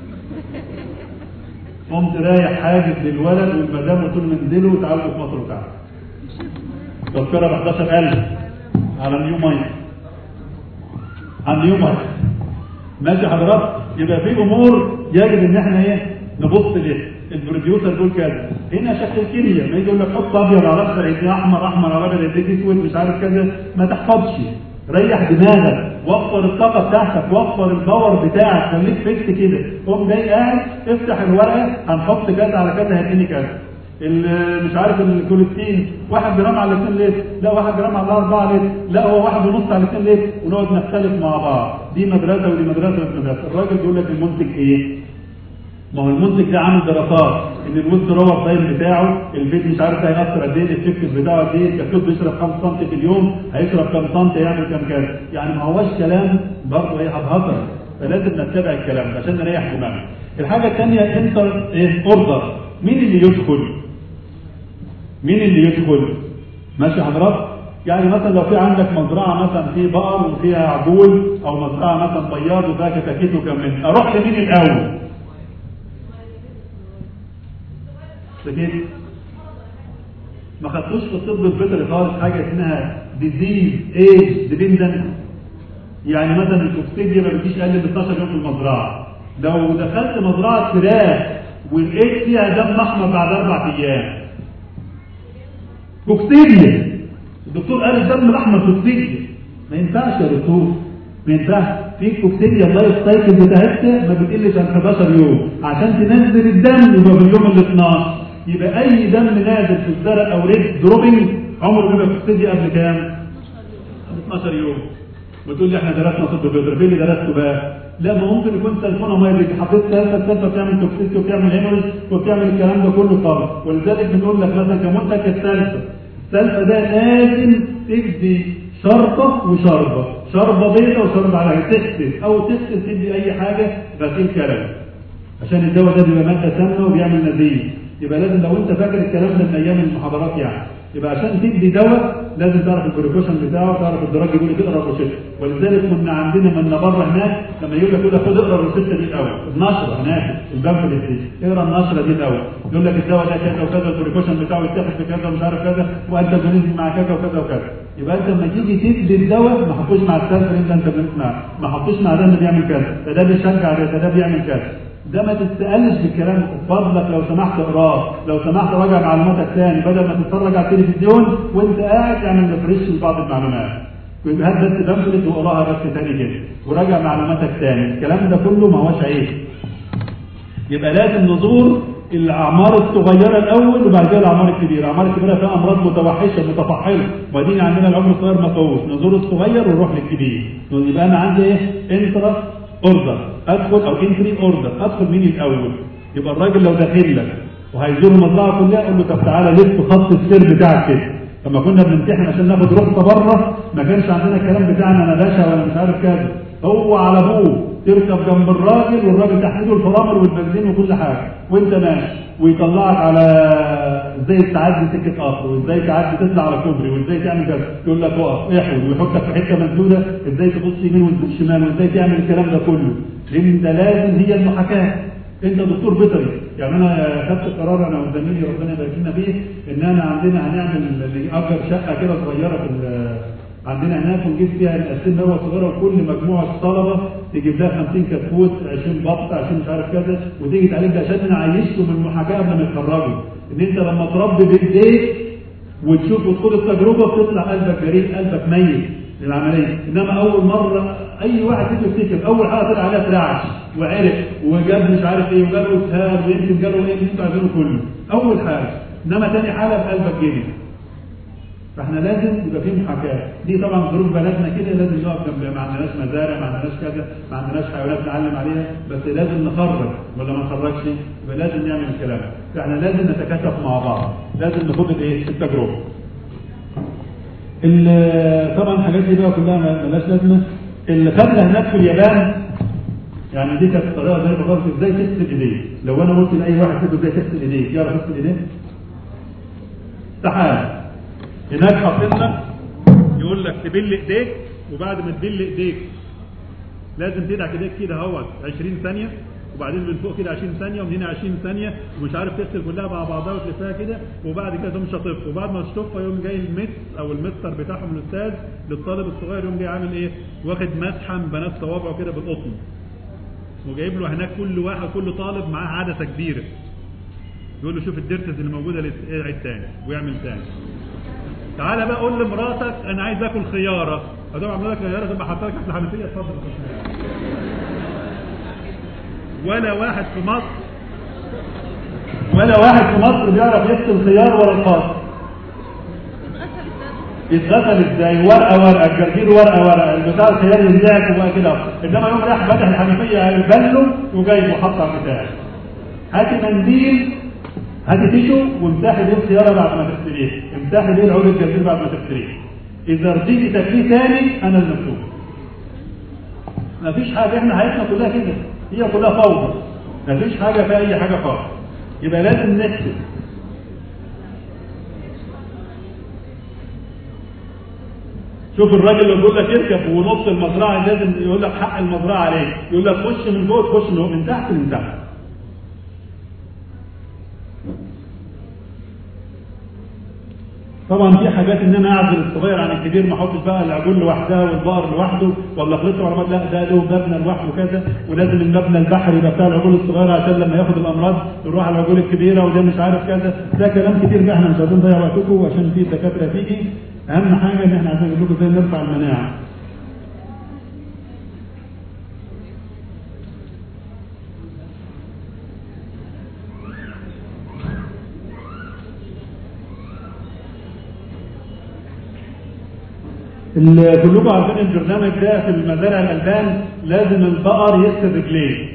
Speaker 1: قمت رايح حاجز للولد والمدام قلت له انزلوا وتعالوا في مصر وتعالوا تذكرة ب 11000 على نيو مايك على نيو مايك ماشي حضرتك يبقى في امور يجب ان احنا ايه نبص ليه البروديوسر دول كذا هنا شكل الكيمياء ما يجي يقول لك حط ابيض على اصفر يديك احمر احمر على ابيض يديك اسود مش عارف كذا ما تحفظش ريح دماغك وفر الطاقه بتاعتك وفر الباور بتاعك خليك فيكس كده قوم جاي قاعد افتح الورقه هنحط كذا على كذا هيديني كذا مش عارف الكوليستين واحد جرام على 2 لتر لا واحد جرام على 4 لتر لا هو واحد ونص على 2 لتر ونقعد نختلف مع بعض دي مدرسه ودي مدرسه ودي مدرسه الراجل بيقول لك المنتج ايه؟ ما هو المنتج ده عامل دراسات ان الويست روبر تايم بتاعه البيت مش عارف هيأثر قد ايه الافكتيف بتاعه قد ايه الكتكوت بيشرب كام سم في اليوم هيشرب كام سم يعمل كام كذا يعني ما هوش كلام برضه ايه هبهطر فلازم نتبع الكلام ده عشان نريح دماغنا الحاجه الثانيه انتر ايه اوردر مين اللي يدخل مين اللي يدخل ماشي حضرتك يعني مثلا لو في عندك مزرعه مثلا في بقر وفيها عجول او مزرعه مثلا بياض وفيها كتاكيت وكمل اروح لمين الاول كده ما خدتوش في الطب البيطري خالص حاجه اسمها ديزيز ايج ديبندنت يعني مثلا الكوكسيديا ما بتجيش اقل من 12 يوم في المزرعه لو دخلت مزرعه فراخ ولقيت فيها دم احمر بعد اربع ايام كوكسيديا الدكتور قال الدم الاحمر كوكسيديا ما ينفعش يا دكتور ما ينفعش في كوكسيديا اللايف سايكل بتاعتها ما بتقلش عن 11 يوم عشان تنزل الدم يبقى في اليوم ال 12 يبقى اي دم نازل في الزرع او ريد دروبنج عمره بيبقى كوكسيديا قبل كام؟ 12 يوم وتقول لي احنا درسنا طب بيضرب اللي درسته بقى لا ما ممكن يكون سلفونه مايلك حطيت سلفه السلفه بتعمل توكسيسي وبتعمل هيموريج وبتعمل الكلام ده كله طبعا ولذلك بنقول لك مثلا كمنتج السلفه السلفه ده لازم تدي شربة وشربة شربة بيضة وشربة على تغسل أو تغسل تدي أي حاجة غسيل كلام عشان الدواء ده بيبقى مادة سامة وبيعمل نزيف يبقى لازم لو أنت فاكر الكلام ده من أيام المحاضرات يعني يبقى عشان تدي دواء لازم تعرف البريكوشن بتاعه تعرف الدرجه يقول لك اقرا الروشته ولذلك كنا عندنا من بره هناك لما يقول لك كده خد اقرا الروشته دي الاول النشره هناك البامفلت دي اقرا النشره دي الاول يقول لك الدواء ده كذا وكذا البريكوشن بتاعه يتاخد في كذا ومش عارف كذا وانتاجونيزم مع كذا وكذا وكذا يبقى انت لما تيجي تدي الدواء ما حطوش مع السلفر اللي انت بتسمع ما حطوش مع ده اللي بيعمل كذا ده ده بيشجع ده ده بيعمل كذا ده ما تستقلش بالكلام فضلك لو سمحت اقراه لو سمحت راجع معلوماتك تاني بدل ما تتفرج على التلفزيون وانت قاعد اعمل ريفريش لبعض المعلومات ويبقى هات بس بامفلت واقراها بس تاني كده وراجع معلوماتك تاني الكلام ده كله ما هوش عيب يبقى لازم نزور الاعمار الصغيره الاول وبعد كده الاعمار الكبيره، الاعمار الكبيره فيها امراض متوحشه متفحله، وبعدين عندنا العمر الصغير مفوز، نزور الصغير ونروح للكبير، يبقى انا عندي ايه؟ انترا اوردر ادخل او انتري اوردر ادخل مين الاول يبقى الراجل لو داخل لك وهيزور المزرعه كلها قول له طب تعالى لف خط السير بتاعك كده لما كنا بنمتحن عشان ناخد رخصه بره ما كانش عندنا الكلام بتاعنا انا باشا ولا مش عارف كذا هو على ابوه تركب جنب الراجل والراجل تحت ايده الفرامل والبنزين وكل حاجه وانت ماشي ويطلعك على ازاي تعدي سكه قطر وازاي تعدي تطلع على كوبري وازاي تعمل كذا يقول لك اقف احود ويحطك في حته مسدوده ازاي تبص يمين وتبص شمال وازاي تعمل الكلام ده كله لان انت لازم هي المحاكاه انت دكتور بيطري يعني انا خدت قرار انا وزميلي ربنا يبارك لنا فيه ان انا عندنا هنعمل اللي اجر شقه كده صغيره في ال- عندنا هناك ونجيب فيها الاسئله هو صغيره وكل مجموعه طلبه تجيب لها 50 كتكوت 20 بط 20 مش عارف كذا وتيجي تعالج عشان نعيشهم المحاكاه قبل ما يتخرجوا ان انت لما تربي بايديك وتشوف وتخوض التجربه بتطلع قلبك جريء قلبك ميت للعمليه انما اول مره اي واحد يجي يفتكر اول حاجه طلع عليها ترعش وعرق وجاب مش عارف ايه وجاب له اسهال ويمكن جاله ايه اللي انتوا عايزينه كله اول حاجه انما تاني حاجه في قلبك جري فاحنا لازم يبقى في محاكاه دي طبعا ظروف بلدنا كده لازم نقف جنب ما عندناش مزارع ما عندناش كذا ما عندناش حيوانات نعلم عليها بس لازم نخرج ولا ما نخرجش يبقى لازم نعمل الكلام فاحنا لازم نتكاتف مع بعض لازم ناخد الايه التجربه ال- طبعا الحاجات دي بقى كلها ما- ملهاش لازمه اللي خدنا هناك في اليابان يعني دي كانت طريقه زي ما قلت ازاي تغسل ايديك لو انا قلت لاي واحد كده ازاي تغسل ايديك يعرف يغسل ايديه استحاله هناك حاطين لك يقول لك تبل ايديك وبعد ما تبل ايديك لازم تدعك ايديك كده اهوت 20 ثانيه وبعدين من فوق كده 20 ثانيه ومن هنا 20 ثانيه ومش عارف تغسل كلها مع بعضها وتلفها كده وبعد كده تقوم شاطفها وبعد ما تشطفها يقوم جاي المس او المستر بتاعهم الاستاذ للطالب الصغير يقوم جاي عامل ايه؟ واخد مسحه من بنات صوابعه كده بالقطن وجايب له هناك كل واحد كل طالب معاه عدسه كبيره يقول له شوف الدرسز اللي موجوده اعد تاني ويعمل تاني تعالى بقى قول لمراتك انا عايز اكل خياره هتقوم عامله لك خياره تبقى حاطه لك في الحنفيه اتفضل ولا واحد في مصر ولا واحد في مصر بيعرف يغسل خيار ولا الخاص يتغسل ازاي ورقه ورقه الجرجير ورقه ورقه البتاع الخيار ينزعك وبقى كده انما يوم رايح فاتح الحنفيه هيبله وجايبه حاطه على البتاع هاتي منديل هاتي تيشو وامسحي بيه الخياره بعد ما تغسليه امسحي بيه العود الجرجير بعد ما تغسليه اذا رضيتي تاكليه تاني انا المسؤول مفيش حاجه احنا حياتنا كلها كده هي كلها فوضى مفيش حاجه فيها اي حاجه خالص يبقى لازم نحسب شوف الراجل اللي بيقول لك اركب ونص المزرعه لازم يقول لك حق المزرعه عليك يقول لك خش من فوق تخش من فوق من تحت من تحت طبعا في حاجات ان انا اعزل الصغير عن الكبير ما احطش بقى العجول لوحدها والبقر لوحده ولا خلطه ولا لا ده له مبنى لوحده كذا ولازم المبنى البحري يبقى بتاع العجول الصغيره عشان لما ياخد الامراض يروح على العجول الكبيره وده مش عارف كذا ده كلام كتير بقى احنا مش عايزين نضيع وقتكم عشان في دكاتره تيجي اهم حاجه ان احنا عايزين نقول لكم ازاي نرفع المناعه ال- كلكم عارفين البرنامج ده في المزارع الالبان لازم البقر يغسل رجليه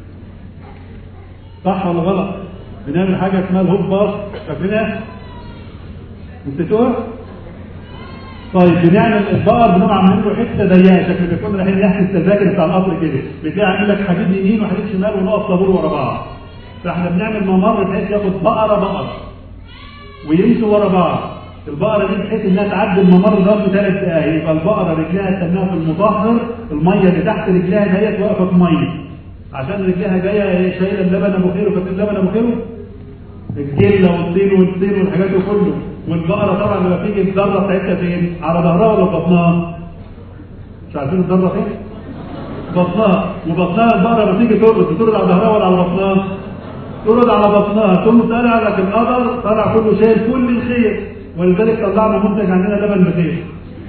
Speaker 1: صح ولا غلط؟ بنعمل حاجه اسمها الهوب باص فاكرينها؟ نسيتوها؟ طيب بنعمل البقر بنقوم عاملين له حته ضيقه شكل بيكون رايحين ناحيه التذاكر بتاع القطر كده بتلاقي عامل لك حديد يمين وحديد شمال ونقف طابور ورا بعض فاحنا بنعمل ممر بحيث ياخد بقره بقره ويمشوا ورا بعض البقرة دي بحيث انها تعدي الممر ده في ثلاث دقايق يبقى البقرة رجلها تنها في المطهر المية اللي تحت رجلها ديت واقفة في مية عشان رجلها جاية شايلة اللبن ابو خير وكانت اللبن ابو خير الجلة والطين والطين والحاجات دي كله والبقرة طبعا لما تيجي الذرة بتاعتها فين؟ على ظهرها ولا في بطنها؟ مش عارفين الذرة فين؟ بطنها وبطنها البقرة لما تيجي ترقد ترقد على ظهرها ولا على بطنها؟ ترد على بطنها ثم طالع لك القدر طالع كله شايل كل الخير ولذلك طلعنا منتج عندنا لبن بخير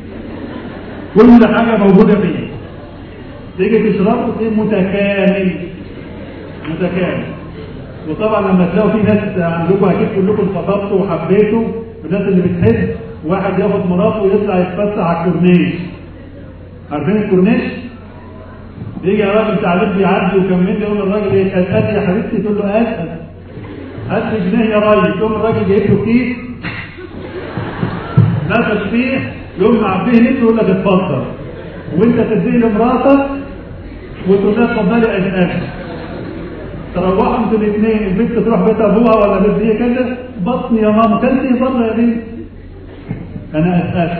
Speaker 1: كل حاجه موجوده فيه تيجي تشربه تلاقيه متكامل متكامل وطبعا لما تلاقوا في ناس عندكم اكيد كلكم اتخطبتوا وحبيتوا الناس اللي بتحب واحد ياخد مراته ويطلع يتفسح على الكورنيش عارفين الكورنيش؟ يجي راجل تعليم بيعدي وكمل يقول الراجل ايه اسال يا حبيبتي تقول له اسال هات لي جنيه يا راجل يقوم الراجل جايب له كيس نفس فيه يقوم معبيه نفسه يقول لك اتفضل وانت تديه لمراتك وتقول لها اتفضلي اسال تروحوا انتوا الاثنين البنت تروح بيت ابوها ولا بيت هي كده بطني يا ماما كلتي بره يا بنت انا اسال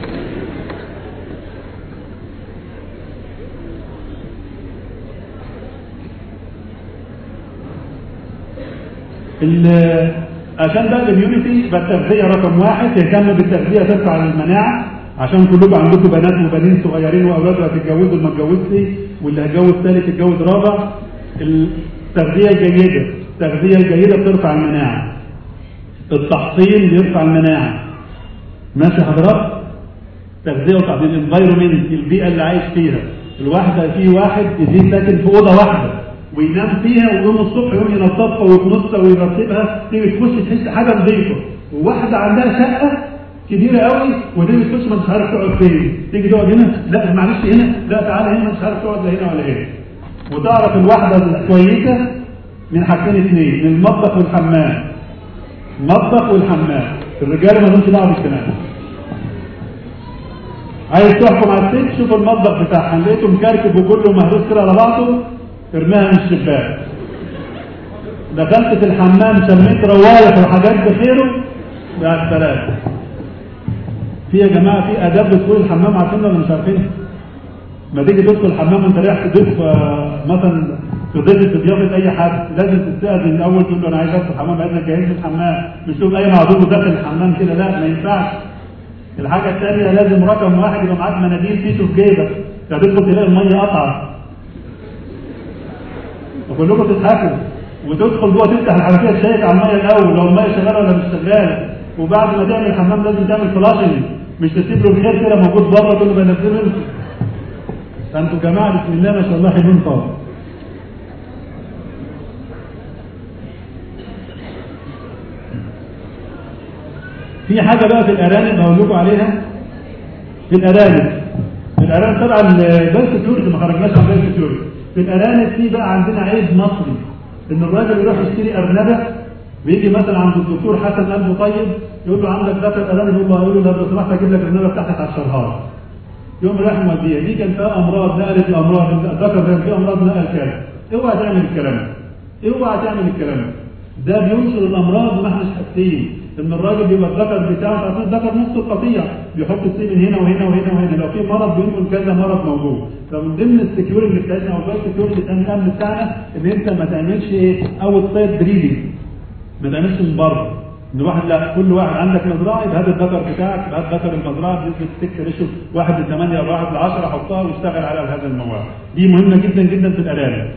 Speaker 1: عشان بقى الاميونيتي يبقى التغذيه رقم واحد تهتم بالتغذيه ترفع المناعه عشان كلكم عندكم بنات وبنين صغيرين واولاد هتتجوزوا ما اتجوزتي واللي هيتجوز ثالث يتجوز رابع التغذيه الجيده التغذيه الجيده بترفع المناعه التحصين بيرفع المناعه ماشي حضرتك تغذيه وتعديل الانفايرمنت البيئه اللي عايش فيها الواحده في واحد يزيد ساكن في اوضه واحده وينام فيها ويقوم الصبح يقوم ينظفها ويكنسها ويرتبها تيجي تخش تحس حاجه نظيفه وواحده عندها شقه كبيره قوي ودي تخش ما مش عارف تقعد فين تيجي تقعد هنا لا معلش هنا لا تعالى هنا مش عارف تقعد لا هنا ولا هنا وتعرف الواحده الكويسه من حاجتين اثنين من المطبخ والحمام المطبخ والحمام الرجاله ما لهمش دعوه بالكلام عايز تحكم على الست شوف المطبخ بتاعها لقيته مكركب وكله مهروس كده على بعضه ارميها من الشباك دخلت في الحمام شميت روايح وحاجات بخيره مع السلامة في يا جماعة في آداب دخول الحمام عارفين ولا مش عارفين؟ ما تيجي تدخل الحمام وانت رايح تضيف آه، مثلا تضيف في ضيافة أي حد لازم تستأذن الأول تقول له أنا عايز أدخل الحمام عايزك جاهز الحمام مش تقول أي معذور داخل الحمام كده لا ما ينفعش الحاجة الثانية لازم رقم واحد يبقى معاك مناديل تيشو في جيبك تدخل تلاقي المية قطعت وكلكم تضحكوا وتدخل جوه تفتح الحنفيه تشيك على الميه الاول لو الميه شغاله ولا مش شغاله وبعد ما تعمل الحمام لازم تعمل فلاشنج مش تسيب له الخير كده موجود بره تقول له بنزله انت فانتوا جماعه بسم الله ما شاء الله حلوين طبعا في حاجه بقى في الارانب هقول لكم عليها في الارانب في الارانب طبعا بس سكيورتي ما خرجناش عن بس سكيورتي في الارانب في بقى عندنا عيب مصري ان الراجل يروح يشتري ارنبه ويجي مثلا عند الدكتور حسن قلبه طيب يقول له عندك ذكر ارانب يقول له يقول له لو سمحت اجيب لك الارنبه بتاعتك على الشرهار يوم راح موديها دي كان فيها امراض نقلت الامراض الذكر كان فيه امراض نقل كذا اوعى تعمل الكلام ده اوعى تعمل الكلام ده ده بينشر الامراض وما احناش حاسين ان الراجل بيبقى الذكر بتاعه عشان الذكر نص القطيع بيحط السيمن هنا وهنا وهنا وهنا لو في مرض بينقل كذا مرض موجود فمن ضمن السكيورتي بتاعتنا او السكيورتي الامن بتاعنا ان انت ما تعملش ايه اوت سايد بريدنج ما تعملش من بره ان واحد لا كل واحد عندك مزرعه يبقى هات الذكر بتاعك يبقى هات ذكر المزرعه بنسبه 6 ريشو 1 ل 8 او 1 ل 10 حطها واشتغل على هذا المواد دي مهمه جدا جدا في الارانب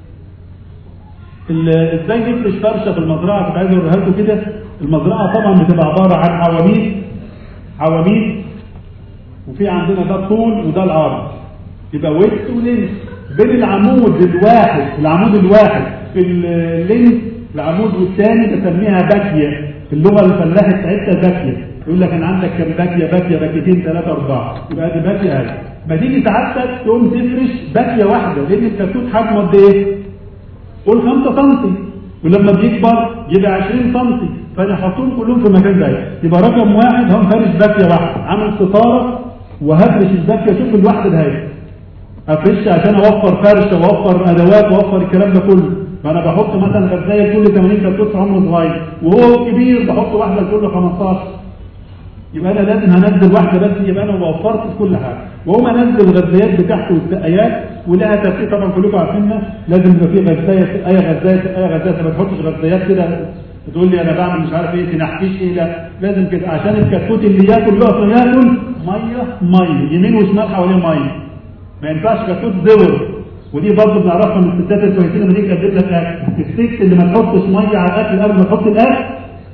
Speaker 1: ازاي نفرش فرشه في المزرعه كنت عايز اوريها لكم كده المزرعه طبعا بتبقى عباره عن عواميد عواميد وفي عندنا ده الطول وده العرض يبقى ويت ولينس بين العمود الواحد العمود الواحد في اللينس العمود والثاني بسميها باكيه في اللغه الفلاحه بتاعتها باكيه يقول لك انا عندك كام باكيه باكيه باكيتين ثلاثه اربعه يبقى دي باكيه اهي ما تيجي سعادتك تقوم تفرش باكيه واحده لان الكتكوت حجمه قد ايه؟ قول 5 سم ولما بيكبر يبقى 20 سم فانا احطهم كلهم في مكان زي يبقى رقم واحد هم فارش باكيه واحده عامل ستاره وهفرش الباكيه شوف الواحده ده هي افرش عشان اوفر فرشه واوفر ادوات واوفر الكلام ده كله فانا بحط مثلا غزايه كل 80 كتكوت في عمر صغير وهو كبير بحط واحده كل 15 يبقى انا لازم هنزل واحده بس يبقى انا وفرت في كل حاجه واقوم انزل الغذايات بتاعته والسقايات ولها ترتيب طبعا كلكم عارفينها لازم يبقى في غذايه اي غذايه اي غذايه ما تحطش غذايات كده تقول لي انا بعمل مش عارف ايه تنحكيش ايه لا لازم كده عشان الكتكوت اللي ياكل يقف ياكل ميه ميه يمين وشمال حواليه ميه ما ينفعش كتكوت زور ودي برضه بنعرفها من الستات الكويسين لما تيجي تجيب لك اكل الست اللي ما تحطش ميه على الاكل قبل ما تحط الاكل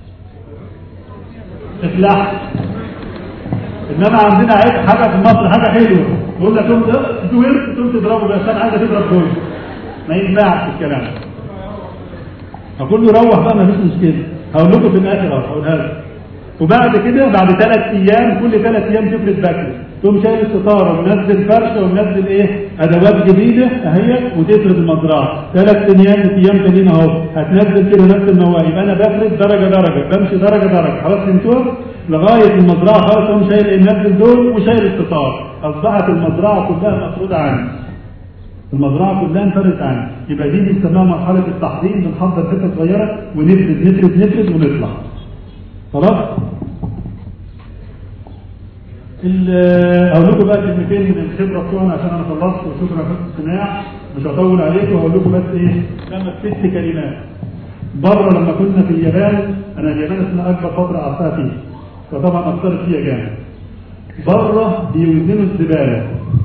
Speaker 1: افلح انما عندنا عيب حاجه في مصر حاجه حلوه يقول لك انت زهرت تقوم تضربه بس انا عايزه تضرب كويس ما ينفعش الكلام ده فكله يروح بقى ما فيش مشكله هقول لكم في الاخر اهو هقولها لكم وبعد كده بعد ثلاث ايام كل ثلاث ايام تفرد بكر تقوم شايل الستاره ومنزل فرشه ومنزل ايه ادوات جديده اهي وتفرد المزرعه ثلاث ايام ايام تانيين اهو هتنزل كده نفس المواد يبقى انا بفرد درجه درجه بمشي درجه درجه خلاص فهمتوها لغايه المزرعه خلاص اقوم شايل ايه منزل دول وشايل الستار اصبحت المزرعه كلها مفروضه عني المزرعه كلها انفردت عني يبقى دي بنسميها مرحله التحضير بنحضر حته صغيره ونفرد نفرد نفرد ونطلع خلاص اقول لكم بقى كلمتين من الخبره بتوعنا عشان انا خلصت وشكرا على الاستماع مش هطول عليكم وهقول لكم بس ايه خمس ست كلمات بره لما كنا في اليابان انا اليابان اسمها اكبر فتره قعدتها فيها فطبعا اثرت فيها جامد بره بيوزنوا الزباله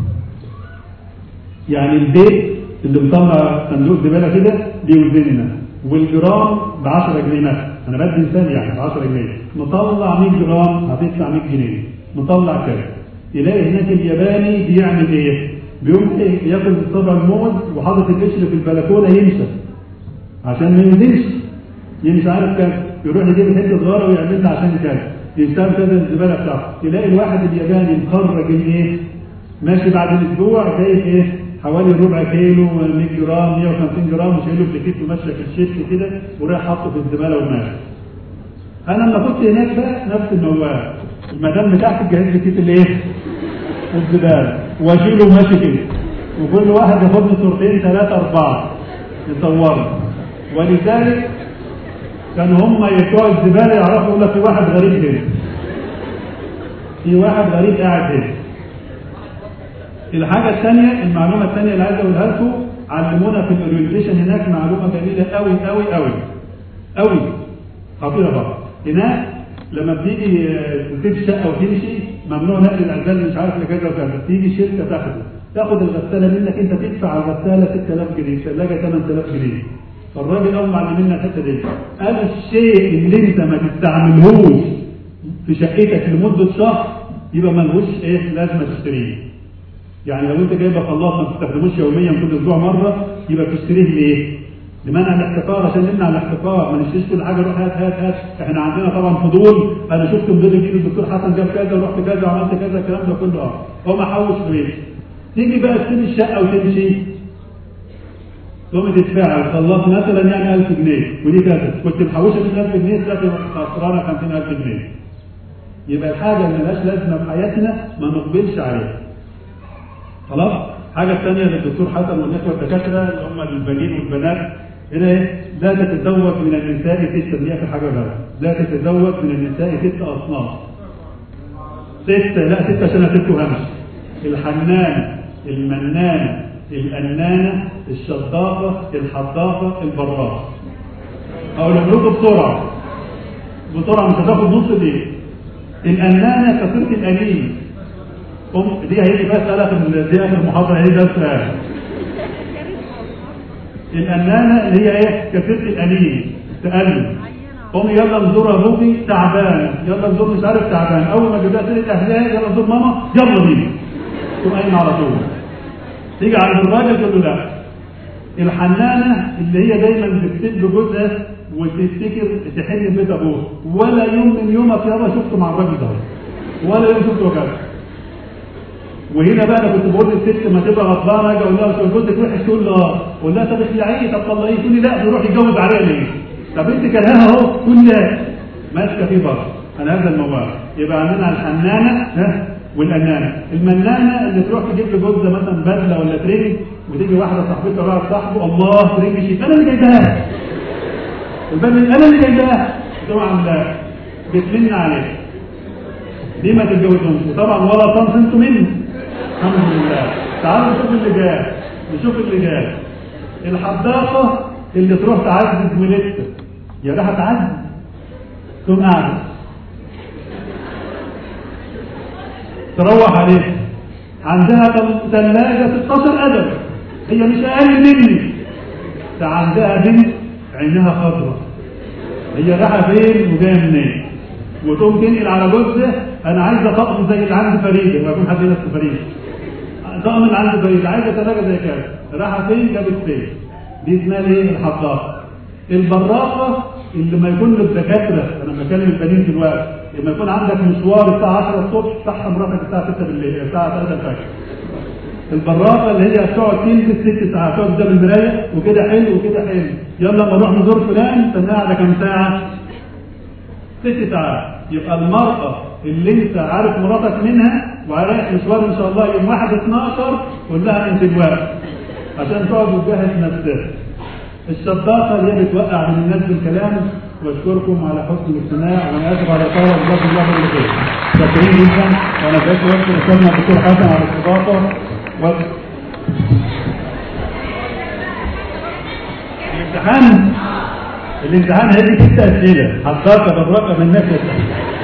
Speaker 1: يعني البيت اللي مطلع صندوق زباله كده بيوزننا والجرام ب 10 جنيه مثلا انا بدي مثال يعني ب 10 جنيه نطلع 100 جرام هتدفع 100 جنيه نطلع كده يلاقي هناك الياباني بيعمل ايه؟ بيقوم ايه ياخد صبع الموز وحاطط القشر في البلكونه يمشى عشان ما ينزلش يمشي عارف كام يروح يجيب حته صغيره ويعملها عشان كذا يشتغل كذا الزباله بتاعته يلاقي الواحد الياباني مخرج الايه؟ ماشي بعد اسبوع جايب ايه؟ حوالي ربع كيلو 100 جرام 150 جرام وشايله في كيس وماشيه في الشيك كده ورايح حاطه في الزباله وماشي. انا لما كنت هناك بقى نفس الموال المدام بتاعتي تجهز لي كيس الايه؟ الزباله واشيله ماشي كده وكل واحد ياخد له صورتين ثلاثه اربعه يصوروا ولذلك كانوا هم بتوع الزباله يعرفوا يقول لك في واحد غريب هنا في واحد غريب قاعد هنا الحاجة الثانية المعلومة الثانية اللي عايز أقولها لكم علمونا في الأورينتيشن هناك معلومة جميلة قوي قوي قوي قوي خطيرة بقى هناك لما بتيجي تسيب الشقة وتمشي ممنوع نقل العزال مش عارف لكذا وكذا تيجي شركة تاخده تاخد الغسالة منك أنت تدفع على الغسالة 6000 جنيه الثلاجة 8000 جنيه فالراجل أول ما علمنا الحتة دي قال الشيء اللي أنت ما تستعملهوش في شقتك لمدة شهر يبقى ملهوش إيه لازمة تشتريه يعني لو انت جايبه خلاط ما تستخدموش يوميا كل اسبوع مره يبقى بتشتريه ليه؟ لمنع الاحتكار عشان نمنع الاحتكار ما نشتريش كل حاجه روح هات هات هات احنا عندنا طبعا فضول انا شفت مدير جديد الدكتور حسن جاب كذا ورحت كذا وعملت كذا الكلام ده كله اه هو ما حوش في تيجي بقى تسيب الشقه وتمشي تقوم تدفع الخلاط مثلا يعني 1000 جنيه ودي كذا كنت محوشه 1000 جنيه دلوقتي خسرانه 50000 جنيه يبقى الحاجه اللي ملهاش لازمه في حياتنا ما نقبلش عليها خلاص حاجة ثانية للدكتور حسن والإخوة الدكاترة اللي هم البنين والبنات هنا إيه؟ لا تتزوج من النساء ستة دي آخر حاجة بقى لا تتزوج من النساء ست أصناف ستة لا ستة عشان هتبقوا همش الحنانة المنانة الأنانة الشطافة الحطافة البراقة أقول لكم بسرعة بسرعة مش هتاخد نص دقيقة الأنانة كثيرة الأنين قم دي هيجي بس قالها في دي اخر المحاضره هي بس الأنانة اللي هي ايه؟ كثيرة الأنين تألم قوم يلا نزور ابوكي تعبان يلا نزور مش عارف تعبان اول ما جبتها سيره اهلها يلا نزور ماما يلا بينا تقوم قايمه على طول تيجي عند الراجل تقول له لا الحنانه اللي هي دايما بتسيب جوزها وتفتكر تحل بيت ابوه ولا يوم من يومك يابا شفته مع الراجل ده ولا يوم شفته كده وهنا بقى انا كنت بقول للست ما تبقى غضبانه اجي اقول لها شو جوزك وحش تقول له اه اقول لها طب اخلعيه طب طلعيه تقول لي لا بيروح يتجوز عليا ليه؟ طب انت كرهها اهو تقول لا ماسكه فيه برضه انا هذا الموضوع يبقى عندنا الحنانه ها والانانه المنانه اللي تروح تجيب لجوزها مثلا بدله ولا ترينج وتيجي واحده صاحبتها وراها صاحبه الله ترينج شيك انا اللي جايبها البدله انا اللي جايبها طبعا لا بتمن عليك دي ما تتجوزهمش وطبعا ولا تنسوا انتوا مني الحمد لله تعالوا نشوف اللي جاي نشوف اللي جاي الحداقه اللي تروح تعزز زميلتك يا ده هتعزز تقوم قاعده تروح عليها عندها ثلاجة 16 أدب هي مش أقل مني ده عندها بنت عينها خضراء هي رايحة فين وجاية منين وتقوم تنقل على جوزها أنا عايزة طقم زي اللي عند فريدة ويكون حد نفس فريدة طقم اللي عند فريدة عايزة ثلاجة زي كده رايحة فين جابت فين دي اسمها ايه الحطاقة البراقة اللي ما يكون الدكاترة انا بكلم البنين دلوقتي لما يكون عندك مشوار الساعه 10 الصبح صح مراتك الساعه 6 بالليل الساعه 3 الفجر البراقه اللي هي بتقعد تلبس ست ساعات تقعد قدام المرايه وكده حلو وكده حلو يلا ما نروح نزور فلان استناها على كام ساعه؟ ست ساعات يبقى المرأة اللي انت عارف مراتك منها ورايح مشوار ان شاء الله يوم 1 12 قول لها انت الوقت عشان تقعد وتجهز نفسها الشباقة اللي هي بتوقع من الناس بالكلام واشكركم على حسن الاستماع وانا اسف على طول جزاكم الله كل خير شاكرين جدا وانا بقيت واشكر استاذنا الدكتور حسن على الاستضافه و... الامتحان الامتحان هيدي ست اسئله حضرتك بالرقم الناس